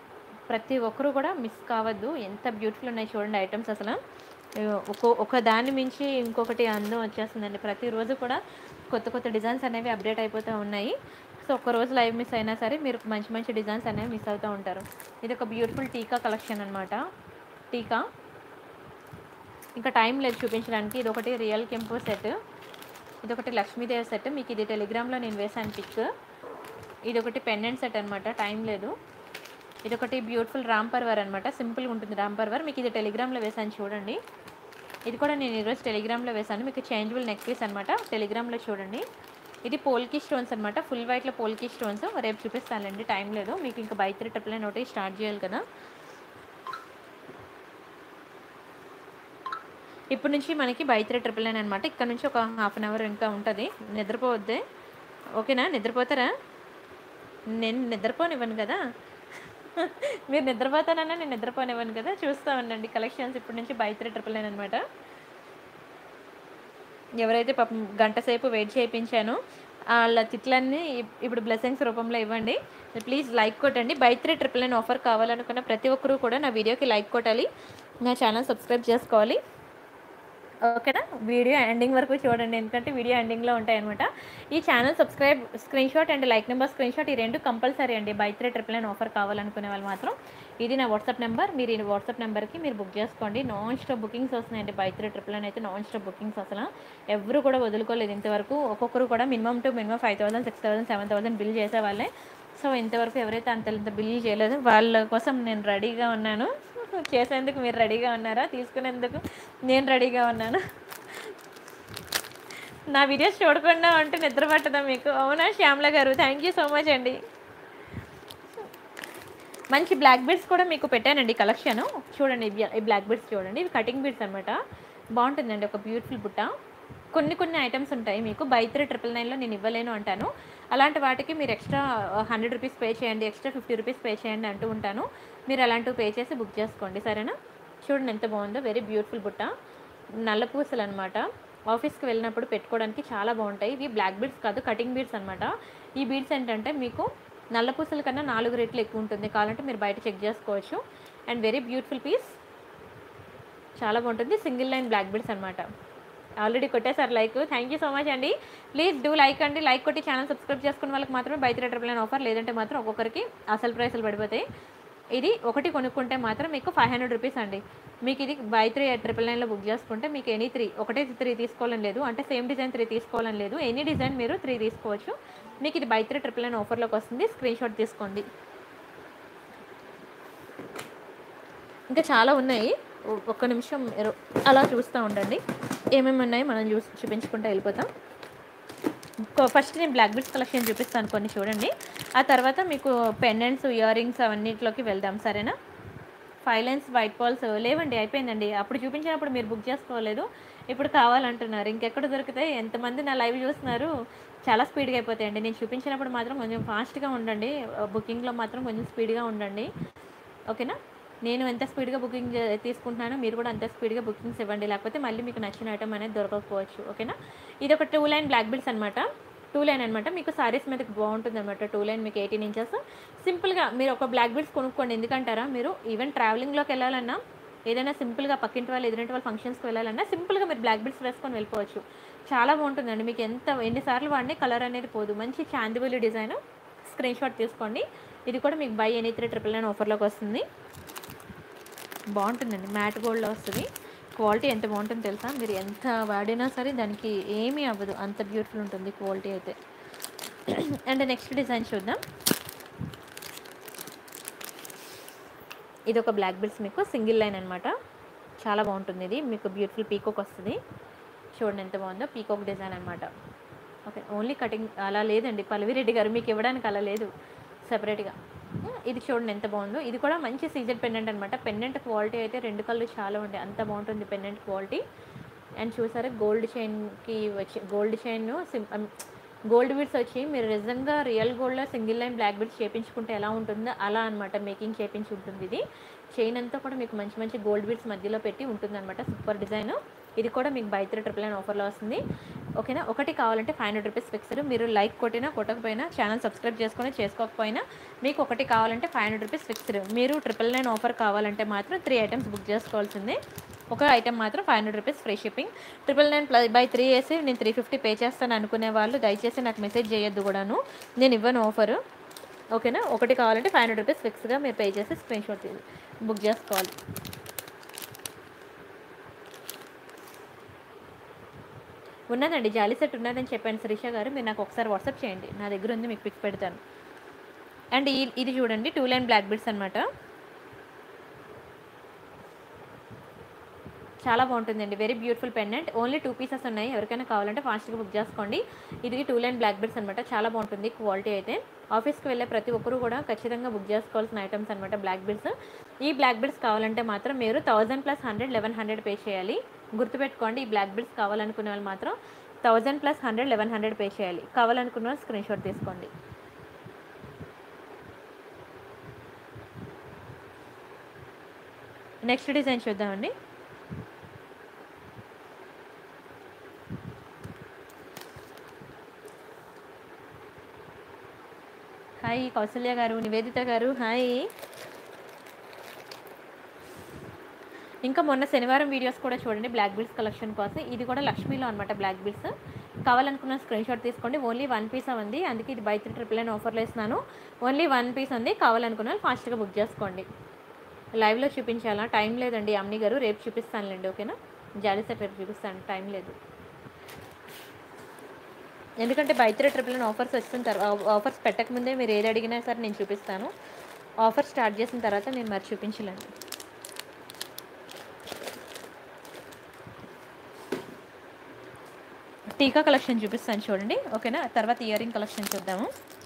ప్రతి ఒక్కరు కూడా మిస్ కావద్దు ఎంత బ్యూటిఫుల్ ఉన్నాయి చూడండి ఐటమ్స్ అసలు ఇగో ఒక్కో ఒక దాన్ని మించి ఇంకొకటి అందం వచ్చేస్తుందండి ప్రతిరోజు కూడా కొత్త కొత్త డిజైన్స్ అనేవి అప్డేట్ అయిపోతూ ఉన్నాయి సో ఒక్క రోజు లైవ్ మిస్ అయినా సరే మీరు మంచి మంచి డిజైన్స్ అనేవి మిస్ అవుతూ ఉంటారు ఇది ఒక బ్యూటిఫుల్ టీకా కలెక్షన్ అనమాట టీకా ఇంకా టైం లేదు చూపించడానికి ఇది ఒకటి రియల్ కెంపో సెట్ ఇది ఒకటి లక్ష్మీదేవి సెట్ మీకు ఇది టెలిగ్రామ్లో నేను వేసాను పిక్ ఇది ఒకటి పెండెంట్ సెట్ అనమాట టైం లేదు ఇది ఒకటి బ్యూటిఫుల్ రామ్ పర్వర్ అనమాట సింపుల్గా ఉంటుంది రామ్ పర్వర్ మీకు ఇది టెలిగ్రామ్లో వేసాను చూడండి ఇది కూడా నేను ఈరోజు టెలిగ్రామ్లో వేసాను మీకు చేంజబుల్ నెక్ పీస్ అనమాట టెలిగ్రామ్లో చూడండి ఇది పోల్కి స్టోన్స్ అనమాట ఫుల్ వైట్లో పోల్కి స్టోన్స్ రేపు చూపిస్తానండి టైం లేదు మీకు ఇంకా బై త్రీ ట్రిపుల్ నైన్ ఒకటి స్టార్ట్ చేయాలి కదా ఇప్పుడు నుంచి మనకి బై త్రీ ట్రిపుల్ నైన్ అనమాట ఇక్కడ నుంచి ఒక హాఫ్ అన్ అవర్ ఇంకా ఉంటుంది నిద్రపోవద్దే ఓకేనా నిద్రపోతారా నేను నిద్రపోనివ్వను కదా మీరు నిద్రపోతానన్నా నేను నిద్రపోనివ్వను కదా చూస్తూ ఉండండి కలెక్షన్స్ ఇప్పటి నుంచి బై త్రీ ట్రిపుల్ నైన్ అనమాట ఎవరైతే పాపం గంట సేపు వెయిట్ చేయించానో వాళ్ళ తిట్లన్నీ ఇప్- ఇప్పుడు బ్లెస్సింగ్స్ రూపంలో ఇవ్వండి ప్లీజ్ లైక్ కొట్టండి buy three triple nine offer కావాలనుకున్న ప్రతి ఒక్కరూ కూడా నా వీడియోకి లైక్ కొట్టాలి నా ఛానల్ సబ్స్క్రైబ్ చేసుకోవాలి ఓకేనా వీడియో ఎండింగ్ వరకు చూడండి ఎందుకంటే వీడియో ఎండింగ్లో ఉంటాయన్నమాట ఈ channel subscribe screen shot and like number screen shot ఈ రెండు కంపల్సరీ అండి buy three triple nine offer కావాలనుకునే వాళ్ళు మాత్రం ఇది నా వాట్సాప్ నెంబర్ మీరు ఈ వాట్సాప్ నెంబర్కి మీరు బుక్ చేసుకోండి నాన్ స్టాప్ బుకింగ్స్ వస్తున్నాయండి బై త్రీ ట్రిపుల్ నైన్ అయితే నాన్ స్టాప్ బుకింగ్స్ అసలు ఎవరు కూడా వదులుకోలేదు ఇంతవరకు ఒక్కొక్కరు కూడా minimum to minimum five thousand six thousand seven thousand bill చేసే వాళ్ళే సో ఇంతవరకు ఎవరైతే అంత ఇంత బిల్ చేయలేదు వాళ్ళ కోసం నేను రెడీగా ఉన్నాను చేసేందుకు మీరు రెడీగా ఉన్నారా తీసుకునేందుకు నేను రెడీగా ఉన్నాను నా వీడియోస్ చూడకుండా ఉంటే నిద్ర పట్టదా మీకు అవునా శ్యామల గారు థ్యాంక్ యూ సో మచ్ అండి మంచి బ్లాక్ బీడ్స్ కూడా మీకు పెట్టానండి కలెక్షన్ చూడండి ఇవి- ఈ బ్లాక్ బీడ్స్ చూడండి ఇవి కటింగ్ బీడ్స్ అనమాట బాగుంటుందండి ఒక బ్యూటిఫుల్ బుట్ట కొన్ని కొన్ని ఐటమ్స్ ఉంటాయి మీకు బై త్రీ ట్రిపుల్ నైన్లో నేను ఇవ్వలేను అంటాను అలాంటి వాటికి మీరు ఎక్స్ట్రా హండ్రెడ్ రూపీస్ పే చేయండి ఎక్స్ట్రా ఫిఫ్టీ రూపీస్ పే చేయండి అంటూ ఉంటాను మీరు అలాంటివి పే చేసి బుక్ చేసుకోండి సరేనా చూడండి ఎంత బాగుందో వెరీ బ్యూటిఫుల్ బుట్ట నల్ల పూసలు అనమాట ఆఫీస్కి వెళ్ళినప్పుడు పెట్టుకోవడానికి చాలా బాగుంటాయి ఇవి బ్లాక్ బీడ్స్ కాదు కటింగ్ బీడ్స్ అనమాట ఈ బీడ్స్ ఏంటంటే మీకు నల్ల పూసల కన్నా నాలుగు రేట్లు ఎక్కువ ఉంటుంది కావాలంటే మీరు బయట చెక్ చేసుకోవచ్చు అండ్ వెరీ బ్యూటిఫుల్ పీస్ చాలా బాగుంటుంది సింగిల్ లైన్ బ్లాక్ బీడ్స్ అనమాట ఆల్రెడీ కొట్టేసారు like thank you so much అండి ప్లీజ్ డూ లైక్ అండి లైక్ కొట్టి ఛానల్ సబ్స్క్రైబ్ చేసుకున్న వాళ్ళకి మాత్రమే buy three triple nine offer లేదంటే మాత్రం ఒక్కొక్కరికి అసలు ప్రైసులు పడిపోతాయి ఇది ఒకటి కొనుక్కుంటే మాత్రం మీకు ఫైవ్ హండ్రెడ్ రూపీస్ అండి మీకు ఇది బై త్రీ ట్రిపుల్ నైన్లో బుక్ చేసుకుంటే మీకు ఎనీ త్రీ ఒకటే త్రీ తీసుకోవాలని లేదు అంటే సేమ్ డిజైన్ త్రీ తీసుకోవాలని లేదు ఎనీ డిజైన్ మీరు త్రీ తీసుకోవచ్చు మీకు ఇది బై త్రీ ట్రిపుల్ నైన్ ఆఫర్లోకి వస్తుంది స్క్రీన్ షాట్ తీసుకోండి ఇంకా చాలా ఉన్నాయి ఒ- ఒక్క నిమిషం మీరు అలా చూస్తూ ఉండండి ఏమేమి ఉన్నాయి మనం చూసి చూపించుకుంటూ వెళ్ళిపోతాం ఫస్ట్ నేను బ్లాక్ బిట్స్ కలెక్షన్ చూపిస్తాను కొన్ని చూడండి ఆ తర్వాత మీకు పెండెంట్స్ ఇయర్ రింగ్స్ అవన్నిటిలోకి వెళ్దాం సరేనా ఫైవ్ లైన్స్ వైట్ పాల్స్ లేవండి అయిపోయిందండి అప్పుడు చూపించినప్పుడు మీరు బుక్ చేసుకోలేదు ఇప్పుడు కావాలంటున్నారు ఇంకెక్కడ దొరుకుతాయి ఎంతమంది నా లైవ్ చూస్తున్నారు చాలా స్పీడ్గా అయిపోతాయండి నేను చూపించినప్పుడు మాత్రం కొంచెం ఫాస్ట్గా ఉండండి బుకింగ్లో మాత్రం కొంచెం స్పీడ్గా ఉండండి ఓకేనా నేను ఎంత స్పీడ్గా బుకింగ్ చే- తీసుకుంటున్నానో మీరు కూడా అంత స్పీడ్గా బుకింగ్స్ ఇవ్వండి లేకపోతే మళ్ళీ మీకు నచ్చిన ఐటమ్ అనేది దొరకకపోవచ్చు ఓకేనా ఇది ఒక టూ లైన్ బ్లాక్ బిల్స్ అనమాట టూ లైన్ అనమాట మీకు సారీస్ మీదకి బాగుంటుంది అనమాట టూ లైన్ మీకు ఎయిటీన్ ఇంచెస్ సింపుల్గా మీరు ఒక బ్లాక్ బిల్స్ కొనుక్కోండి ఎందుకంటారా మీరు ఈవెన్ ట్రావెలింగ్లోకి వెళ్ళాలన్నా ఏదైనా సింపుల్గా పక్కింటి వాళ్ళు ఎదురింటి వాళ్ళ ఫంక్షన్స్కి వెళ్ళాలన్నా సింపుల్గా మీరు బ్లాక్ బిల్స్ వేసుకొని వెళ్ళిపోవచ్చు చాలా బాగుంటుందండి మీకు ఎంత ఎన్నిసార్లు వాడినా కలర్ అనేది పోదు మంచి చాందిబులి డిజైన్ స్క్రీన్ షాట్ తీసుకోండి ఇది కూడా మీకు buy any three triple nine ఆఫర్లోకి వస్తుంది బాగుంటుందండి మ్యాట్ గోల్డ్లో వస్తుంది క్వాలిటీ ఎంత బాగుంటుందో తెలుసా మీరు ఎంత వాడినా సరే దానికి ఏమీ అవ్వదు అంత బ్యూటిఫుల్ ఉంటుంది క్వాలిటీ అయితే అండ్ నెక్స్ట్ డిజైన్ చూద్దాం ఇది ఒక బ్లాక్ బిల్స్ మీకు సింగిల్ లైన్ అనమాట చాలా బాగుంటుంది ఇది మీకు బ్యూటిఫుల్ పీకోక్ వస్తుంది చూడండి ఎంత బాగుందో పీకోక్ డిజైన్ అనమాట ఓకే ఓన్లీ కటింగ్ అలా లేదండి పల్లవిరెడ్డి గారు మీకు ఇవ్వడానికి అలా లేదు సెపరేట్గా ఇది చూడండి ఎంత బాగుందో ఇది కూడా మంచి సీజెడ్ పెండెంట్ అనమాట పెండెంట్ క్వాలిటీ అయితే రెండు కళ్ళు చాలా ఉంటాయి అంత బాగుంటుంది పెండెంట్ క్వాలిటీ అండ్ చూసారా గోల్డ్ చైన్కి వచ్చి గోల్డ్ చైన్ సిం గోల్డ్ బిడ్స్ వచ్చి మీరు నిజంగా రియల్ గోల్డ్లో సింగిల్ లైన్ బ్లాక్ బిడ్స్ చేపించుకుంటే ఎలా ఉంటుందో అలా అనమాట మేకింగ్ చేపించి ఉంటుంది ఇది చైన్ అంతా కూడా మీకు మంచి మంచి గోల్డ్ బిడ్స్ మధ్యలో పెట్టి ఉంటుంది అనమాట సూపర్ డిజైన్ ఇది కూడా మీకు బై త్రీ ట్రిపుల్ నైన్ ఆఫర్లో వస్తుంది ఓకేనా ఒకటి కావాలంటే ఫైవ్ హండ్రెడ్ రూపీస్ ఫిక్స్డ్ మీరు లైక్ కొట్టినా కొట్టకపోయినా ఛానల్ సబ్స్క్రైబ్ చేసుకొని చేసుకోకపోయినా మీకు ఒకటి కావాలంటే ఫైవ్ హండ్రెడ్ రూపీస్ ఫిక్స్డ్ మీరు ట్రిపుల్ నైన్ ఆఫర్ కావాలంటే మాత్రం త్రీ ఐటమ్స్ బుక్ చేసుకోవాల్సిందే ఒక ఐటమ్ మాత్రం five hundred rupees free shipping triple nine plus by three వేసి నేను త్రీ ఫిఫ్టీ పే చేస్తాను అనుకునే వాళ్ళు దయచేసి నాకు మెసేజ్ చేయొద్దు కూడాను నేను ఇవ్వను ఆఫర్ ఓకేనా ఒకటి కావాలంటే ఫైవ్ హండ్రెడ్ రూపీస్ ఫిక్స్గా మీరు పే చేసి స్క్రీన్ షాట్ బుక్ చేసుకోవాలి ఉన్నదండి జాలీ సెట్ ఉన్నదని చెప్పాను శిరీష గారు మీరు నాకు ఒకసారి వాట్సాప్ చేయండి నా దగ్గర ఉంది మీకు పిక్ పెడతాను అండ్ ఈ ఇది చూడండి టూ లైన్ బ్లాక్ బిడ్స్ అనమాట చాలా బాగుంటుందండి very beautiful pendant only two pieces ఉన్నాయి ఎవరికైనా కావాలంటే ఫాస్ట్గా బుక్ చేసుకోండి ఇది టూ లైన్ బ్లాక్ బెడ్స్ అనమాట చాలా బాగుంటుంది క్వాలిటీ అయితే ఆఫీస్కి వెళ్ళే ప్రతి ఒక్కరు కూడా ఖచ్చితంగా బుక్ చేసుకోవాల్సిన ఐటమ్స్ అనమాట బ్లాక్ బెడ్స్ ఈ బ్లాక్ బెడ్స్ కావాలంటే మాత్రం మీరు thousand plus hundred eleven hundred pay చేయాలి గుర్తుపెట్టుకోండి ఈ బ్లాక్ బెడ్స్ కావాలనుకునే వాళ్ళు మాత్రం thousand plus hundred eleven hundred pay చేయాలి కావాలనుకున్న వాళ్ళు స్క్రీన్ షాట్ తీసుకోండి నెక్స్ట్ డిజైన్ చూద్దామండి హాయ్ కౌసల్య గారు నివేదిత గారు హాయ్ ఇంకా మొన్న శనివారం వీడియోస్ కూడా చూడండి బ్లాక్ బిల్స్ కలెక్షన్ కోసం ఇది కూడా లక్ష్మీలో అనమాట బ్లాక్ బిల్స్ కావాలనుకున్న స్క్రీన్ షాట్ తీసుకోండి ఓన్లీ వన్ పీస్ ఉంది అందుకే ఇది బై త్రీ ట్రిపుల్ నైన్ ఆఫర్లో ఇస్తున్నాను ఓన్లీ వన్ పీస్ ఉంది కావాలనుకున్న వాళ్ళు ఫాస్ట్గా బుక్ చేసుకోండి లైవ్లో చూపించాలా టైం లేదండి అమ్ని గారు రేపు చూపిస్తానులేండి ఓకేనా జాలీ సెట్ రేపు చూపిస్తాను టైం లేదు ఎందుకంటే buy three triple nine offers వచ్చిన తర్వాత ఆఫర్స్ పెట్టకముందే మీరు ఏది అడిగినా సరే నేను చూపిస్తాను ఆఫర్ స్టార్ట్ చేసిన తర్వాత నేను మరి చూపించలేండి టీకా కలెక్షన్ చూపిస్తాను చూడండి ఓకేనా తర్వాత ఇయర్ రింగ్ కలెక్షన్ చూద్దాము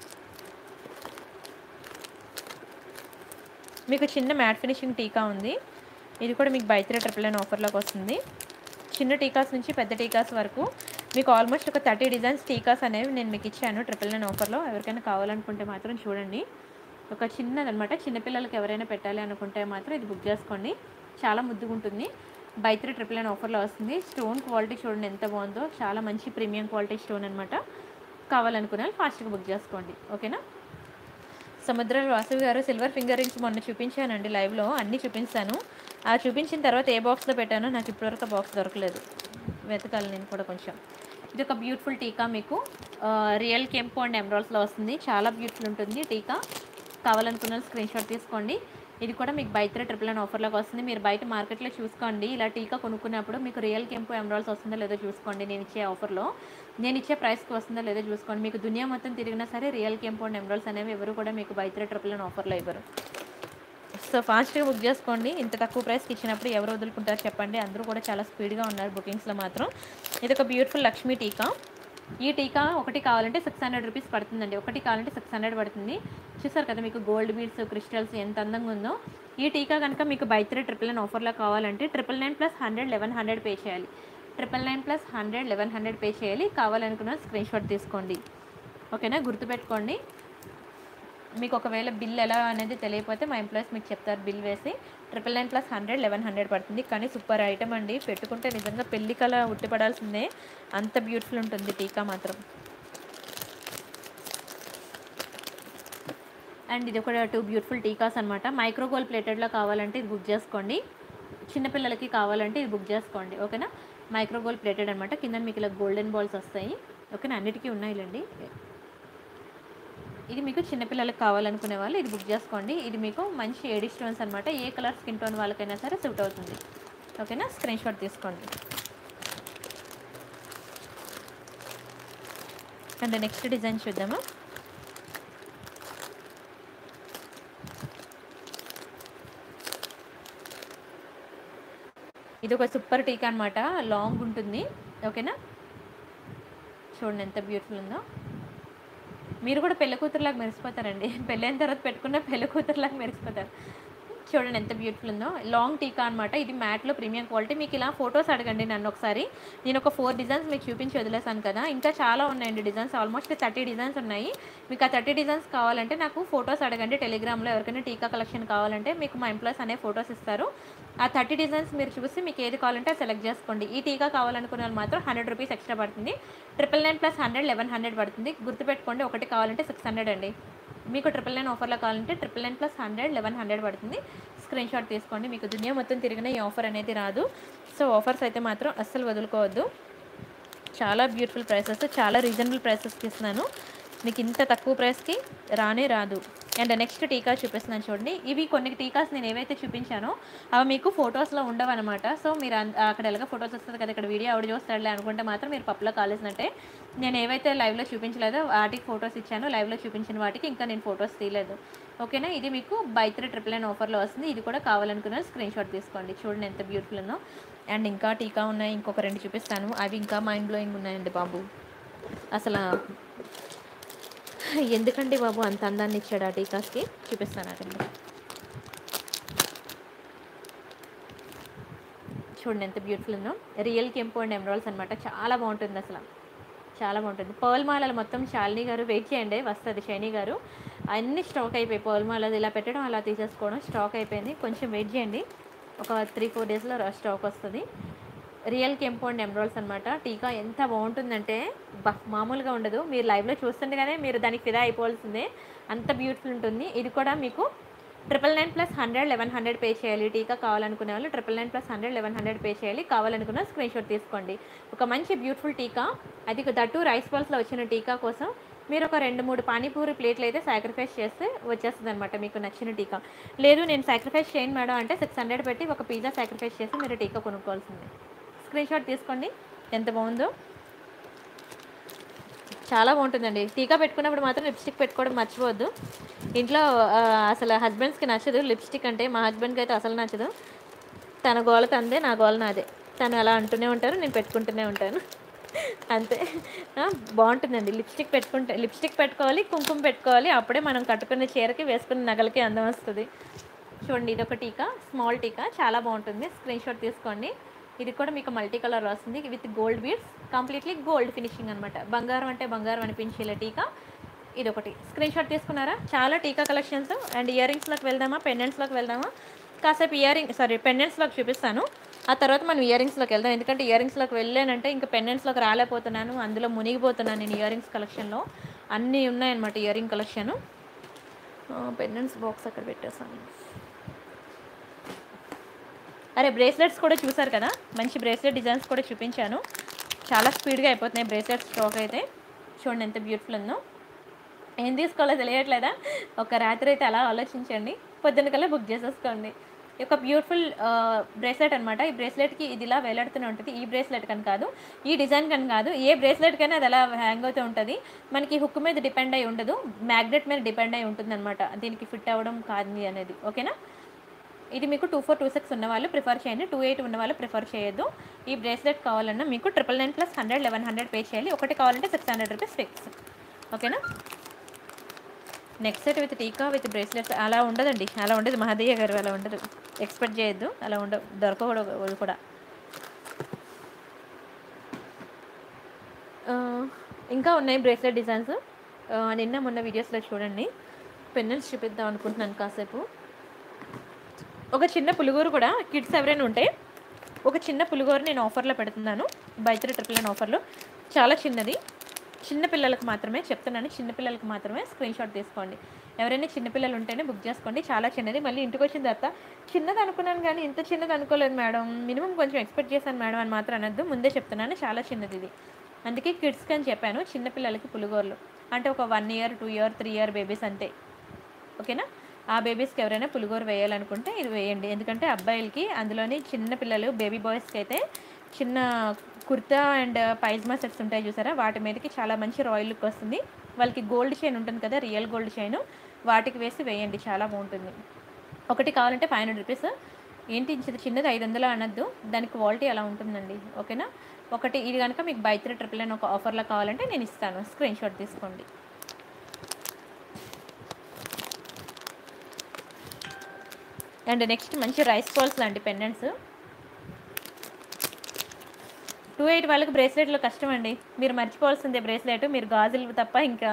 మీకు చిన్న మ్యాట్ ఫినిషింగ్ టీకా ఉంది ఇది కూడా మీకు బై త్రీ ట్రిపుల్ నైన్ ఆఫర్లోకి వస్తుంది చిన్న టీకాస్ నుంచి పెద్ద టీకాస్ వరకు మీకు ఆల్మోస్ట్ ఒక థర్టీ డిజైన్స్ టీకాస్ అనేవి నేను మీకు ఇచ్చాను ట్రిపుల్ నైన్ ఆఫర్లో ఎవరికైనా కావాలనుకుంటే మాత్రం చూడండి ఒక చిన్నదనమాట చిన్నపిల్లలకి ఎవరైనా పెట్టాలి అనుకుంటే మాత్రం ఇది బుక్ చేసుకోండి చాలా ముద్దుగా ఉంటుంది బై త్రీ ట్రిపుల్ నైన్ ఆఫర్లో వస్తుంది స్టోన్ క్వాలిటీ చూడండి ఎంత బాగుందో చాలా మంచి ప్రీమియం క్వాలిటీ స్టోన్ అనమాట కావాలనుకునే వాళ్ళు ఫాస్ట్గా బుక్ చేసుకోండి ఓకేనా సముద్ర వాసవి గారు సిల్వర్ ఫింగర్ రింగ్స్ మొన్న చూపించానండి లైవ్లో అన్నీ చూపించాను ఆ చూపించిన తర్వాత ఏ బాక్స్లో పెట్టానో నాకు ఇప్పటివరకు బాక్స్ దొరకలేదు వెతకాలి నేను కూడా కొంచెం ఇది ఒక బ్యూటిఫుల్ టీకా మీకు రియల్ కెంపు అండ్ ఎమరాల్స్లో వస్తుంది చాలా బ్యూటిఫుల్ ఉంటుంది టీకా కావాలనుకున్న స్క్రీన్ షాట్ తీసుకోండి ఇది కూడా మీకు బై త్రీ ట్రిపుల్ నైన్ ఆఫర్లోకి వస్తుంది మీరు బయట మార్కెట్లో చూసుకోండి ఇలా టీకా కొనుక్కున్నప్పుడు మీకు రియల్ కెంపు ఎమరాల్స్ వస్తుందో లేదో చూసుకోండి నేను ఇచ్చే ఆఫర్లో నేను ఇచ్చే ప్రైస్కి వస్తుందో లేదో చూసుకోండి మీకు దునియా మొత్తం తిరిగినా సరే రియల్ కెంపు అండ్ ఎమరాల్స్ అనేవి ఎవరు కూడా మీకు బై త్రీ ట్రిపుల్ నైన్ ఆఫర్లో ఇవ్వరు సో ఫాస్ట్గా బుక్ చేసుకోండి ఇంత తక్కువ ప్రైస్కి ఇచ్చినప్పుడు ఎవరు వదులుకుంటారు చెప్పండి అందరూ కూడా చాలా స్పీడ్గా ఉన్నారు బుకింగ్స్లో మాత్రం ఇది ఒక బ్యూటిఫుల్ లక్ష్మీ టీకా ఈ టీకా ఒకటి కావాలంటే సిక్స్ హండ్రెడ్ రూపీస్ పడుతుందండి ఒకటి కావాలంటే సిక్స్ హండ్రెడ్ పడుతుంది చూసారు కదా మీకు గోల్డ్ బీడ్స్ క్రిస్టల్స్ ఎంత అందంగా ఉందో ఈ టీకా కనుక మీకు బై త్రీ ట్రిపుల్ నైన్ ఆఫర్లో కావాలంటే triple nine plus hundred eleven hundred pay చేయాలి triple nine plus hundred eleven hundred pay చేయాలి కావాలనుకున్న స్క్రీన్ షాట్ తీసుకోండి ఓకేనా గుర్తుపెట్టుకోండి మీకు ఒకవేళ బిల్ ఎలా అనేది తెలియకపోతే మా ఎంప్లాయీస్ మీకు చెప్తారు బిల్ వేసి triple nine plus hundred eleven hundred పడుతుంది కానీ సూపర్ ఐటమ్ అండి పెట్టుకుంటే నిజంగా పెళ్లి కళ ఉట్టిపడాల్సిందే అంత బ్యూటిఫుల్ ఉంటుంది టీకా మాత్రం అండ్ ఇది ఒక టూ బ్యూటిఫుల్ టీకాస్ అనమాట మైక్రోగోల్ ప్లేటెడ్లో కావాలంటే ఇది బుక్ చేసుకోండి చిన్నపిల్లలకి కావాలంటే ఇది బుక్ చేసుకోండి ఓకేనా మైక్రోగోల్ ప్లేటెడ్ అనమాట కింద మీకు ఇలా గోల్డెన్ బాల్స్ వస్తాయి ఓకేనా అన్నిటికీ ఉన్నాయిలేండి ఇది మీకు చిన్నపిల్లలకు కావాలనుకునే వాళ్ళు ఇది బుక్ చేసుకోండి ఇది మీకు మంచి ఏడి స్టోన్స్ అనమాట ఏ కలర్ స్కిన్ టోన్ వాళ్ళకైనా సరే సూట్ అవుతుంది ఓకేనా స్క్రీన్ షాట్ తీసుకోండి అండ్ నెక్స్ట్ డిజైన్ చూద్దామా ఇది ఒక సూపర్ టీకా అనమాట లాంగ్ ఉంటుంది ఓకేనా చూడండి ఎంత బ్యూటిఫుల్ ఉందో మీరు కూడా పెళ్లి కూతురులాగా మెరిసిపోతారండి పెళ్ళైన తర్వాత పెట్టుకున్న పెళ్లి కూతురులాగా మెరిసిపోతారు చూడండి ఎంత బ్యూటిఫుల్ ఉందో లాంగ్ టీకా అనమాట ఇది మ్యాట్లో ప్రీమియం క్వాలిటీ మీకు ఇలా ఫొటోస్ అడగండి నన్ను ఒకసారి నేను ఒక ఫోర్ డిజైన్స్ మీకు చూపించి వదిలేసాను కదా ఇంకా చాలా ఉన్నాయండి డిజైన్స్ ఆల్మోస్ట్ థర్టీ డిజైన్స్ ఉన్నాయి మీకు ఆ థర్టీ డిజైన్స్ కావాలంటే నాకు ఫొటోస్ అడగండి టెలిగ్రామ్లో ఎవరికైనా టీకా కలెక్షన్ కావాలంటే మీకు మా ఎంప్లాయీస్ అనే ఫొటోస్ ఇస్తారు ఆ థర్టీ డిజైన్స్ మీరు చూసి మీకు ఏది కావాలంటే సెలెక్ట్ చేసుకోండి ఈ టీకా కావాలనుకున్న వాళ్ళు మాత్రం హండ్రెడ్ రూపీస్ ఎక్స్ట్రా పడుతుంది triple nine plus hundred eleven hundred పడుతుంది గుర్తుపెట్టుకోండి ఒకటి కావాలంటే సిక్స్ హండ్రెడ్ అండి మీకు ట్రిపుల్ నైన్ ఆఫర్లో కావాలంటే triple nine plus hundred eleven hundred పడుతుంది స్క్రీన్ షాట్ తీసుకోండి మీకు దునియా మొత్తం తిరిగిన ఈ ఆఫర్ అనేది రాదు సో ఆఫర్స్ అయితే మాత్రం అస్సలు వదులుకోవద్దు చాలా బ్యూటిఫుల్ ప్రైసెస్ చాలా రీజనబుల్ ప్రైసెస్కి ఇస్తున్నాను మీకు ఇంత తక్కువ ప్రైస్కి రానే రాదు అండ్ నెక్స్ట్ టీకా చూపిస్తున్నాను చూడండి ఇవి కొన్ని టీకాస్ నేను ఏవైతే చూపించానో అవి మీకు ఫొటోస్లో ఉండవు అనమాట సో మీరు అన్- అక్కడ ఎలాగ ఫొటోస్ వస్తుంది కదా ఇక్కడ వీడియో ఆవిడ చూస్తాడులే అనుకుంటే మాత్రం మీరు పప్పులో కాలేసినట్టే నేను ఏవైతే లైవ్లో చూపించలేదో వాటికి ఫొటోస్ ఇచ్చానో లైవ్లో చూపించిన వాటికి ఇంకా నేను ఫొటోస్ తీయలేదు ఓకేనా ఇది మీకు బై త్రీ ట్రిపుల్ నైన్ ఆఫర్లో వస్తుంది ఇది కూడా కావాలనుకున్న స్క్రీన్ షాట్ తీసుకోండి చూడండి ఎంత బ్యూటిఫుల్ ఉందో అండ్ ఇంకా టీకా ఉన్నాయి ఇంకొక రెండు చూపిస్తాను అవి ఇంకా మైండ్ బ్లోయింగ్ ఉన్నాయండి బాబు అసలు ఎందుకండి బాబు అంత అందాన్ని ఇచ్చాడు ఆ టీకాస్కి చూపిస్తాను అక్కడ చూడండి ఎంత బ్యూటిఫుల్ ఉందో రియల్ కెంపు అండ్ ఎమరాల్స్ అనమాట చాలా బాగుంటుంది అసలు చాలా బాగుంటుంది పర్ల్ మాలలు మొత్తం శాలిని గారు వెయిట్ చేయండి వస్తుంది షైని గారు అన్ని స్టాక్ అయిపోయి పర్ల్ మాలలు ఇలా పెట్టడం అలా తీసేసుకోవడం స్టాక్ అయిపోయింది కొంచెం వెయిట్ చేయండి ఒక త్రీ ఫోర్ డేస్లో స్టాక్ వస్తుంది రియల్ కెంపు అండ్ ఎమరాల్స్ అనమాట టీకా ఎంత బాగుంటుందంటే బా మామూలుగా ఉండదు మీరు లైవ్లో చూస్తుండగానే మీరు దానికి ఫిదా అయిపోవాల్సిందే అంత బ్యూటిఫుల్ ఉంటుంది ఇది కూడా మీకు triple nine plus hundred eleven hundred pay చేయాలి టీకా కావాలనుకునే వాళ్ళు triple nine plus hundred eleven hundred pay చేయాలి కావాలనుకున్న స్క్రీన్ షాట్ తీసుకోండి ఒక మంచి బ్యూటిఫుల్ టీకా అది దట్టు రైస్ బాల్స్లో వచ్చిన టీకా కోసం మీరు ఒక రెండు మూడు పానీపూరి ప్లేట్లు అయితే సాక్రిఫైస్ చేస్తే వచ్చేస్తుంది అనమాట మీకు నచ్చిన టీకా లేదు నేను సాక్రిఫైస్ చేయను మేడం అంటే సిక్స్ హండ్రెడ్ పెట్టి ఒక పిజ్జా సాక్రిఫైస్ చేసి మీరు టీకా కొనుక్కోవాల్సిందే స్క్రీన్ షాట్ తీసుకోండి ఎంత బాగుందో చాలా బాగుంటుందండి టీకా పెట్టుకున్నప్పుడు మాత్రం లిప్స్టిక్ పెట్టుకోవడం మర్చిపోవద్దు ఇంట్లో ఆ, అసలు హస్బెండ్స్కి నచ్చదు లిప్స్టిక్ అంటే మా హస్బెండ్కి అయితే అసలు నచ్చదు తన గోల తందే నా గోల నాదే తను అలా అంటూనే ఉంటారు నేను పెట్టుకుంటూనే ఉంటాను అంతే ఆ, బాగుంటుందండి లిప్స్టిక్ పెట్టుకుంటే లిప్స్టిక్ పెట్టుకోవాలి కుంకుమ పెట్టుకోవాలి అప్పుడే మనం కట్టుకునే చీరకి వేసుకున్న నగలకి అందం వస్తుంది చూడండి ఇది ఒక టీకా స్మాల్ టీకా చాలా బాగుంటుంది స్క్రీన్ షాట్ తీసుకోండి ఇది కూడా మీకు మల్టీ కలర్ వస్తుంది with gold beads completely gold finishing అనమాట బంగారం అంటే బంగారం అనిపించేలా టీకా ఇది ఒకటి స్క్రీన్ షాట్ తీసుకున్నారా చాలా టీకా కలెక్షన్స్ అండ్ ఇయర్ రింగ్స్లోకి వెళ్దామా పెండెంట్స్లోకి వెళ్దామా కాసేపు ఇయర్ రింగ్ సారీ పెండెంట్స్లోకి చూపిస్తాను ఆ తర్వాత మనం ఇయర్ రింగ్స్లోకి వెళ్దాం ఎందుకంటే ఇయర్ రింగ్స్లోకి వెళ్ళానంటే ఇంకా పెండెంట్స్లోకి రాలేకపోతున్నాను అందులో మునిగిపోతున్నాను నేను ఇయర్ రింగ్స్ కలెక్షన్లో అన్నీ ఉన్నాయన్నమాట ear ring collection pendants box అక్కడ పెట్టేసాను అరే బ్రేస్లెట్స్ కూడా చూసారు కదా మంచి బ్రేస్లెట్ డిజైన్స్ కూడా చూపించాను చాలా స్పీడ్గా అయిపోతున్నాయి బ్రేస్లెట్ స్టాక్ అయితే చూడండి ఎంత బ్యూటిఫుల్ ఉందో ఏం తీసుకోవాలో తెలియట్లేదా ఒక రాత్రి అయితే అలా ఆలోచించండి పొద్దున్న కల్లా బుక్ చేసేసుకోండి ఈ యొక్క బ్యూటిఫుల్ బ్రేస్లెట్ అనమాట ఈ బ్రేస్లెట్కి ఇది ఇలా వేలాడుతూనే ఉంటుంది ఈ బ్రేస్లెట్ కని కాదు ఈ డిజైన్ కని కాదు ఏ బ్రేస్లెట్ కైనా అది అలా హ్యాంగ్ అవుతూ ఉంటుంది మనకి హుక్ మీద డిపెండ్ అయి ఉండదు మ్యాగ్నెట్ మీద డిపెండ్ అయి ఉంటుంది అనమాట దీనికి ఫిట్ అవ్వడం కాదు అనేది ఓకేనా ఇది మీకు టూ ఫోర్ టూ సిక్స్ ఉన్న వాళ్ళు ప్రిఫర్ చేయండి టూ ఎయిట్ ఉన్న వాళ్ళు ప్రిఫర్ చేయొద్దు ఈ బ్రేస్లెట్ కావాలన్నా మీకు triple nine plus hundred eleven hundred pay చేయాలి ఒకటి కావాలంటే సిక్స్ హండ్రెడ్ రూపీస్ ఫిక్స్ ఓకేనా నెక్స్ట్ సెట్ విత్ టీకా విత్ బ్రేస్లెట్స్ అలా ఉండదండి అలా ఉండదు మహదయ్య గారు అలా ఉండదు ఎక్స్పెక్ట్ చేయొద్దు అలా ఉండ దొరకకూడదు కూడా ఆ, ఇంకా ఉన్నాయి బ్రేస్లెట్ డిజైన్స్ ఆ, నిన్న మొన్న వీడియోస్లో చూడండి పెన్నెల్స్ చూపిద్దాం అనుకుంటున్నాను కాసేపు ఒక చిన్న పులిగోరు కూడా కిడ్స్ ఎవరైనా ఉంటే ఒక చిన్న పులిగోరు నేను ఆఫర్లో పెడుతున్నాను బై త్రీ ట్రిపుల్ నైన్ ఆఫర్లో చాలా చిన్నది చిన్న పిల్లలకు మాత్రమే చెప్తున్నాను చిన్న పిల్లలకు మాత్రమే స్క్రీన్ షాట్ తీసుకోండి ఎవరైనా చిన్న పిల్లలు ఉంటేనే బుక్ చేసుకోండి చాలా చిన్నది మళ్ళీ ఇంటికి వచ్చిన తర్వాత చిన్నది అనుకున్నాను కానీ ఇంత చిన్నది అనుకోలేదు మేడం మినిమం కొంచెం ఎక్స్పెక్ట్ చేశాను మేడం అని మాత్రం అనొద్దు ముందే చెప్తున్నాను చాలా చిన్నది ఇది అందుకే కిడ్స్కి అని చెప్పాను చిన్న పిల్లలకి పులిగోరలు అంటే ఒక one year two year three year babies అంతే ఓకేనా ఆ బేబీస్కి ఎవరైనా పులిగోర వేయాలనుకుంటే ఇది వేయండి ఎందుకంటే అబ్బాయిలకి అందులోని చిన్న పిల్లలు బేబీ బాయ్స్కి అయితే చిన్న కుర్తా అండ్ పైజ్మా సెట్స్ ఉంటాయి చూసారా వాటి మీదకి చాలా మంచి రాయల్ లుక్ వస్తుంది వాళ్ళకి గోల్డ్ చైన్ ఉంటుంది కదా రియల్ గోల్డ్ చైన్ వాటికి వేసి వేయండి చాలా బాగుంటుంది ఒకటి కావాలంటే ఫైవ్ హండ్రెడ్ రూపీస్ ఏంటి ఇంత చిన్నది ఐదు వందలు అనొద్దు దాని క్వాలిటీ అలా ఉంటుందండి ఓకేనా ఒకటి ఇది కనుక మీకు బై త్రీ ట్రిపుల్ నైన్ ఒక ఆఫర్లో కావాలంటే నేను ఇస్తాను స్క్రీన్ షాట్ తీసుకోండి అండ్ నెక్స్ట్ మంచి రైస్ బాల్స్ లాంటి పెండెంట్స్ టూ ఎయిట్ వాళ్ళకి బ్రేస్లెట్లో కష్టం అండి మీరు మర్చిపోవాల్సిందే బ్రేస్లెట్ మీరు గాజులు తప్ప ఇంకా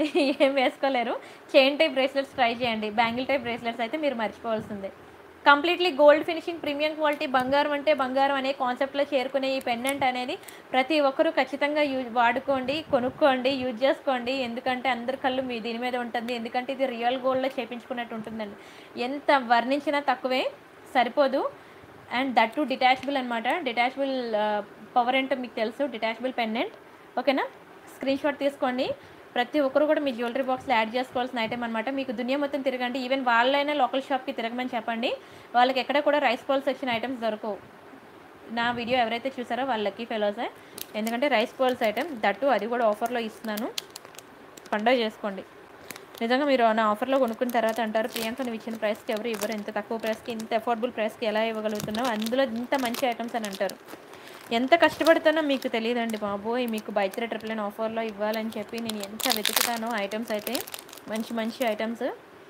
ఏం వేసుకోలేరు చైన్ టైప్ బ్రేస్లెట్స్ ట్రై చేయండి బ్యాంగిల్ టైప్ బ్రేస్లెట్స్ అయితే మీరు మర్చిపోవాల్సిందే completely gold finishing premium quality బంగారం అంటే బంగారం అనే కాన్సెప్ట్లో చేరుకునే ఈ పెండెంట్ అనేది ప్రతి ఒక్కరూ ఖచ్చితంగా యూజ్ వాడుకోండి కొనుక్కోండి యూజ్ చేసుకోండి ఎందుకంటే అందరి కళ్ళు మీ దీని మీద ఉంటుంది ఎందుకంటే ఇది రియల్ గోల్డ్లో చేపించుకున్నట్టు ఉంటుందండి ఎంత వర్ణించినా తక్కువే సరిపోదు అండ్ దట్ టు డిటాచబుల్ అనమాట డిటాచబుల్ పవర్ ఏంటో మీకు తెలుసు డిటాచబుల్ పెండెంట్ ఓకేనా స్క్రీన్ షాట్ తీసుకోండి ప్రతి ఒక్కరు కూడా మీ జ్యువెలరీ బాక్స్లో యాడ్ చేసుకోవాల్సిన ఐటమ్ అనమాట మీకు దునియా మొత్తం తిరగండి ఈవెన్ వాళ్ళైనా లోకల్ షాప్కి తిరగమని చెప్పండి వాళ్ళకి ఎక్కడ కూడా రైస్ బాల్స్ వచ్చిన ఐటమ్స్ దొరకవు నా వీడియో ఎవరైతే చూసారో వాళ్ళకి ఫెలోసే ఎందుకంటే రైస్ బాల్స్ ఐటమ్ దట్టు అది కూడా ఆఫర్లో ఇస్తున్నాను పండుగ చేసుకోండి నిజంగా మీరు నా ఆఫర్లో కొనుక్కున్న తర్వాత అంటారు ప్రియాంక నువ్వు ఇచ్చిన ప్రైస్కి ఎవరు ఇవ్వరు ఇంత తక్కువ ప్రైస్కి ఇంత అఫోర్డబుల్ ప్రైస్కి ఎలా ఇవ్వగలుగుతున్నావు అందులో ఇంత మంచి ఐటమ్స్ అని అంటారు ఎంత కష్టపడుతానో మీకు తెలియదండి బాబోయ్ మీకు బైత్రే ట్రిపుల్ నైన్ ఆఫర్లో ఇవ్వాలని చెప్పి నేను ఎంత వెతుకుతానో ఐటమ్స్ అయితే మంచి మంచి ఐటమ్స్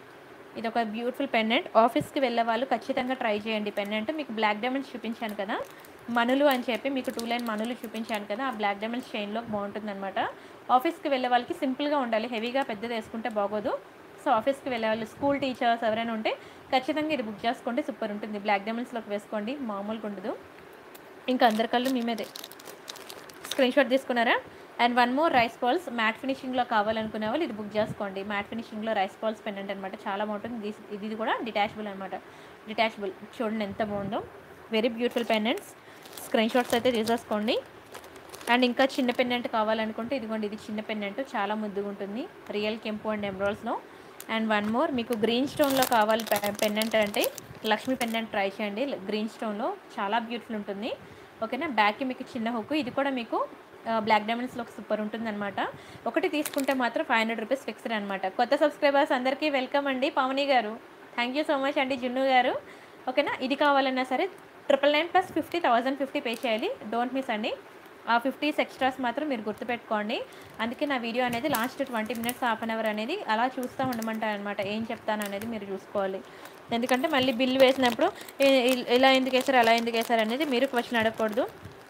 ఇది ఒక బ్యూటిఫుల్ పెండెంట్ ఆఫీస్కి వెళ్ళే వాళ్ళు ఖచ్చితంగా ట్రై చేయండి పెండెంట్ మీకు బ్లాక్ డైమండ్స్ చూపించాను కదా మనులు అని చెప్పి మీకు టూ లైన్ మనులు చూపించాను కదా ఆ బ్లాక్ డైమండ్స్ చైన్లో బాగుంటుంది అనమాట ఆఫీస్కి వెళ్ళే వాళ్ళకి సింపుల్గా ఉండాలి హెవీగా పెద్దది వేసుకుంటే బాగోదు సో ఆఫీస్కి వెళ్ళే వాళ్ళు స్కూల్ టీచర్స్ ఎవరైనా ఉంటే ఖచ్చితంగా ఇది బుక్ చేసుకోండి సూపర్ ఉంటుంది బ్లాక్ డైమండ్స్లోకి వేసుకోండి మామూలుగా ఉండదు ఇంకా అందరి కళ్ళు మీ మీదే స్క్రీన్ షాట్ తీసుకున్నారా and one more rice balls matte ఫినిషింగ్లో కావాలనుకునే వాళ్ళు ఇది బుక్ చేసుకోండి మ్యాట్ ఫినిషింగ్లో రైస్ బాల్స్ పెండెంట్ అనమాట చాలా బాగుంటుంది ఇది ఇది కూడా డిటాచబుల్ అనమాట డిటాచబుల్ చూడండి ఎంత బాగుందో very beautiful pendants screen shots అయితే తీసేసుకోండి అండ్ ఇంకా చిన్న పెండెంట్ కావాలనుకుంటే ఇదిగోండి ఇది చిన్న పెండెంట్ చాలా ముద్దుగా ఉంటుంది రియల్ కెంపు అండ్ ఎమరాల్స్లో అండ్ వన్ మోర్ మీకు గ్రీన్ స్టోన్లో కావాలి పెండెంట్ అంటే లక్ష్మీ పెండెంట్ ట్రై చేయండి గ్రీన్ స్టోన్లో చాలా బ్యూటిఫుల్ ఉంటుంది ఓకేనా బ్యాక్కి మీకు చిన్న హుక్ ఇది కూడా మీకు బ్లాక్ డైమండ్స్లో సూపర్ ఉంటుంది అనమాట ఒకటి తీసుకుంటే మాత్రం ఫైవ్ హండ్రెడ్ రూపీస్ ఫిక్స్డ్ అనమాట కొత్త సబ్స్క్రైబర్స్ అందరికీ వెల్కమ్ అండి పవని గారు థ్యాంక్ యూ సో మచ్ అండి జున్ను గారు ఓకేనా ఇది కావాలన్నా సరే triple nine plus fifty thousand fifty pay చేయాలి డోంట్ మిస్ అండి ఆ ఫిఫ్టీస్ ఎక్స్ట్రాస్ మాత్రం మీరు గుర్తుపెట్టుకోండి అందుకే నా వీడియో అనేది last twenty minutes half an hour అనేది అలా చూస్తూ ఉండమంటాను అనమాట ఏం చెప్తాను అనేది మీరు చూసుకోవాలి ఎందుకంటే మళ్ళీ బిల్ వేసినప్పుడు "ఏ- ఇ- ఇలా ఎందుకు వేసారు అలా ఎందుకు వేసారు అనేది మీరు క్వశ్చన్ అడగకూడదు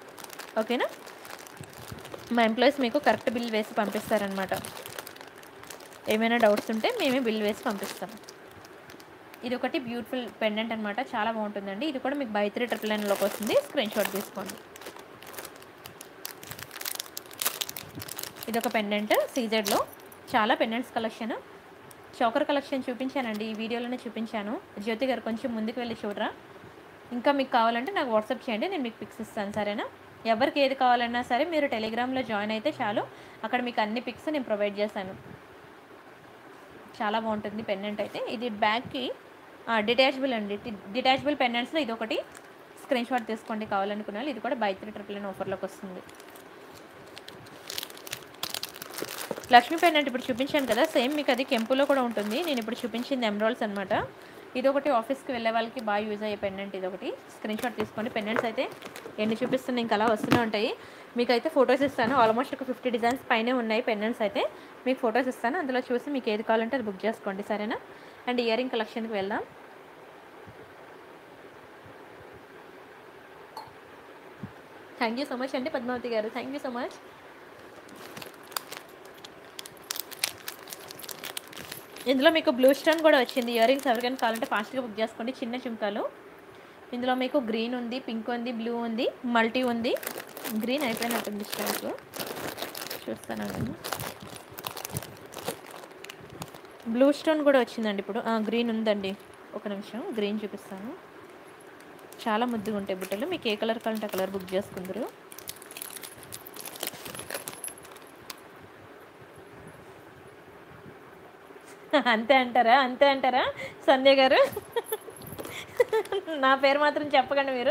ఓకేనా మా ఎంప్లాయీస్ మీకు కరెక్ట్ బిల్ వేసి పంపిస్తారనమాట ఏమైనా డౌట్స్ ఉంటే మేమే బిల్ వేసి పంపిస్తాం ఇది ఒకటి బ్యూటిఫుల్ పెండెంట్ అనమాట చాలా బాగుంటుందండి ఇది కూడా మీకు బై త్రీ ట్రిపుల్ నైన్లోకి వస్తుంది స్క్రీన్ షాట్ తీసుకోండి ఇది ఒక పెండెంట్ సీజెడ్లో చాలా పెండెంట్స్ కలెక్షన్ చోకర్ కలెక్షన్ చూపించానండి ఈ వీడియోలోనే చూపించాను జ్యోతి గారు కొంచెం ముందుకు వెళ్ళి చూడరా ఇంకా మీకు కావాలంటే నాకు వాట్సాప్ చేయండి నేను మీకు పిక్స్ ఇస్తాను సరేనా ఎవరికి ఏది కావాలన్నా సరే మీరు టెలిగ్రామ్లో జాయిన్ అయితే చాలు అక్కడ మీకు అన్ని పిక్స్ నేను ప్రొవైడ్ చేశాను చాలా బాగుంటుంది పెండెంట్ అయితే ఇది బ్యాగ్కి డిటాచబుల్ అండి డిటాచబుల్ పెండెంట్స్లో ఇది ఒకటి స్క్రీన్ షాట్ తీసుకోండి కావాలనుకున్న వాళ్ళు ఇది కూడా బై త్రీ ట్రిపుల్ నైన్ ఆఫర్లోకి వస్తుంది లక్ష్మీ పెండెంట్ ఇప్పుడు చూపించాను కదా సేమ్ మీకు అది కెంపులో కూడా ఉంటుంది నేను ఇప్పుడు చూపించింది ఎమ్రాల్స్ అనమాట ఇది ఒకటి ఆఫీస్కి వెళ్ళే వాళ్ళకి బాగా యూజ్ అయ్యే పెండెంట్ ఇది ఒకటి స్క్రీన్ షాట్ తీసుకోండి పెండెంట్స్ అయితే ఎన్ని చూపిస్తున్నా ఇంకా అలా వస్తూనే ఉంటాయి మీకు అయితే ఫొటోస్ ఇస్తాను ఆల్మోస్ట్ ఒక ఫిఫ్టీ డిజైన్స్ పైనే ఉన్నాయి పెండెంట్స్ అయితే మీకు ఫొటోస్ ఇస్తాను అందులో చూసి మీకు ఏది కావాలంటే అది బుక్ చేసుకోండి సరేనా అండ్ ఇయర్ రింగ్ కలెక్షన్కి వెళ్దాం థ్యాంక్ యూ సో మచ్ అండి పద్మావతి గారు థ్యాంక్ యూ సో మచ్ ఇందులో మీకు బ్లూ స్టోన్ కూడా వచ్చింది ఇయర్ రింగ్స్ ఎవరికైనా కావాలంటే ఫాస్ట్గా బుక్ చేసుకోండి చిన్న చుంకాలు ఇందులో మీకు గ్రీన్ ఉంది పింక్ ఉంది బ్లూ ఉంది మల్టీ ఉంది గ్రీన్ అయిపోయినట్టుంది స్టోన్స్ చూస్తాను నేను బ్లూ స్టోన్ కూడా వచ్చిందండి ఇప్పుడు ఆ, గ్రీన్ ఉందండి ఒక నిమిషం గ్రీన్ చూపిస్తాను చాలా ముద్దుగా ఉంటాయి బుట్టలు మీకు ఏ కలర్ కావాలంటే ఆ కలర్ బుక్ చేసుకుందరు అంతే అంటారా అంతే అంటారా సంధ్య గారు నా పేరు మాత్రం చెప్పకండి మీరు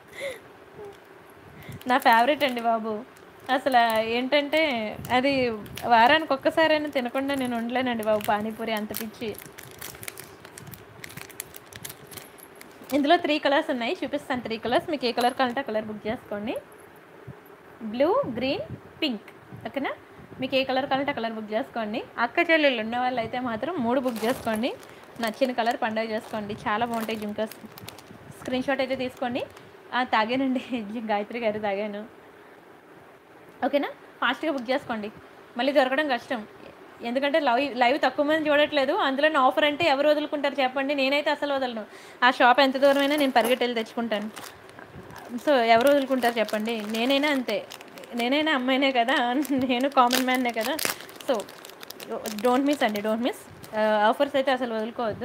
నా ఫేవరెట్ అండి బాబు అసలు ఏంటంటే అది వారానికి ఒక్కసారైనా తినకుండా నేను ఉండలేనండి బాబు పానీపూరి అంత పిచ్చి ఇందులో త్రీ కలర్స్ ఉన్నాయి చూపిస్తాను త్రీ కలర్స్ మీకు ఏ కలర్ కావాలంటే ఆ కలర్ బుక్ చేసుకోండి బ్లూ గ్రీన్ పింక్ ఓకేనా మీకు ఏ కలర్ కావాలంటే ఆ కలర్ బుక్ చేసుకోండి అక్క చెల్లెళ్ళు ఉన్న వాళ్ళు అయితే మాత్రం మూడు బుక్ చేసుకోండి నచ్చిన కలర్ పండుగ చేసుకోండి చాలా బాగుంటాయి జుంకాస్ స్క్రీన్ షాట్ అయితే తీసుకోండి ఆ, తాగానండి గాయత్రి గారు తాగాను ఓకేనా ఫాస్ట్గా బుక్ చేసుకోండి మళ్ళీ దొరకడం కష్టం ఎందుకంటే లైవ్ లైవ్ తక్కువ మంది చూడట్లేదు అందులో నా ఆఫర్ అంటే ఎవరు వదులుకుంటారు చెప్పండి నేనైతే అసలు వదలను ఆ షాప్ ఎంత దూరమైనా నేను పరిగెట్టి వెళ్ళి తెచ్చుకుంటాను సో ఎవరు వదులుకుంటారు చెప్పండి నేనైనా అంతే నేనైనా అమ్మాయినే కదా నేను కామన్ మ్యాన్నే కదా సో డోంట్ మిస్ అండి డోంట్ మిస్ ఆఫర్స్ అయితే అసలు వదులుకోవద్దు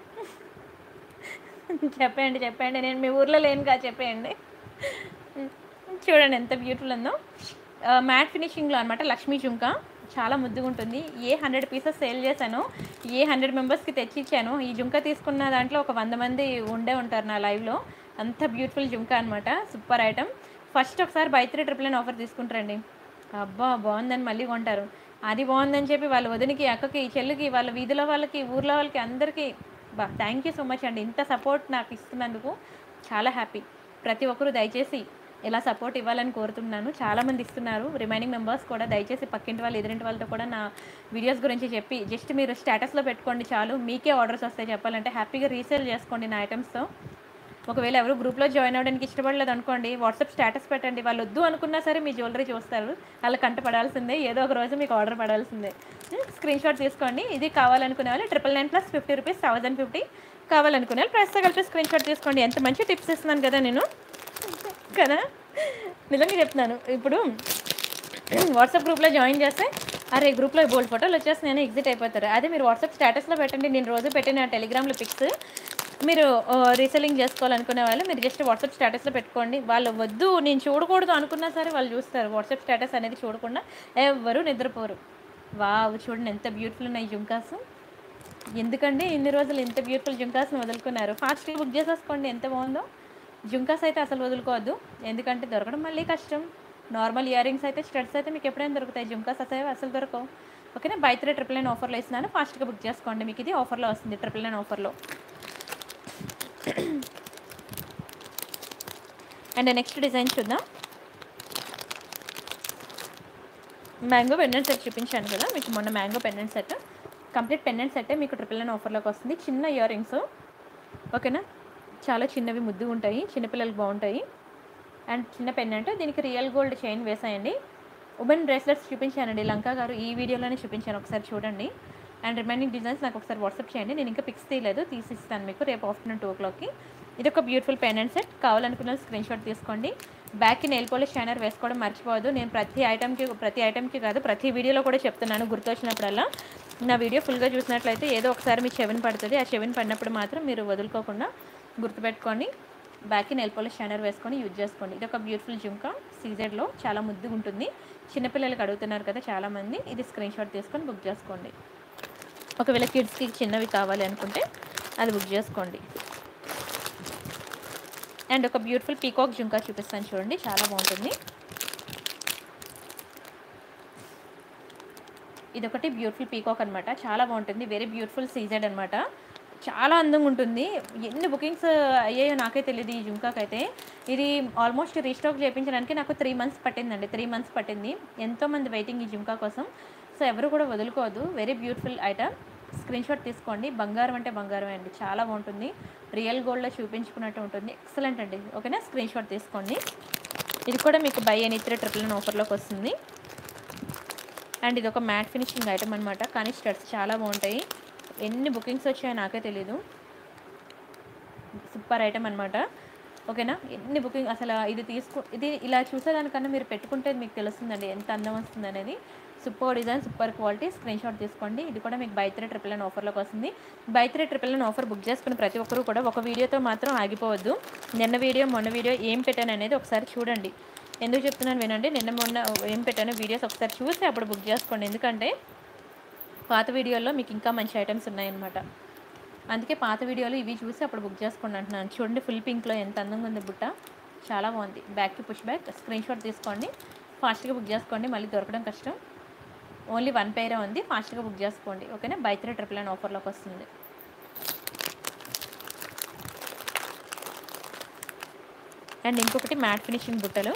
చెప్పండి చెప్పండి నేను మీ ఊర్లో లేను కదా చెప్పేయండి చూడండి ఎంత బ్యూటిఫుల్ ఉందో మ్యాట్ ఫినిషింగ్లో అనమాట లక్ష్మీ జుంక చాలా ముద్దుగా ఉంటుంది ఏ హండ్రెడ్ పీసెస్ సేల్ చేశాను ఏ హండ్రెడ్ మెంబర్స్కి తెచ్చి ఇచ్చాను ఈ జుంక తీసుకున్న దాంట్లో ఒక వంద మంది ఉండే ఉంటారు నా లైవ్లో అంత బ్యూటిఫుల్ జుంక అనమాట సూపర్ ఐటమ్ ఫస్ట్ ఒకసారి buy three triple nine offer తీసుకుంటారండి అబ్బా బాగుందని మళ్ళీ కొంటారు అది బాగుందని చెప్పి వాళ్ళ వదినికి అక్కకి చెల్లికి వాళ్ళ వీధిలో వాళ్ళకి ఊర్లో వాళ్ళకి అందరికీ బా థ్యాంక్ యూ సో మచ్ అండి ఇంత సపోర్ట్ నాకు ఇస్తున్నందుకు చాలా హ్యాపీ ప్రతి ఒక్కరూ దయచేసి ఇలా సపోర్ట్ ఇవ్వాలని కోరుతున్నాను చాలామంది ఇస్తున్నారు రిమైనింగ్ మెంబర్స్ కూడా దయచేసి పక్కింటి వాళ్ళు ఎదురింటి వాళ్ళతో కూడా నా వీడియోస్ గురించి చెప్పి జస్ట్ మీరు స్టేటస్లో పెట్టుకోండి చాలు మీకే ఆర్డర్స్ వస్తాయి చెప్పాలంటే హ్యాపీగా రీసేల్ చేసుకోండి నా ఐటమ్స్తో ఒకవేళ ఎవరు గ్రూప్లో జాయిన్ అవ్వడానికి ఇష్టపడలేదు అనుకోండి వాట్సాప్ స్టేటస్ పెట్టండి వాళ్ళు వద్దు అనుకున్నా సరే మీ జ్యువెలరీ చూస్తారు వాళ్ళ కంట పడాల్సిందే ఏదో ఒక రోజు మీకు ఆర్డర్ పడాల్సిందే స్క్రీన్ షాట్ తీసుకోండి ఇది కావాలనుకునే వాళ్ళు triple nine plus fifty rupees thousand fifty కావాలనుకునే వాళ్ళు ప్రెస్తో కలిపి స్క్రీన్ షాట్ తీసుకోండి ఎంత మంచి టిప్స్ ఇస్తున్నాను కదా నేను కదా నిజంగా చెప్తున్నాను ఇప్పుడు వాట్సాప్ గ్రూప్లో జాయిన్ చేస్తే అరే గ్రూప్లో బోల్డ్ ఫోటోలు వచ్చేసి నేను ఎగ్జిట్ అయిపోతారు అదే మీరు వాట్సాప్ స్టేటస్లో పెట్టండి నేను రోజు పెట్టిన టెలిగ్రామ్లో పిక్స్ మీరు రీసెల్లింగ్ చేసుకోవాలనుకునే వాళ్ళు మీరు జస్ట్ వాట్సాప్ స్టేటస్లో పెట్టుకోండి వాళ్ళు వద్దు నేను చూడకూడదు అనుకున్నా సరే వాళ్ళు చూస్తారు వాట్సాప్ స్టేటస్ అనేది చూడకుండా ఎవ్వరూ నిద్రపోరు వావ్ చూడండి ఎంత బ్యూటిఫుల్ ఉన్నాయి జుంకాస్ ఎందుకండి ఇన్ని రోజులు ఇంత బ్యూటిఫుల్ జుంకాస్ని వదులుకున్నారు ఫాస్ట్గా బుక్ చేసేసుకోండి ఎంత బాగుందో జుంకాస్ అయితే అసలు వదులుకోవద్దు ఎందుకంటే దొరకడం మళ్ళీ కష్టం నార్మల్ ఇయర్ రింగ్స్ అయితే స్టడ్స్ అయితే మీకు ఎప్పుడైనా దొరుకుతాయి జుంకాస్ అసలు అసలు దొరకవు ఓకేనా బై త్రీ ట్రిపుల్ నైన్ ఆఫర్లో ఇస్తున్నాను ఫాస్ట్గా బుక్ చేసుకోండి మీకు ఇది ఆఫర్లో వస్తుంది ట్రిపుల్ నైన్ ఆఫర్లో అండ్ నెక్స్ట్ డిజైన్ చూద్దాం మ్యాంగో పెండెంట్ సెట్ చూపించాను కదా మీకు మొన్న mango pendant set complete pendant సెట్టే మీకు ట్రిపుల్ నైన్ ఆఫర్లోకి వస్తుంది చిన్న ఇయర్ రింగ్స్ ఓకేనా చాలా చిన్నవి ముద్దుగా ఉంటాయి చిన్నపిల్లలకు బాగుంటాయి అండ్ చిన్న పెండెంట్ దీనికి రియల్ గోల్డ్ చైన్ వేసాయండి ఉమెన్ బ్రేస్లెట్స్ చూపించానండి లంకా గారు ఈ వీడియోలోనే చూపించాను ఒకసారి చూడండి అండ్ రిమైనింగ్ డిజైన్స్ నాకు ఒకసారి వాట్సాప్ చేయండి నేను ఇంకా పిక్స్ తీయలేదు తీసిస్తాను మీకు రేపు ఆఫ్టర్నూన్ టూ ఓ క్లాక్కి ఇది ఒక బ్యూటిఫుల్ పెండెంట్ సెట్ కావాలనుకున్న స్క్రీన్ షాట్ తీసుకోండి బ్యాక్కి నెయిల్ పాలిష్ షైనర్ వేసుకోవడం మర్చిపోవద్దు నేను ప్రతి ఐటమ్కి ప్రతి ఐటమ్కి కాదు ప్రతి వీడియోలో కూడా చెప్తున్నాను గుర్తొచ్చినప్పుడల్లా నా వీడియో ఫుల్గా చూసినట్లయితే ఏదో ఒకసారి మీ చెవిని పడుతుంది ఆ చెవిని పడినప్పుడు మాత్రం మీరు వదులుకోకుండా గుర్తుపెట్టుకోండి బ్యాక్కి నెయిల్ పాలిష్ షైనర్ వేసుకొని యూజ్ చేసుకోండి ఇది ఒక బ్యూటిఫుల్ జుంకా సీజెడ్లో చాలా ముద్దుగా ఉంటుంది చిన్నపిల్లలకి అడుగుతున్నారు కదా చాలామంది ఇది స్క్రీన్ షాట్ తీసుకొని బుక్ చేసుకోండి ఒకవేళ కిడ్స్కి చిన్నవి కావాలి అనుకుంటే అది బుక్ చేసుకోండి అండ్ ఒక బ్యూటిఫుల్ పీకాక్ జుంకా చూపిస్తాను చూడండి చాలా బాగుంటుంది ఇది ఒకటి బ్యూటిఫుల్ పీకాక్ అనమాట చాలా బాగుంటుంది వెరీ బ్యూటిఫుల్ సీజెడ్ అనమాట చాలా అందంగా ఉంటుంది ఎన్ని బుకింగ్స్ అయ్యాయో నాకే తెలియదు ఈ జుంకాకి అయితే ఇది ఆల్మోస్ట్ రీస్టాక్ చేయించడానికి నాకు త్రీ మంత్స్ పట్టిందండి త్రీ మంత్స్ పట్టింది ఎంతోమంది వెయిటింగ్ ఈ జుంకా కోసం సో ఎవరు కూడా వదులుకోవద్దు very beautiful item screen shot తీసుకోండి బంగారం అంటే బంగారమే అండి చాలా బాగుంటుంది రియల్ గోల్డ్లో చూపించుకున్నట్టు ఉంటుంది ఎక్సలెంట్ అండి ఓకేనా స్క్రీన్ షాట్ తీసుకోండి ఇది కూడా మీకు buy any three triple nine ఆఫర్లోకి వస్తుంది అండ్ ఇది ఒక మ్యాట్ ఫినిషింగ్ ఐటమ్ అనమాట కానీ స్టడ్స్ చాలా బాగుంటాయి ఎన్ని బుకింగ్స్ వచ్చాయో నాకే తెలీదు సూపర్ ఐటమ్ అనమాట ఓకేనా ఎన్ని బుకింగ్ అసలు ఇది తీసుకు ఇది ఇలా చూసేదానికన్నా మీరు పెట్టుకుంటే మీకు తెలుస్తుందండి ఎంత అందం వస్తుంది అనేది super design super quality screen shot తీసుకోండి ఇది కూడా మీకు బై త్రీ ట్రిపుల్ నైన్ ఆఫర్లోకి వస్తుంది buy three triple nine offer book చేసుకున్న ప్రతి ఒక్కరు కూడా ఒక వీడియోతో మాత్రం ఆగిపోవద్దు నిన్న వీడియో మొన్న వీడియో ఏం పెట్టాను అనేది ఒకసారి చూడండి ఎందుకు చెప్తున్నాను వినండి నిన్న మొన్న ఏం పెట్టానో వీడియోస్ ఒకసారి చూసి అప్పుడు బుక్ చేసుకోండి ఎందుకంటే పాత వీడియోల్లో మీకు ఇంకా మంచి ఐటమ్స్ ఉన్నాయన్నమాట అందుకే పాత వీడియోలు ఇవి చూసి అప్పుడు బుక్ చేసుకోండి అంటున్నాను చూడండి ఫుల్ పింక్లో ఎంత అందంగా ఉంది బుట్ట చాలా బాగుంది బ్యాక్కి పుష్ బ్యాక్ స్క్రీన్ షాట్ తీసుకోండి ఫాస్ట్గా బుక్ చేసుకోండి మళ్ళీ దొరకడం కష్టం ఓన్లీ వన్ పేరే ఉంది ఫాస్ట్గా బుక్ చేసుకోండి ఓకేనా బై త్రీ ట్రిపుల్ నైన్ ఆఫర్లోకి వస్తుంది అండ్ ఇంకొకటి మ్యాట్ ఫినిషింగ్ బుట్టలు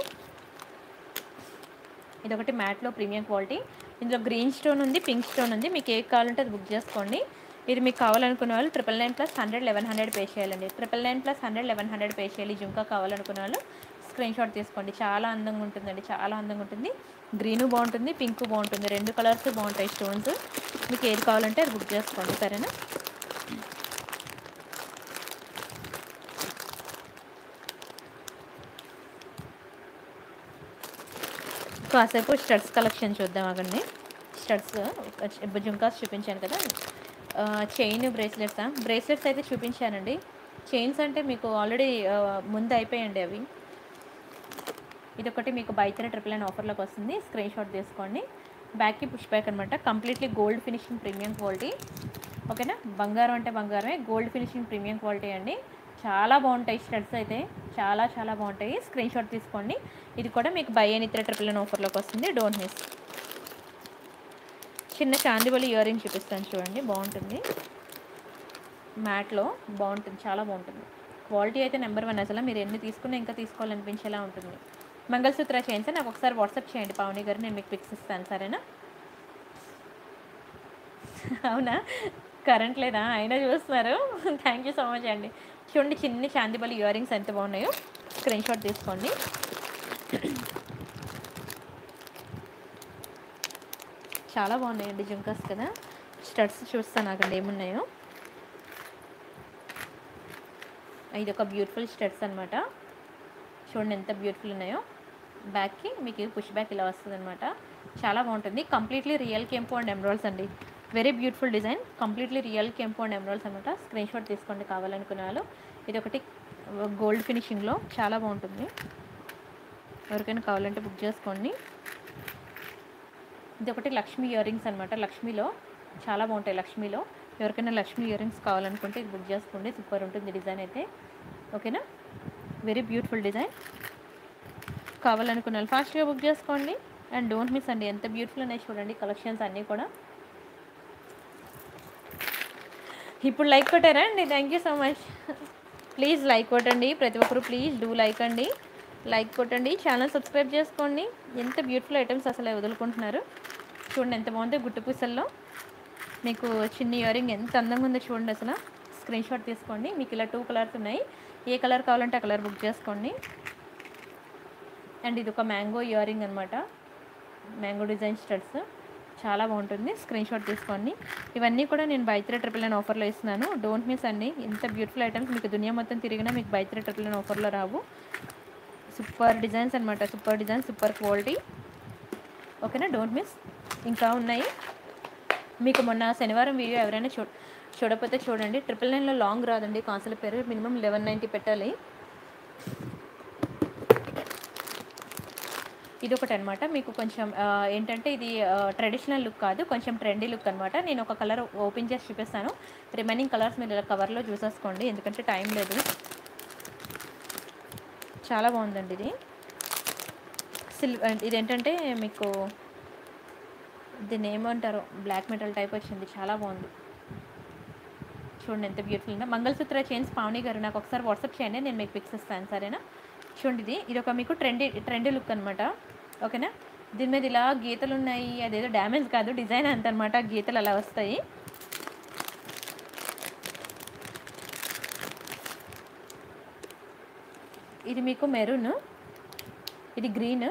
ఇదొకటి మ్యాట్లో ప్రీమియం క్వాలిటీ ఇందులో గ్రీన్ స్టోన్ ఉంది పింక్ స్టోన్ ఉంది మీకు ఏ కావాలంటే అది బుక్ చేసుకోండి ఇది మీకు కావాలనుకున్న వాళ్ళు triple nine plus hundred eleven hundred pay చేయాలండి triple nine plus hundred eleven hundred pay చేయాలి జుంకా కావాలనుకున్న వాళ్ళు స్క్రీన్ షాట్ తీసుకోండి చాలా అందంగా ఉంటుందండి చాలా అందంగా ఉంటుంది గ్రీను బాగుంటుంది పింక్ బాగుంటుంది రెండు కలర్స్ బాగుంటాయి స్టోన్స్ మీకు ఏది కావాలంటే అది బుక్ చేసుకోండి సరేనా కాసేపు స్టడ్స్ కలెక్షన్ చూద్దాం అగండి స్టడ్స్ జుంకాస్ చూపించాను కదా చైన్ బ్రేస్లెట్స్ బ్రేస్లెట్స్ అయితే చూపించానండి చైన్స్ అంటే మీకు ఆల్రెడీ ముందు అయిపోయాయండి అవి ఇది ఒకటి మీకు బై త్రీ ట్రిపుల్ నైన్ ఆఫర్లోకి వస్తుంది స్క్రీన్ షాట్ తీసుకోండి బ్యాక్కి పుష్ బ్యాక్ అనమాట completely gold finishing premium quality ఓకేనా బంగారం అంటే బంగారమే గోల్డ్ ఫినిషింగ్ ప్రీమియం క్వాలిటీ అండి చాలా బాగుంటాయి స్టడ్స్ అయితే చాలా చాలా బాగుంటాయి స్క్రీన్ షాట్ తీసుకోండి ఇది కూడా మీకు బై అని త్రీ ట్రిపుల్ నైన్ ఆఫర్లోకి వస్తుంది డోంట్ మిస్ చిన్న చాందిబలి ఇయర్ రింగ్ చూపిస్తాను చూడండి బాగుంటుంది మ్యాట్లో బాగుంటుంది చాలా బాగుంటుంది క్వాలిటీ అయితే నెంబర్ వన్ అసలు మీరు ఎన్ని తీసుకున్నా ఇంకా తీసుకోవాలనిపించేలా ఉంటుంది మంగళసూత్ర చేయండి నాకు ఒకసారి వాట్సాప్ చేయండి పావని గారు నేను మీకు పిక్స్ ఇస్తాను సరేనా అవునా కరెంట్ లేదా అయినా చూస్తున్నారు థ్యాంక్ యూ సో మచ్ అండి చూడండి చిన్ని చాందిబలి ఇయర్ రింగ్స్ ఎంత బాగున్నాయో స్క్రీన్ షాట్ తీసుకోండి చాలా బాగున్నాయండి జుంకాస్ కదా స్టడ్స్ చూస్తాను నాకండి ఏమున్నాయో ఇది ఒక బ్యూటిఫుల్ స్టడ్స్ అనమాట చూడండి ఎంత బ్యూటిఫుల్ ఉన్నాయో బ్యాక్కి మీకు పుష్ బ్యాక్ ఇలా వస్తుంది అనమాట చాలా బాగుంటుంది కంప్లీట్లీ రియల్ కెంపు అండ్ ఎమరాల్స్ అండి very beautiful design completely real కెంపు అండ్ ఎమరాల్స్ అనమాట స్క్రీన్ షాట్ తీసుకోండి కావాలనుకునే వాళ్ళు ఇది ఒకటి గోల్డ్ ఫినిషింగ్లో చాలా బాగుంటుంది ఎవరికైనా కావాలంటే బుక్ చేసుకోండి ఇది ఒకటి లక్ష్మీ ఇయర్ రింగ్స్ అనమాట లక్ష్మీలో చాలా బాగుంటాయి లక్ష్మీలో ఎవరికైనా లక్ష్మీ ఇయర్ రింగ్స్ కావాలనుకుంటే ఇది బుక్ చేసుకోండి సూపర్ ఉంటుంది డిజైన్ అయితే ఓకేనా వెరీ బ్యూటిఫుల్ డిజైన్ కావాలనుకున్న వాళ్ళు ఫాస్ట్గా బుక్ చేసుకోండి అండ్ డోంట్ మిస్ అండి ఎంత బ్యూటిఫుల్ ఉన్నాయి చూడండి కలెక్షన్స్ అన్నీ కూడా ఇప్పుడు లైక్ కొట్టారా అండి thank you so much please like కొట్టండి ప్రతి ఒక్కరు ప్లీజ్ డూ లైక్ అండి లైక్ కొట్టండి ఛానల్ సబ్స్క్రైబ్ చేసుకోండి ఎంత బ్యూటిఫుల్ ఐటమ్స్ అసలు వదులుకుంటున్నారు చూడండి ఎంత బాగుంది గుట్టు పూసల్లో మీకు చిన్న ఇయర్ రింగ్ ఎంత అందంగా ఉందో చూడండి అసలు స్క్రీన్ షాట్ తీసుకోండి మీకు ఇలా టూ కలర్స్ ఉన్నాయి ఏ కలర్ కావాలంటే ఆ కలర్ బుక్ చేసుకోండి అండ్ ఇది ఒక మ్యాంగో ఇయర్ రింగ్ అనమాట మ్యాంగో డిజైన్ స్టడ్స్ చాలా బాగుంటుంది స్క్రీన్ షాట్ తీసుకోండి ఇవన్నీ కూడా నేను బైత్రే ట్రిపుల్ నైన్ ఆఫర్లో ఇస్తున్నాను డోంట్ మిస్ అండి ఇంత బ్యూటిఫుల్ ఐటమ్స్ మీకు దునియా మొత్తం తిరిగినా మీకు బైత్రే ట్రిపుల్ నైన్ ఆఫర్లో రావు సూపర్ డిజైన్స్ అనమాట సూపర్ డిజైన్ సూపర్ క్వాలిటీ ఓకేనా డోంట్ మిస్ ఇంకా ఉన్నాయి మీకు మొన్న శనివారం వీడియో ఎవరైనా చూ చూడకపోతే చూడండి ట్రిపుల్ నైన్లో లాంగ్ రాదండి కాన్సల్ పేరు మినిమం లెవెన్ నైంటీ పెట్టాలి ఇది ఒకటి అనమాట మీకు కొంచెం ఆ, ఏంటంటే ఇది ట్రెడిషనల్ లుక్ కాదు కొంచెం ట్రెండీ లుక్ అనమాట నేను ఒక కలర్ ఓపెన్ చేసి చూపిస్తాను రిమైనింగ్ కలర్స్ మీరు ఇలా కవర్లో చూసేసుకోండి ఎందుకంటే టైం లేదు చాలా బాగుందండి ఇది సిల్ ఇది ఏంటంటే మీకు దీన్ని ఏమంటారు బ్లాక్ మెటల్ టైప్ వచ్చింది చాలా బాగుంది చూడండి ఎంత బ్యూటిఫుల్ ఉందో మంగళసూత్ర చైన్స్ పావని గారు నాకు ఒకసారి వాట్సాప్ చేయండి నేను మీకు పిక్స్ ఇస్తాను సరేనా చూడండి ఇది ఇది ఒక మీకు ట్రెండీ ట్రెండీ లుక్ అనమాట ఓకేనా దీని మీద ఇలా గీతలు ఉన్నాయి అదేదో డ్యామేజ్ కాదు డిజైన్ అంత అనమాట గీతలు అలా వస్తాయి ఇది మీకు మెరూన్ ఇది గ్రీన్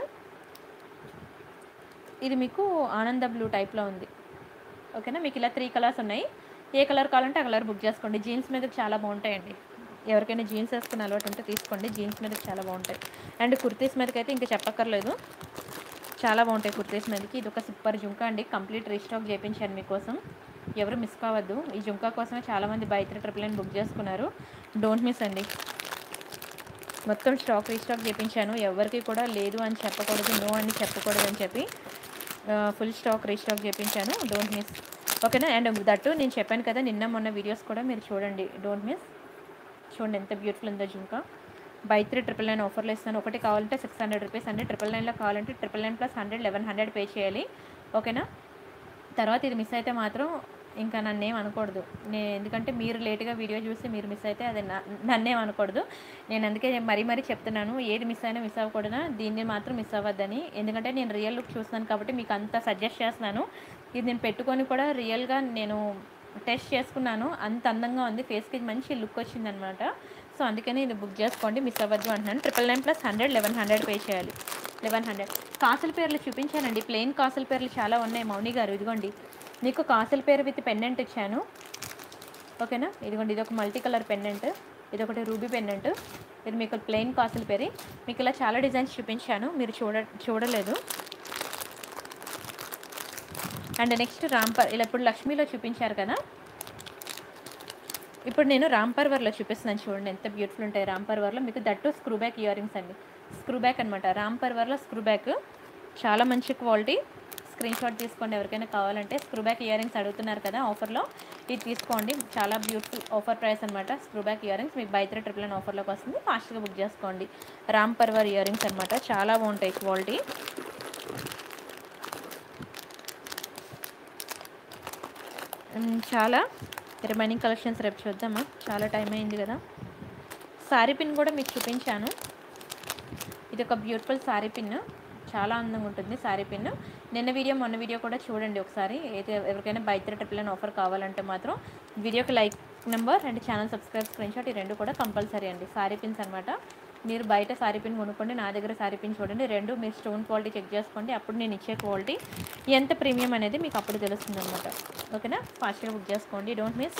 ఇది మీకు ఆనంద బ్లూ టైప్లో ఉంది ఓకేనా మీకు ఇలా త్రీ కలర్స్ ఉన్నాయి ఏ కలర్ కావాలంటే ఆ కలర్ బుక్ చేసుకోండి జీన్స్ మీద చాలా బాగుంటాయండి ఎవరికైనా జీన్స్ వేసుకునే అలవాటు ఉంటే తీసుకోండి జీన్స్ మీద చాలా బాగుంటాయి అండ్ కుర్తీస్ మీదకి అయితే ఇంకా చెప్పక్కర్లేదు చాలా బాగుంటాయి కుర్తీస్ మీదకి ఇది ఒక సూపర్ జుంకా అండి కంప్లీట్ రీస్టాక్ చేయించాను మీకోసం ఎవరు మిస్ కావద్దు ఈ జుంకా కోసమే చాలామంది buy three triple nine book చేసుకున్నారు డోంట్ మిస్ అండి మొత్తం స్టాక్ రీస్టాక్ చేయించాను ఎవరికి కూడా లేదు అని చెప్పకూడదు నో అని చెప్పకూడదు అని చెప్పి ఫుల్ స్టాక్ రీస్టాక్ చేయించాను డోంట్ మిస్ ఓకేనా అండ్ దట్టు నేను చెప్పాను కదా నిన్న మొన్న వీడియోస్ కూడా మీరు చూడండి డోంట్ మిస్ చూడండి ఎంత బ్యూటిఫుల్ ఉందో jhumka buy three triple nine ఆఫర్లో ఇస్తాను ఒకటి కావాలంటే సిక్స్ హండ్రెడ్ రూపీస్ అండి ట్రిపుల్ నైన్లో కావాలంటే triple nine plus hundred eleven hundred pay చేయాలి ఓకేనా తర్వాత ఇది మిస్ అయితే మాత్రం ఇంకా నన్నేం అనకూడదు నేను ఎందుకంటే మీరు లేట్గా వీడియో చూసి మీరు మిస్ అయితే అది నా- నన్నేం అనకూడదు నేను అందుకే మరీ మరీ చెప్తున్నాను ఏది మిస్ అయినా మిస్ అవ్వకూడదు దీన్ని మాత్రం మిస్ అవ్వద్దని ఎందుకంటే నేను రియల్ లుక్ చూస్తున్నాను కాబట్టి మీకు అంత సజెస్ట్ చేస్తున్నాను ఇది నేను పెట్టుకొని కూడా రియల్గా నేను టెస్ట్ చేసుకున్నాను అంత అందంగా ఉంది ఫేస్కి మంచి లుక్ వచ్చింది అనమాట సో అందుకని ఇది బుక్ చేసుకోండి మిస్ అవ్వద్దు అంటున్నాను triple nine plus hundred eleven hundred pay చేయాలి లెవెన్ హండ్రెడ్ కాసుల పేర్లు చూపించానండి ప్లెయిన్ కాసుల పేర్లు చాలా ఉన్నాయి మౌని గారు ఇదిగోండి మీకు కాసుల పేరు విత్ పెండెంట్ ఇచ్చాను ఓకేనా ఇదిగోండి ఇది ఒక మల్టీ కలర్ పెండెంట్ ఇది ఒకటి రూబీ పెండెంట్ ఇది మీకు ప్లెయిన్ కాసుల పేరు మీకు ఇలా చాలా డిజైన్స్ చూపించాను మీరు చూడ చూడలేదు అండ్ నెక్స్ట్ రాంపర్ ఇలా ఇప్పుడు లక్ష్మీలో చూపించారు కదా ఇప్పుడు నేను రాంపర్వర్లో చూపిస్తున్నాను చూడండి ఎంత బ్యూటిఫుల్ ఉంటాయి రాంపర్వర్లో మీకు that screw back earrings అండి స్క్రూ బ్యాక్ అనమాట రాంపర్వర్లో స్క్రూ బ్యాక్ చాలా మంచి క్వాలిటీ స్క్రీన్ షాట్ తీసుకోండి ఎవరికైనా కావాలంటే స్క్రూ బ్యాక్ ఇయర్ రింగ్స్ అడుగుతున్నారు కదా ఆఫర్లో ఇది తీసుకోండి చాలా బ్యూటిఫుల్ ఆఫర్ ప్రైస్ అనమాట స్క్రూ బ్యాక్ ఇయర్ రింగ్స్ మీకు బై త్రీ ట్రిపుల్ నైన్ ఆఫర్లోకి వస్తుంది ఫాస్ట్గా బుక్ చేసుకోండి రాంపర్వర్ ఇయర్ రింగ్స్ అనమాట చాలా బాగుంటాయి క్వాలిటీ మ్, చాలా రిమైనింగ్ కలెక్షన్స్ రేపు చూద్దామా చాలా టైం అయింది కదా శారీ పిన్ కూడా మీకు చూపించాను ఇది ఒక బ్యూటిఫుల్ శారీ పిన్ చాలా అందంగా ఉంటుంది శారీ పిన్ నిన్న వీడియో మొన్న వీడియో కూడా చూడండి ఒకసారి అయితే ఎవరికైనా buy three triple nine offer కావాలంటే మాత్రం వీడియోకి like number and channel subscribe screen shot ఈ రెండు కూడా కంపల్సరీ అండి శారీ పిన్స్ అనమాట మీరు బయట శారీ పిన్ కొనుక్కోండి నా దగ్గర శారీ పిన్ చూడండి రెండు మీరు స్టోన్ క్వాలిటీ చెక్ చేసుకోండి అప్పుడు నేను ఇచ్చే క్వాలిటీ ఎంత ప్రీమియం అనేది మీకు అప్పుడు తెలుస్తుంది అనమాట ఓకేనా ఫాస్ట్గా బుక్ చేసుకోండి డోంట్ మిస్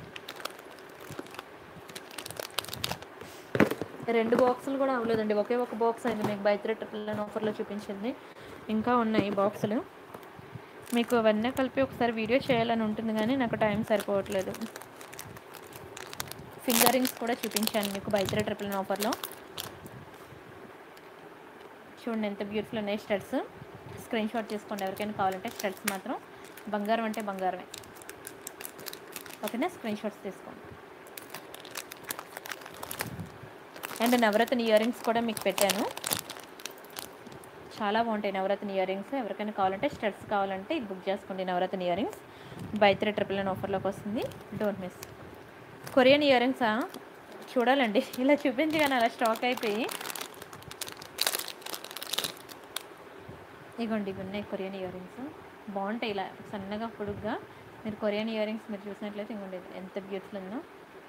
రెండు బాక్సులు కూడా అవ్వలేదండి ఒకే ఒక బాక్స్ అయింది మీకు బై త్రీ ట్రిపుల్ నైన్ ఆఫర్లో చూపించింది ఇంకా ఉన్నాయి బాక్సులు మీకు అవన్నీ కలిపి ఒకసారి వీడియో చేయాలని ఉంటుంది కానీ నాకు టైం సరిపోవట్లేదు ఫింగర్ రింగ్స్ కూడా చూపించాను మీకు బై త్రీ ట్రిపుల్ నైన్ ఆఫర్లో చూడండి ఎంత బ్యూటిఫుల్ ఉన్నాయి స్టడ్స్ స్క్రీన్ షాట్ తీసుకోండి ఎవరికైనా కావాలంటే స్టడ్స్ మాత్రం బంగారం అంటే బంగారమే ఓకేనా స్క్రీన్ షాట్స్ తీసుకోండి అండ్ నవరత్న ఇయర్ రింగ్స్ కూడా మీకు పెట్టాను చాలా బాగుంటాయి నవరత్న ఇయర్ రింగ్స్ ఎవరికైనా కావాలంటే స్టడ్స్ కావాలంటే ఇది బుక్ చేసుకోండి navaratna earrings buy three triple nine ఆఫర్లోకి వస్తుంది డోంట్ మిస్ కొరియన్ ఇయర్ రింగ్సా చూడాలండి ఇలా చూపించి కానీ అలా స్టాక్ అయిపోయి ఇగోండి ఇవి ఉన్నాయి కొరియన్ ఇయర్ రింగ్స్ బాగుంటాయి ఇలా సన్నగా పొడుగ్గా మీరు కొరియన్ ఇయర్ రింగ్స్ మీరు చూసినట్లయితే ఇగోండి ఇది ఎంత బ్యూటిఫుల్ ఉందో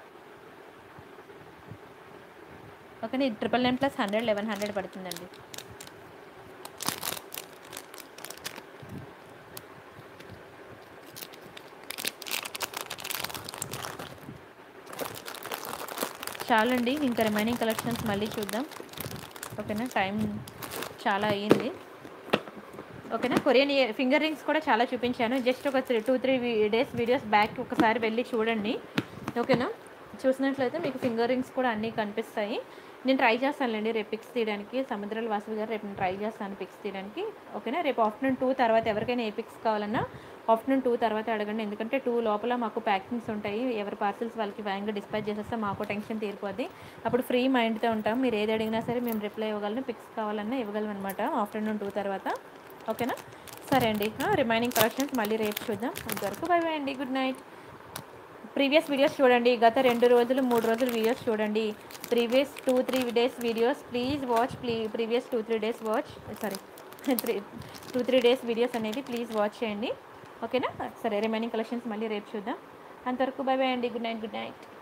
ఓకే ఇది triple nine plus hundred eleven hundred పడుతుందండి చాలండి ఇంకా రిమైనింగ్ కలెక్షన్స్ మళ్ళీ చూద్దాం ఓకేనా టైం చాలా అయ్యింది ఓకేనా కొరియన్ ఇయర్ ఫింగర్ రింగ్స్ కూడా చాలా చూపించాను జస్ట్ ఒక three two three days videos back ఒకసారి వెళ్ళి చూడండి ఓకేనా చూసినట్లయితే మీకు ఫింగర్ రింగ్స్ కూడా అన్నీ కనిపిస్తాయి నేను ట్రై చేస్తానులేండి రేపు పిక్స్ తీయడానికి సముద్రాల వాసవి గారు రేపు నేను ట్రై చేస్తాను పిక్స్ తీయడానికి ఓకేనా రేపు ఆఫ్టర్నూన్ టూ తర్వాత ఎవరికైనా ఏ పిక్స్ కావాలన్నా ఆఫ్టర్నూన్ టూ తర్వాత అడగండి ఎందుకంటే టూ లోపల మాకు ప్యాకింగ్స్ ఉంటాయి ఎవరి పార్సల్స్ వాళ్ళకి వేగంగా డిస్పాచ్ చేసేస్తే మాకు టెన్షన్ తీరిపోద్ది అప్పుడు ఫ్రీ మైండ్తో ఉంటాం మీరు ఏది అడిగినా సరే మేము రిప్లై ఇవ్వగలను పిక్స్ కావాలన్నా ఇవ్వగలం అనమాట ఆఫ్టర్నూన్ టూ తర్వాత ఓకేనా సరే అండి రిమైనింగ్ కలెక్షన్స్ మళ్ళీ రేపు చూద్దాం అంతవరకు బై బై అండి గుడ్ నైట్ ప్రీవియస్ వీడియోస్ చూడండి గత రెండు రోజులు మూడు రోజులు వీడియోస్ చూడండి previous two three days videos please watch plea previous two three days watch sorry three two three days videos అనేది ప్లీజ్ వాచ్ చేయండి ఓకేనా సరే రిమైనింగ్ కలెక్షన్స్ మళ్ళీ రేపు చూద్దాం అంతవరకు బై బై అండి గుడ్ నైట్ గుడ్ నైట్